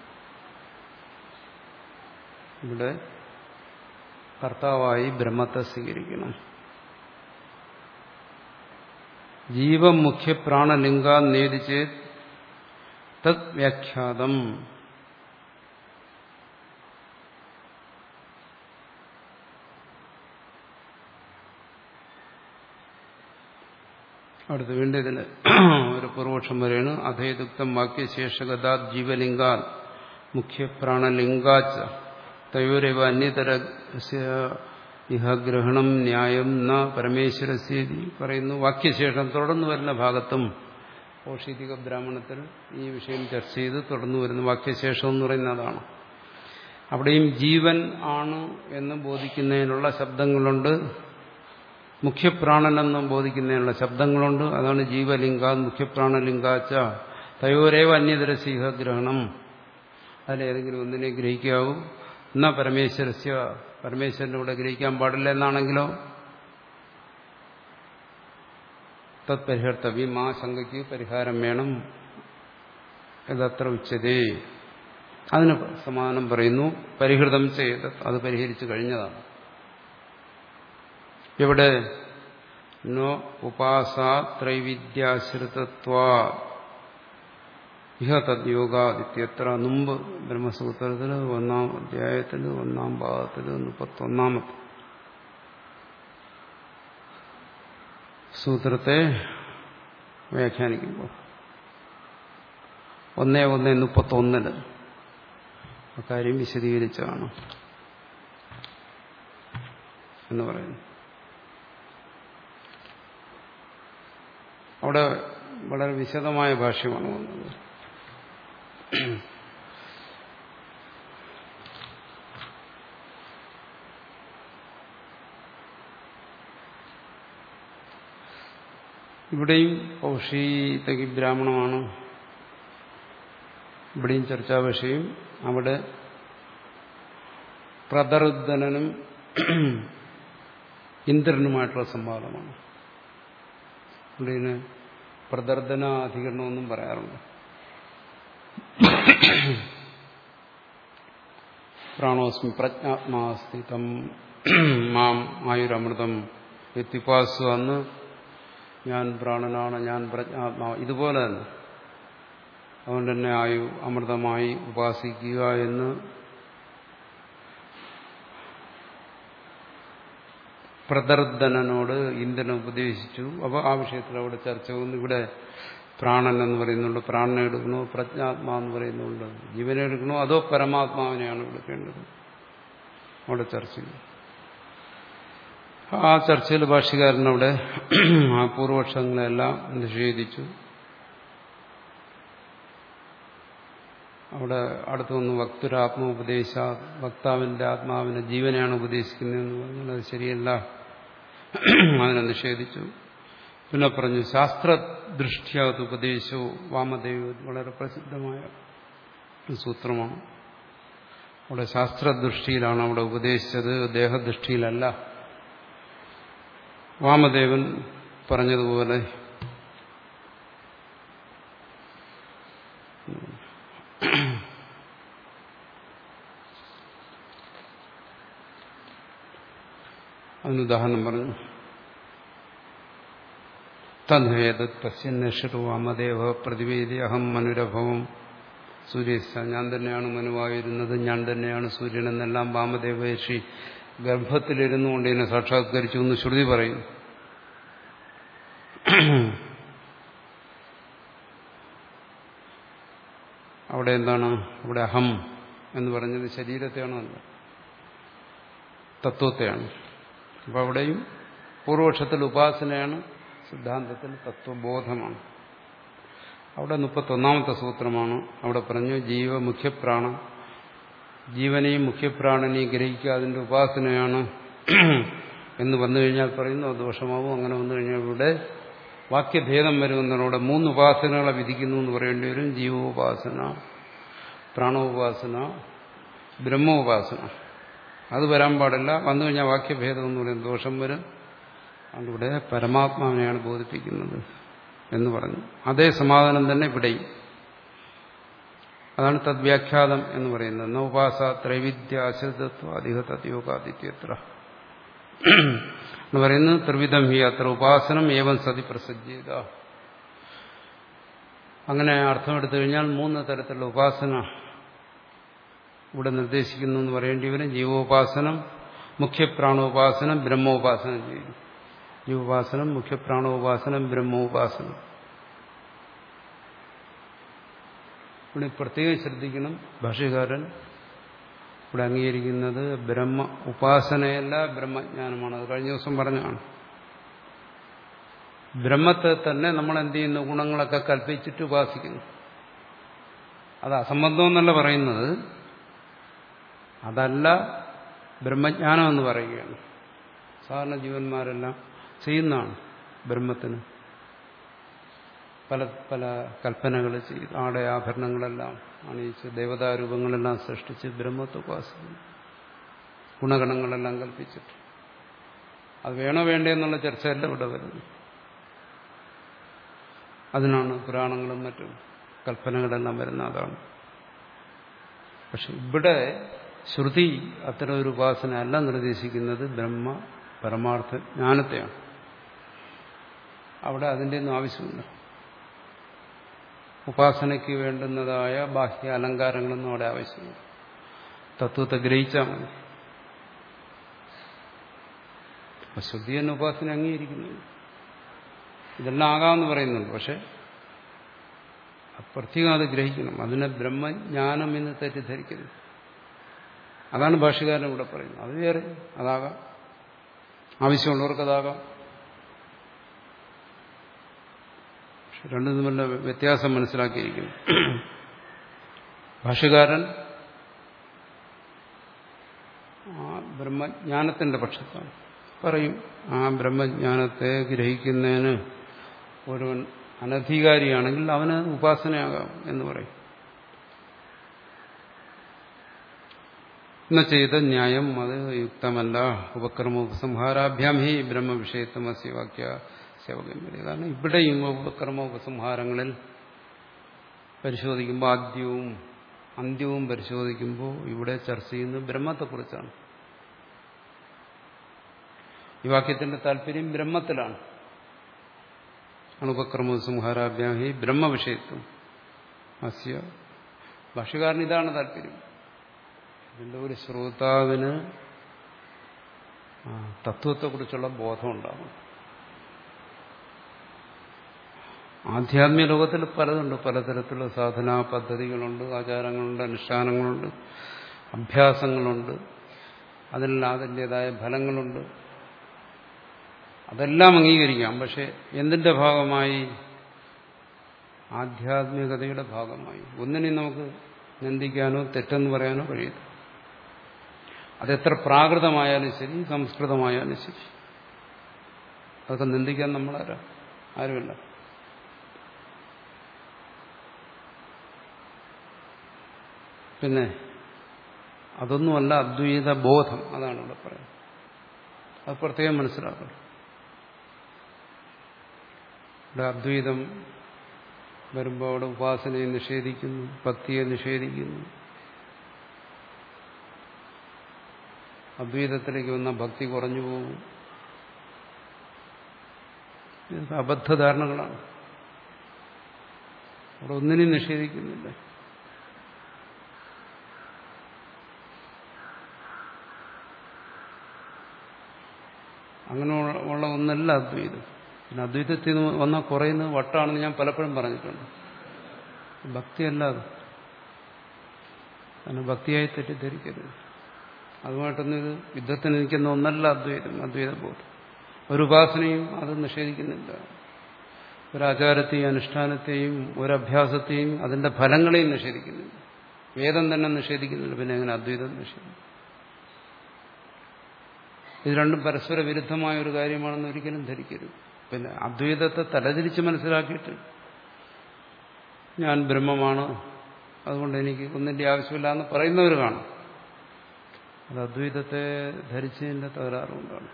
ഇവിടെ കർത്താവായി ബ്രഹ്മത്തെ സ്വീകരിക്കണം ജീവമുഖ്യ പ്രാണലിംഗ നേദിച്ച് തത് വ്യാഖ്യാതം അടുത്ത് വീണ്ടും ഇതിന് ഒരു പൂർവക്ഷം വരെയാണ് അധേതുക്തം വാക്യശേഷഗതാ ജീവലിംഗാ മുഖ്യ പ്രാണലിംഗാച്ച തയോരവ അന്യതര ഇഹ ഗ്രഹണം ന്യായം ന പരമേശ്വരസ്യതി പറയുന്നു വാക്യശേഷം തുടർന്നു വരുന്ന ഭാഗത്തും ഓഷീതിക ബ്രാഹ്മണത്തിൽ ഈ വിഷയം ചർച്ച ചെയ്ത് തുടർന്നു വരുന്ന വാക്യശേഷം എന്ന് പറയുന്ന അതാണ് അവിടെയും ജീവൻ ആണ് എന്ന് ബോധിക്കുന്നതിനുള്ള ശബ്ദങ്ങളുണ്ട് മുഖ്യപ്രാണനെന്ന് ബോധിക്കുന്നതിനുള്ള ശബ്ദങ്ങളുണ്ട് അതാണ് ജീവലിംഗ മുഖ്യപ്രാണലിംഗാച്ച തയോരേവ അന്യതരസീഹ ഗ്രഹണം അതിലേതെങ്കിലും ഒന്നിനെ ഗ്രഹിക്കാവൂ എന്നാ പരമേശ്വരസ്യ പരമേശ്വരൻ്റെ കൂടെ ഗ്രഹിക്കാൻ പാടില്ല എന്നാണെങ്കിലോ തത് പരിഹർത്തവ്യം ആ ശങ്കയ്ക്ക് പരിഹാരം വേണം ഇതത്ര ഉച്ചതേ അതിന് സമാധാനം പറയുന്നു പരിഹൃതം ചെയ്ത് അത് പരിഹരിച്ചു കഴിഞ്ഞതാണ് ഇവിടെ നോ ഉപാസാത്രൈവിദ്യാശ്രിതത്വ ഇഹ തദ്യോഗാദിത്യത്ര മുമ്പ് ബ്രഹ്മസൂത്രത്തിൽ ഒന്നാം അധ്യായത്തിൽ ഒന്നാം ഭാഗത്തിൽ മുപ്പത്തൊന്നാമത്തെ സൂത്രത്തെ വ്യാഖ്യാനിക്കുമ്പോൾ ഒന്നേ ഒന്ന് മുപ്പത്തൊന്നില് അക്കാര്യം വിശദീകരിച്ചതാണ് എന്ന് പറയുന്നു അവിടെ വളരെ വിശദമായ ഭാഷ്യമാണ് വന്നത് ഇവിടെയും കൗശീതകി ബ്രാഹ്മണമാണ് ഇവിടെയും ചർച്ചാ വിഷയം അവിടെ പ്രതറുദ്ധനും ഇന്ദ്രനുമായിട്ടുള്ള സംവാദമാണ് ഇവിടെ ഇതിന് പ്രദർദനാധികരണമെന്നും പറയാറുണ്ട് പ്രാണോസ്മി പ്രജ്ഞാത്മാസ്തി തം മാം ആയുരമൃതം എത്തിപ്പാസു അന്ന് ഞാൻ പ്രാണനാണ് ഞാൻ പ്രജ്ഞാത്മാവ് ഇതുപോലെ തന്നെ അതുകൊണ്ട് തന്നെ ആയു അമൃതമായി ഉപാസിക്കുക എന്ന് പ്രദർദനനോട് ഇന്ദ്രൻ ഉപദേശിച്ചു അപ്പോൾ ആ വിഷയത്തിൽ അവിടെ ചർച്ച വന്നു ഇവിടെ പ്രാണൻ എന്ന് പറയുന്നുണ്ട് പ്രാണനെ എടുക്കണോ പ്രജ്ഞാത്മാ എന്ന് പറയുന്നുണ്ട് ജീവനെ എടുക്കണോ അതോ പരമാത്മാവിനെയാണ് എടുക്കേണ്ടത് അവിടെ ചർച്ച ചെയ്തു ആ ചർച്ചയിൽ ഭാഷ്യകാരൻ അവിടെ ആ പൂർവപക്ഷങ്ങളെല്ലാം നിഷേധിച്ചു അവിടെ അടുത്തൊന്ന് വക്തുരാത്മോപദേശ വക്താവിന്റെ ആത്മാവിനെ ജീവനെയാണ് ഉപദേശിക്കുന്നതെന്ന് പറഞ്ഞാൽ അത് ശരിയല്ല അതിനെ നിഷേധിച്ചു പിന്നെ പറഞ്ഞു ശാസ്ത്രദൃഷ്ടിയാത് ഉപദേശവും വാമദേവ് വളരെ പ്രസിദ്ധമായ ഒരു സൂത്രമാണ് അവിടെ ശാസ്ത്രദൃഷ്ടിയിലാണ് അവിടെ ഉപദേശിച്ചത് ദേഹദൃഷ്ടിയിലല്ല വാമദേവൻ പറഞ്ഞതുപോലെ അതിനുദാഹരണം പറഞ്ഞു തദ്വേദ പശ്യന്നഷു വാമദേവ പ്രതിവേദി അഹം മനുരഭവം സൂര്യസ്ഥ ഞാൻ തന്നെയാണ് മനുവായിരുന്നത് ഞാൻ തന്നെയാണ് സൂര്യൻ എന്നെല്ലാം വാമദേവ ഋഷി ഗർഭത്തിലിരുന്നു കൊണ്ട് ഇതിനെ സാക്ഷാത്കരിച്ചു എന്ന് ശ്രുതി പറയും അവിടെ എന്താണ് അവിടെ അഹം എന്ന് പറഞ്ഞത് ശരീരത്തെയാണോ അല്ല തത്വത്തെയാണ് അപ്പോൾ അവിടെയും പൂർവപക്ഷത്തിൽ ഉപാസനയാണ് സിദ്ധാന്തത്തിൽ തത്വബോധമാണ് അവിടെ മുപ്പത്തൊന്നാമത്തെ സൂത്രമാണ് അവിടെ പറഞ്ഞു ജീവ മുഖ്യപ്രാണം ജീവനെയും മുഖ്യപ്രാണനെയും ഗ്രഹിക്കുക അതിന്റെ ഉപാസനയാണ് എന്ന് വന്നു കഴിഞ്ഞാൽ പറയുന്നു അത് ദോഷമാവും അങ്ങനെ വന്നു കഴിഞ്ഞാൽ ഇവിടെ വാക്യഭേദം വരുമെന്നവിടെ മൂന്ന് ഉപാസനകളെ വിധിക്കുന്നു എന്ന് പറയേണ്ടി വരും ജീവോപാസന പ്രാണോപാസന ബ്രഹ്മോപാസന അത് വരാൻ പാടില്ല വന്നു കഴിഞ്ഞാൽ വാക്യഭേദം എന്ന് പറയുന്നത് ദോഷം വരും അതുകൊണ്ട് ഇവിടെ പരമാത്മാവിനെയാണ് ബോധിപ്പിക്കുന്നത് എന്ന് പറഞ്ഞു അതേ സമാധാനം തന്നെ ഇവിടെയും അതാണ് തദ്വ്യാഖ്യാതം എന്ന് പറയുന്നത് നൗപാസ ത്രൈവിദ്യ അശ്രിതത്വ അധിക തദ്യോഗാദിത്യത്ര എന്ന് പറയുന്നത് ത്രിവിധം ഹി അത്ര ഉപാസനം ഏവം സതി പ്രസജ്ജീത അങ്ങനെ അർത്ഥമെടുത്തു കഴിഞ്ഞാൽ മൂന്ന് തരത്തിലുള്ള ഉപാസന ഇവിടെ നിർദ്ദേശിക്കുന്നു എന്ന് പറയേണ്ടി വരും ജീവോപാസനം മുഖ്യപ്രാണോപാസനം ബ്രഹ്മോപാസനം ചെയ്യും ജീവോപാസനം മുഖ്യപ്രാണോപാസനം ബ്രഹ്മോപാസനം ഇവിടെ പ്രത്യേകം ശ്രദ്ധിക്കണം ഭാഷ്യകാരൻ ഇവിടെ അംഗീകരിക്കുന്നത് ബ്രഹ്മ ഉപാസനയല്ല ബ്രഹ്മജ്ഞാനമാണ് അത് കഴിഞ്ഞ ദിവസം പറഞ്ഞാണ് ബ്രഹ്മത്തെ തന്നെ നമ്മൾ എന്ത് ചെയ്യുന്നു ഗുണങ്ങളൊക്കെ കൽപ്പിച്ചിട്ട് ഉപാസിക്കുന്നു അത് അസംബന്ധം എന്നല്ല പറയുന്നത് അതല്ല ബ്രഹ്മജ്ഞാനം എന്ന് പറയുകയാണ് സാധാരണ ജീവന്മാരെല്ലാം ചെയ്യുന്നതാണ് ബ്രഹ്മത്തിന് പല പല കൽപ്പനകൾ ചെയ്ത് ആടെ ആഭരണങ്ങളെല്ലാം അണിയിച്ച് ദേവതാരൂപങ്ങളെല്ലാം സൃഷ്ടിച്ച് ബ്രഹ്മത്തെ ഉപാസിക്കുന്നു ഗുണഗണങ്ങളെല്ലാം കൽപ്പിച്ചിട്ട് അത് വേണോ വേണ്ടേ എന്നുള്ള ചർച്ചയല്ല ഇവിടെ വരുന്നു അതിനാണ് പുരാണങ്ങളും മറ്റും കൽപ്പനകളെല്ലാം വരുന്ന അതാണ് പക്ഷെ ഇവിടെ ശ്രുതി അത്തരം ഒരു ഉപാസന അല്ല നിർദ്ദേശിക്കുന്നത് ബ്രഹ്മ പരമാർത്ഥ ജ്ഞാനത്തെയാണ് അവിടെ അതിൻ്റെ ഒന്നും ആവശ്യമില്ല ഉപാസനയ്ക്ക് വേണ്ടുന്നതായ ബാഹ്യ അലങ്കാരങ്ങളൊന്നും അവിടെ ആവശ്യമില്ല തത്വത്തെ ഗ്രഹിച്ചാൽ മതി അപ്പൊ ശ്രുതി എന്ന ഉപാസന അംഗീകരിക്കുന്നു ഇതെല്ലാം ആകാമെന്ന് പറയുന്നുണ്ട് പക്ഷെ പ്രത്യേകം അത് ഗ്രഹിക്കണം അതിനെ ബ്രഹ്മജ്ഞാനം എന്ന് തെറ്റിദ്ധരിക്കരുത് അതാണ് ഭാഷകാരൻ ഇവിടെ പറയുന്നത് അത് വേറെ അതാകാം ആവശ്യമുള്ളവർക്ക് അതാകാം രണ്ടു തമ്മിലുള്ള വ്യത്യാസം മനസ്സിലാക്കിയിരിക്കുന്നു ഭാഷകാരൻ ആ ബ്രഹ്മജ്ഞാനത്തിന്റെ പക്ഷത്താണ് പറയും ആ ബ്രഹ്മജ്ഞാനത്തെ ഗ്രഹിക്കുന്നതിന് ഒരുവൻ അനധികാരിയാണെങ്കിൽ അവന് ഉപാസനയാകാം എന്ന് പറയും എന്ന ചെയ്ത ന്യായം അത് യുക്തമല്ല ഉപക്രമ ഉപസംഹാരാഭ്യാം ഹി ബ്രഹ്മവിഷയത്വമസ്യ വാക്യ സേവകന്മാരെ കാരണം ഇവിടെയും ഉപക്രമ ഉപസംഹാരങ്ങളിൽ പരിശോധിക്കുമ്പോൾ ആദ്യവും അന്ത്യവും പരിശോധിക്കുമ്പോൾ ഇവിടെ ചർച്ച ചെയ്യുന്നത് ബ്രഹ്മത്തെക്കുറിച്ചാണ് ഈ വാക്യത്തിന്റെ താല്പര്യം ബ്രഹ്മത്തിലാണ് അണുപക്രമ സംഹാരാഭ്യാം ഹി ബ്രഹ്മവിഷയത്വം അസ്യ ഭാഷകാരൻ ഇതാണ് താല്പര്യം ഇതിന്റെ ഒരു ശ്രോതാവിന് തത്വത്തെക്കുറിച്ചുള്ള ബോധം ഉണ്ടാകും ആധ്യാത്മിക ലോകത്തിൽ പലതുണ്ട് പലതരത്തിലുള്ള സാധനാ പദ്ധതികളുണ്ട് ആചാരങ്ങളുണ്ട് അനുഷ്ഠാനങ്ങളുണ്ട് അഭ്യാസങ്ങളുണ്ട് അതിനെല്ലാം അതിൻ്റെതായ ഫലങ്ങളുണ്ട് അതെല്ലാം അംഗീകരിക്കാം പക്ഷെ എന്തിന്റെ ഭാഗമായി ആധ്യാത്മികതയുടെ ഭാഗമായി ഒന്നിനെയും നമുക്ക് നിന്ദിക്കാനോ തെറ്റെന്ന് പറയാനോ കഴിയില്ല അതെത്ര പ്രാകൃതമായാലും ശരി സംസ്കൃതമായാലും ശരി അതൊക്കെ നിന്ദിക്കാൻ നമ്മളാരാ ആരുമില്ല പിന്നെ അതൊന്നുമല്ല അദ്വൈത ബോധം അതാണ് ഇവിടെ പറയുന്നത് അത് പ്രത്യേകം മനസ്സിലാക്കണം ഇവിടെ അദ്വൈതം വരുമ്പോൾ അവിടെ ഉപാസനയെ നിഷേധിക്കുന്നു ഭക്തിയെ നിഷേധിക്കുന്നു അദ്വൈതത്തിലേക്ക് വന്ന ഭക്തി കുറഞ്ഞു പോകും ഇതൊക്കെ അബദ്ധധാരണകളാണ് അവിടെ ഒന്നിനെയും നിഷേധിക്കുന്നില്ല അങ്ങനെ ഉള്ള ഒന്നല്ല അദ്വൈതം പിന്നെ അദ്വൈതത്തിൽ നിന്ന് വന്നാൽ കുറയുന്നത് വട്ടാണെന്ന് ഞാൻ പലപ്പോഴും പറഞ്ഞിട്ടുണ്ട് ഭക്തിയല്ല അത് കാരണം ഭക്തിയായി തെറ്റിദ്ധരിക്കരുത് അതുമായിട്ടൊന്നും ഇത് യുദ്ധത്തിന് നിൽക്കുന്ന ഒന്നല്ല അദ്വൈതം അദ്വൈത ബോധം ഒരു ഉപാസനയും അത് നിഷേധിക്കുന്നില്ല ഒരാചാരത്തെയും അനുഷ്ഠാനത്തെയും ഒരഭ്യാസത്തെയും അതിന്റെ ഫലങ്ങളെയും നിഷേധിക്കുന്നില്ല വേദം തന്നെ നിഷേധിക്കുന്നില്ല പിന്നെ എങ്ങനെ അദ്വൈതം നിഷേധിക്കും ഇത് രണ്ടും പരസ്പര വിരുദ്ധമായ ഒരു കാര്യമാണെന്ന് ഒരിക്കലും ധരിക്കരുത് പിന്നെ അദ്വൈതത്തെ തലതിരിച്ച് മനസ്സിലാക്കിയിട്ട് ഞാൻ ബ്രഹ്മമാണ് അതുകൊണ്ട് എനിക്ക് ഒന്നിന്റെ ആവശ്യമില്ല എന്ന് പറയുന്നവർ കാണും അത് അദ്വൈതത്തെ ധരിച്ചതിന്റെ തകരാറുകൊണ്ടാണ്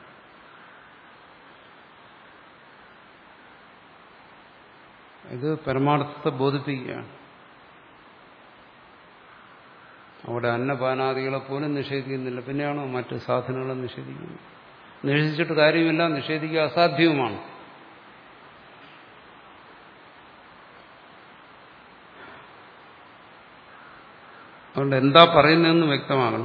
ഇത് പരമാർത്ഥത്തെ ബോധിപ്പിക്കുകയാണ് അവിടെ അന്നപാനാദികളെ പോലും നിഷേധിക്കുന്നില്ല പിന്നെയാണോ മറ്റ് സാധനങ്ങളെ നിഷേധിക്കുന്നത് നിഷേധിച്ചിട്ട് കാര്യമില്ല നിഷേധിക്കുക അസാധ്യവുമാണ് അതുകൊണ്ട് എന്താ പറയുന്നതെന്ന് വ്യക്തമാകണം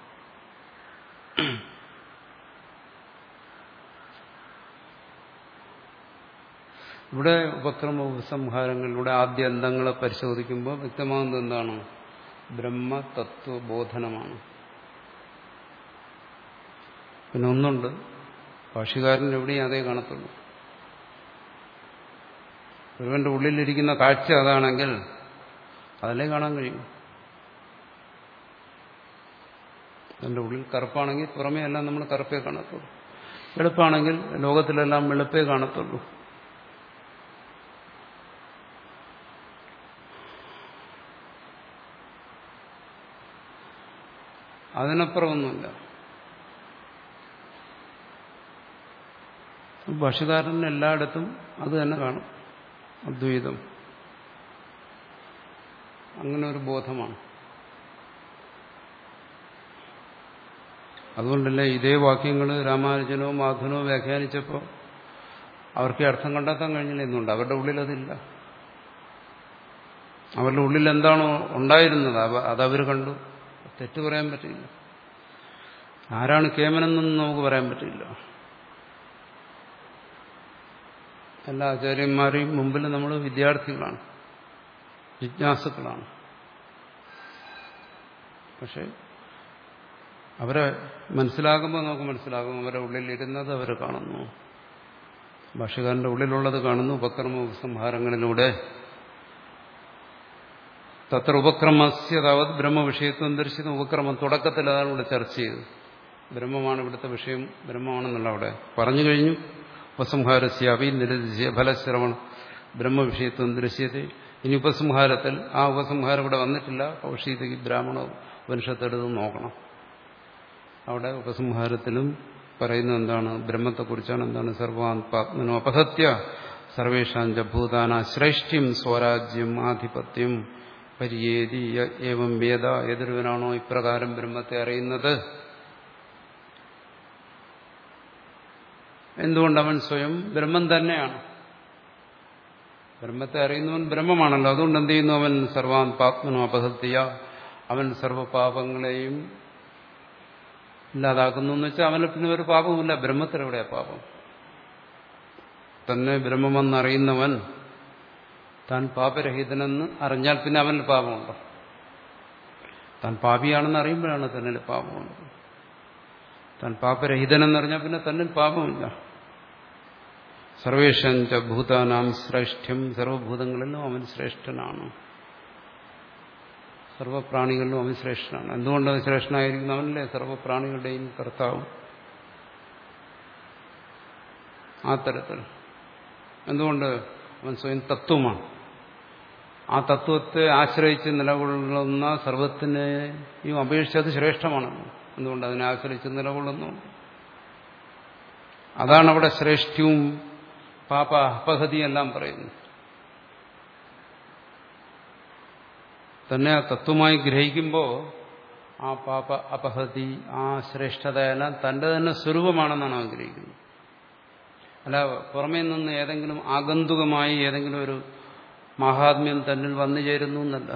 ഇവിടെ ഉപക്രമ ഉപസംഹാരങ്ങളിലൂടെ ആദ്യ അന്തങ്ങളെ പരിശോധിക്കുമ്പോൾ വ്യക്തമാകുന്നത് എന്താണ് ബ്രഹ്മതത്വബോധനമാണ് പിന്നെ ഒന്നുണ്ട് ഭാഷകാരൻ എവിടെയും അതേ കാണത്തുള്ളൂ ഒരുവന്റെ ഉള്ളിലിരിക്കുന്ന കാഴ്ച അതാണെങ്കിൽ അതിലേ കാണാൻ കഴിയും അതിൻ്റെ ഉള്ളിൽ കറുപ്പാണെങ്കിൽ പുറമേ എല്ലാം നമ്മൾ കറുപ്പേ കാണത്തുള്ളൂ വെളുപ്പാണെങ്കിൽ ലോകത്തിലെല്ലാം വെളുപ്പേ കാണത്തുള്ളൂ അതിനപ്പുറമൊന്നുമില്ല ഭാഷകാരൻ എല്ലായിടത്തും അത് തന്നെ കാണും അദ്വൈതം അങ്ങനെ ഒരു ബോധമാണ് അതുകൊണ്ടല്ലേ ഇതേ വാക്യങ്ങൾ രാമാനുജനോ മാധുനോ വ്യാഖ്യാനിച്ചപ്പോൾ അവർക്ക് അർത്ഥം കണ്ടെത്താൻ കഴിഞ്ഞില്ല എന്നുണ്ട് അവരുടെ ഉള്ളിൽ അതില്ല അവരുടെ ഉള്ളിൽ എന്താണോ ഉണ്ടായിരുന്നത് അതവർ കണ്ടു തെറ്റ് പറയാൻ പറ്റില്ല ആരാണ് കേമനെന്നൊന്നും നമുക്ക് പറയാൻ പറ്റില്ല എല്ലാ ആചാര്യന്മാരെയും മുമ്പിൽ നമ്മൾ വിദ്യാർത്ഥികളാണ് ജിജ്ഞാസുക്കളാണ് പക്ഷെ അവരെ മനസ്സിലാകുമ്പോൾ നമുക്ക് മനസ്സിലാകും അവരെ ഉള്ളിൽ ഇരുന്നത് അവർ കാണുന്നു ഭാഷകാരന്റെ ഉള്ളിലുള്ളത് കാണുന്നു ഉപക്രമ ഉപസംഹാരങ്ങളിലൂടെ തത്ര ഉപക്രമസ്യ താവത് ബ്രഹ്മവിഷയത്വം ദർശിത ഉപക്രമം തുടക്കത്തിൽ അതാണ് ഇവിടെ ചർച്ച ചെയ്തത് ബ്രഹ്മമാണ് ഇവിടുത്തെ വിഷയം ബ്രഹ്മമാണെന്നുള്ള അവിടെ പറഞ്ഞു കഴിഞ്ഞു ഉപസംഹാരസ്യാപി നിരതിശയ ഫലശ്രവണം ബ്രഹ്മവിഷയത്വം ദൃശ്യത ഇനി ഉപസംഹാരത്തിൽ ആ ഉപസംഹാരം ഇവിടെ വന്നിട്ടില്ല കൗശീതകി ബ്രാഹ്മണ ഉപനിഷത്തെടുത്ത് നോക്കണം അവിടെ ഉപസംഹാരത്തിലും പറയുന്നത് എന്താണ് ബ്രഹ്മത്തെക്കുറിച്ചാണ് എന്താണ് സർവാത്മാത്മനോ അപഹത്യ സർവേഷാഞ്ച ഭൂതാന ശ്രേഷ്ഠ്യം സ്വരാജ്യം ആധിപത്യം പരിയേതി ഏവം വേദ ഏതൊരുവനാണോ ഇപ്രകാരം ബ്രഹ്മത്തെ അറിയുന്നത് എന്തുകൊണ്ട് അവൻ സ്വയം ബ്രഹ്മം തന്നെയാണ് ബ്രഹ്മത്തെ അറിയുന്നവൻ ബ്രഹ്മമാണല്ലോ അതുകൊണ്ട് എന്ത് ചെയ്യുന്നു അവൻ സർവാത്മാത്മനോ അപഹത്യ അവൻ സർവപാപങ്ങളെയും ഇല്ലാതാക്കുന്നു എന്ന് വെച്ചാൽ അവന് പിന്നെ ഒരു പാപമില്ല ബ്രഹ്മത്തിലെവിടെയാ പാപം തന്നെ ബ്രഹ്മമെന്നറിയുന്നവൻ താൻ പാപരഹിതനെന്ന് അറിഞ്ഞാൽ പിന്നെ അവനിൽ പാപമുണ്ടോ താൻ പാപിയാണെന്ന് അറിയുമ്പോഴാണ് തന്നിൽ പാപമുണ്ട് താൻ പാപരഹിതനെന്നറിഞ്ഞാൽ പിന്നെ തന്നിൽ പാപമില്ല സർവേഷൻ ച ഭൂതാനാം ശ്രേഷ്ഠ്യം സർവഭൂതങ്ങളിലും അവൻ ശ്രേഷ്ഠനാണ് സർവപ്രാണികളിലും അവൻ ശ്രേഷ്ഠനാണ് എന്തുകൊണ്ട് അവൻ ശ്രേഷ്ഠനായിരിക്കുന്നു അവനല്ലേ സർവപ്രാണികളുടെയും കർത്താവ് ആ തരത്തിൽ എന്തുകൊണ്ട് അവൻ സ്വയം തത്വമാണ് ആ തത്വത്തെ ആശ്രയിച്ച് നിലകൊള്ളുന്ന സർവത്തിനെയും അപേക്ഷിച്ച് അത് ശ്രേഷ്ഠമാണ് എന്തുകൊണ്ട് അതിനെ ആശ്രയിച്ച് നിലകൊള്ളുന്നു അതാണ് അവിടെ ശ്രേഷ്ഠ്യവും പാപ അപഹതിയെല്ലാം പറയുന്നു തന്നെ ആ തത്വമായി ഗ്രഹിക്കുമ്പോൾ ആ പാപ അപഹതി ആ ശ്രേഷ്ഠതയെല്ലാം തന്റെ തന്നെ സ്വരൂപമാണെന്നാണ് അവൻ ഗ്രഹിക്കുന്നത് അല്ല പുറമേ നിന്ന് ഏതെങ്കിലും ആഗന്തുകമായി ഏതെങ്കിലും ഒരു മഹാത്മ്യം തന്നിൽ വന്നു ചേരുന്നു എന്നല്ല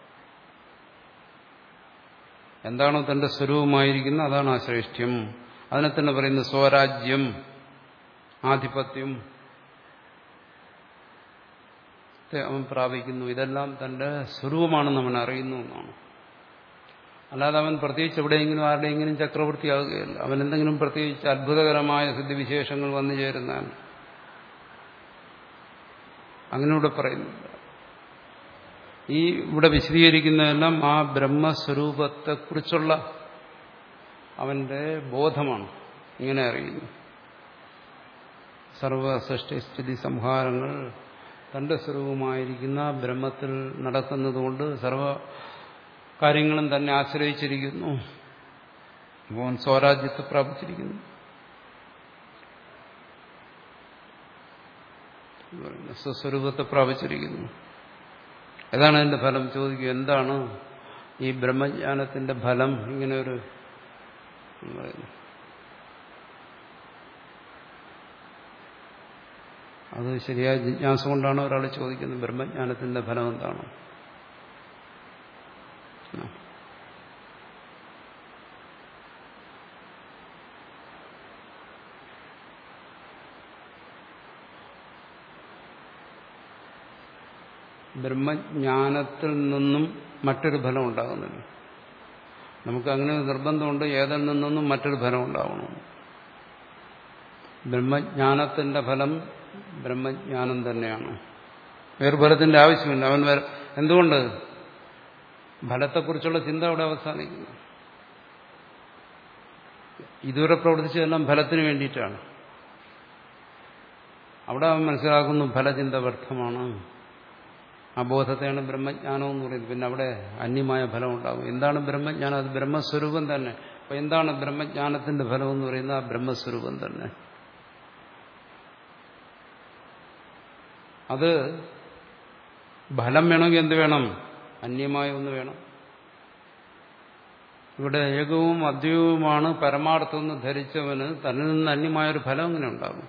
എന്താണോ തന്റെ സ്വരൂപമായിരിക്കുന്നത് അതാണ് ആ ശ്രേഷ്ഠ്യം അതിനെ തന്നെ പറയുന്നത് സ്വരാജ്യം ആധിപത്യം അവൻ പ്രാപിക്കുന്നു ഇതെല്ലാം തന്റെ സ്വരൂപമാണെന്ന് അവൻ അറിയുന്നു എന്നാണ് അല്ലാതെ അവൻ പ്രത്യേകിച്ച് എവിടെയെങ്കിലും ആരുടെയെങ്കിലും ചക്രവർത്തിയാകുകയല്ല അവൻ എന്തെങ്കിലും പ്രത്യേകിച്ച് അത്ഭുതകരമായ സിദ്ധിവിശേഷങ്ങൾ വന്നു ചേരുന്നാൽ അങ്ങനെ ഇവിടെ പറയുന്നില്ല ഈ ഇവിടെ വിശദീകരിക്കുന്നതെല്ലാം ആ ബ്രഹ്മസ്വരൂപത്തെക്കുറിച്ചുള്ള അവന്റെ ബോധമാണ് ഇങ്ങനെ അറിയുന്നു സർവസൃഷ്ടിസ്ഥിതി സംഹാരങ്ങൾ തന്റെ സ്വരൂപമായിരിക്കുന്ന ബ്രഹ്മത്തിൽ നടക്കുന്നതുകൊണ്ട് സർവ കാര്യങ്ങളും തന്നെ ആശ്രയിച്ചിരിക്കുന്നു അപ്പോൾ സ്വരാജ്യത്തെ പ്രാപിച്ചിരിക്കുന്നു സ്വസ്വരൂപത്തെ പ്രാപിച്ചിരിക്കുന്നു ഏതാണ് അതിന്റെ ഫലം ചോദിക്കുക എന്താണ് ഈ ബ്രഹ്മജ്ഞാനത്തിന്റെ ഫലം ഇങ്ങനെ ഒരു പറയുന്നു അത് ശരിയായ ജിജ്ഞാസ കൊണ്ടാണ് ഒരാൾ ചോദിക്കുന്നത് ബ്രഹ്മജ്ഞാനത്തിന്റെ ഫലം എന്താണ് ബ്രഹ്മജ്ഞാനത്തിൽ നിന്നും മറ്റൊരു ഫലം ഉണ്ടാകുന്നില്ല നമുക്ക് അങ്ങനെ ഒരു നിർബന്ധമുണ്ട് ഏതിൽ നിന്നും മറ്റൊരു ഫലം ഉണ്ടാവണം ബ്രഹ്മജ്ഞാനത്തിന്റെ ഫലം ബ്രഹ്മജ്ഞാനം തന്നെയാണ് വേറെ ഫലത്തിന്റെ ആവശ്യമില്ല അവൻ എന്തുകൊണ്ട് ഫലത്തെക്കുറിച്ചുള്ള ചിന്ത അവിടെ അവസാനിക്കുന്നു ഇതുവരെ പ്രവർത്തിച്ചതെല്ലാം ഫലത്തിന് വേണ്ടിയിട്ടാണ് അവിടെ അവൻ മനസ്സിലാക്കുന്നു ഫലചിന്ത വ്യർത്ഥമാണ് ആ ബോധത്തെയാണ് ബ്രഹ്മജ്ഞാനം എന്ന് പറയുന്നത് പിന്നെ അവിടെ അന്യമായ ഫലം ഉണ്ടാകും എന്താണ് ബ്രഹ്മജ്ഞാനം അത് ബ്രഹ്മസ്വരൂപം തന്നെ അപ്പൊ എന്താണ് ബ്രഹ്മജ്ഞാനത്തിന്റെ ഫലം എന്ന് പറയുന്നത് ആ ബ്രഹ്മസ്വരൂപം തന്നെ അത് ഫലം വേണമെങ്കിൽ എന്ത് വേണം അന്യമായ ഒന്ന് വേണം ഇവിടെ ഏകവും അദ്വൈതവുമാണ് പരമാർത്ഥം എന്ന് ധരിച്ചവന് തന്നിൽ നിന്ന് അന്യമായൊരു ഫലം എങ്ങനെ ഉണ്ടാകും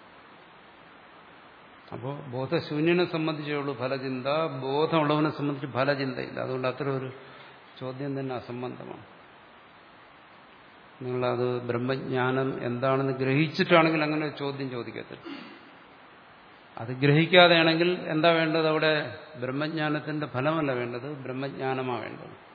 അപ്പോൾ ബോധശൂന്യനെ സംബന്ധിച്ചുള്ളൂ ഫലചിന്ത ബോധമുള്ളവനെ സംബന്ധിച്ച് ഫലചിന്തയില്ല അതുകൊണ്ട് അത്ര ഒരു ചോദ്യം തന്നെ അസംബന്ധമാണ് നിങ്ങളത് ബ്രഹ്മജ്ഞാനം എന്താണെന്ന് ഗ്രഹിച്ചിട്ടാണെങ്കിൽ അങ്ങനെ ഒരു ചോദ്യം ചോദിക്കത്തില്ല അത് ഗ്രഹിക്കാതെയാണെങ്കിൽ എന്താ വേണ്ടത് അവിടെ ബ്രഹ്മജ്ഞാനത്തിന്റെ ഫലമല്ല വേണ്ടത് ബ്രഹ്മജ്ഞാനമാണ് വേണ്ടത്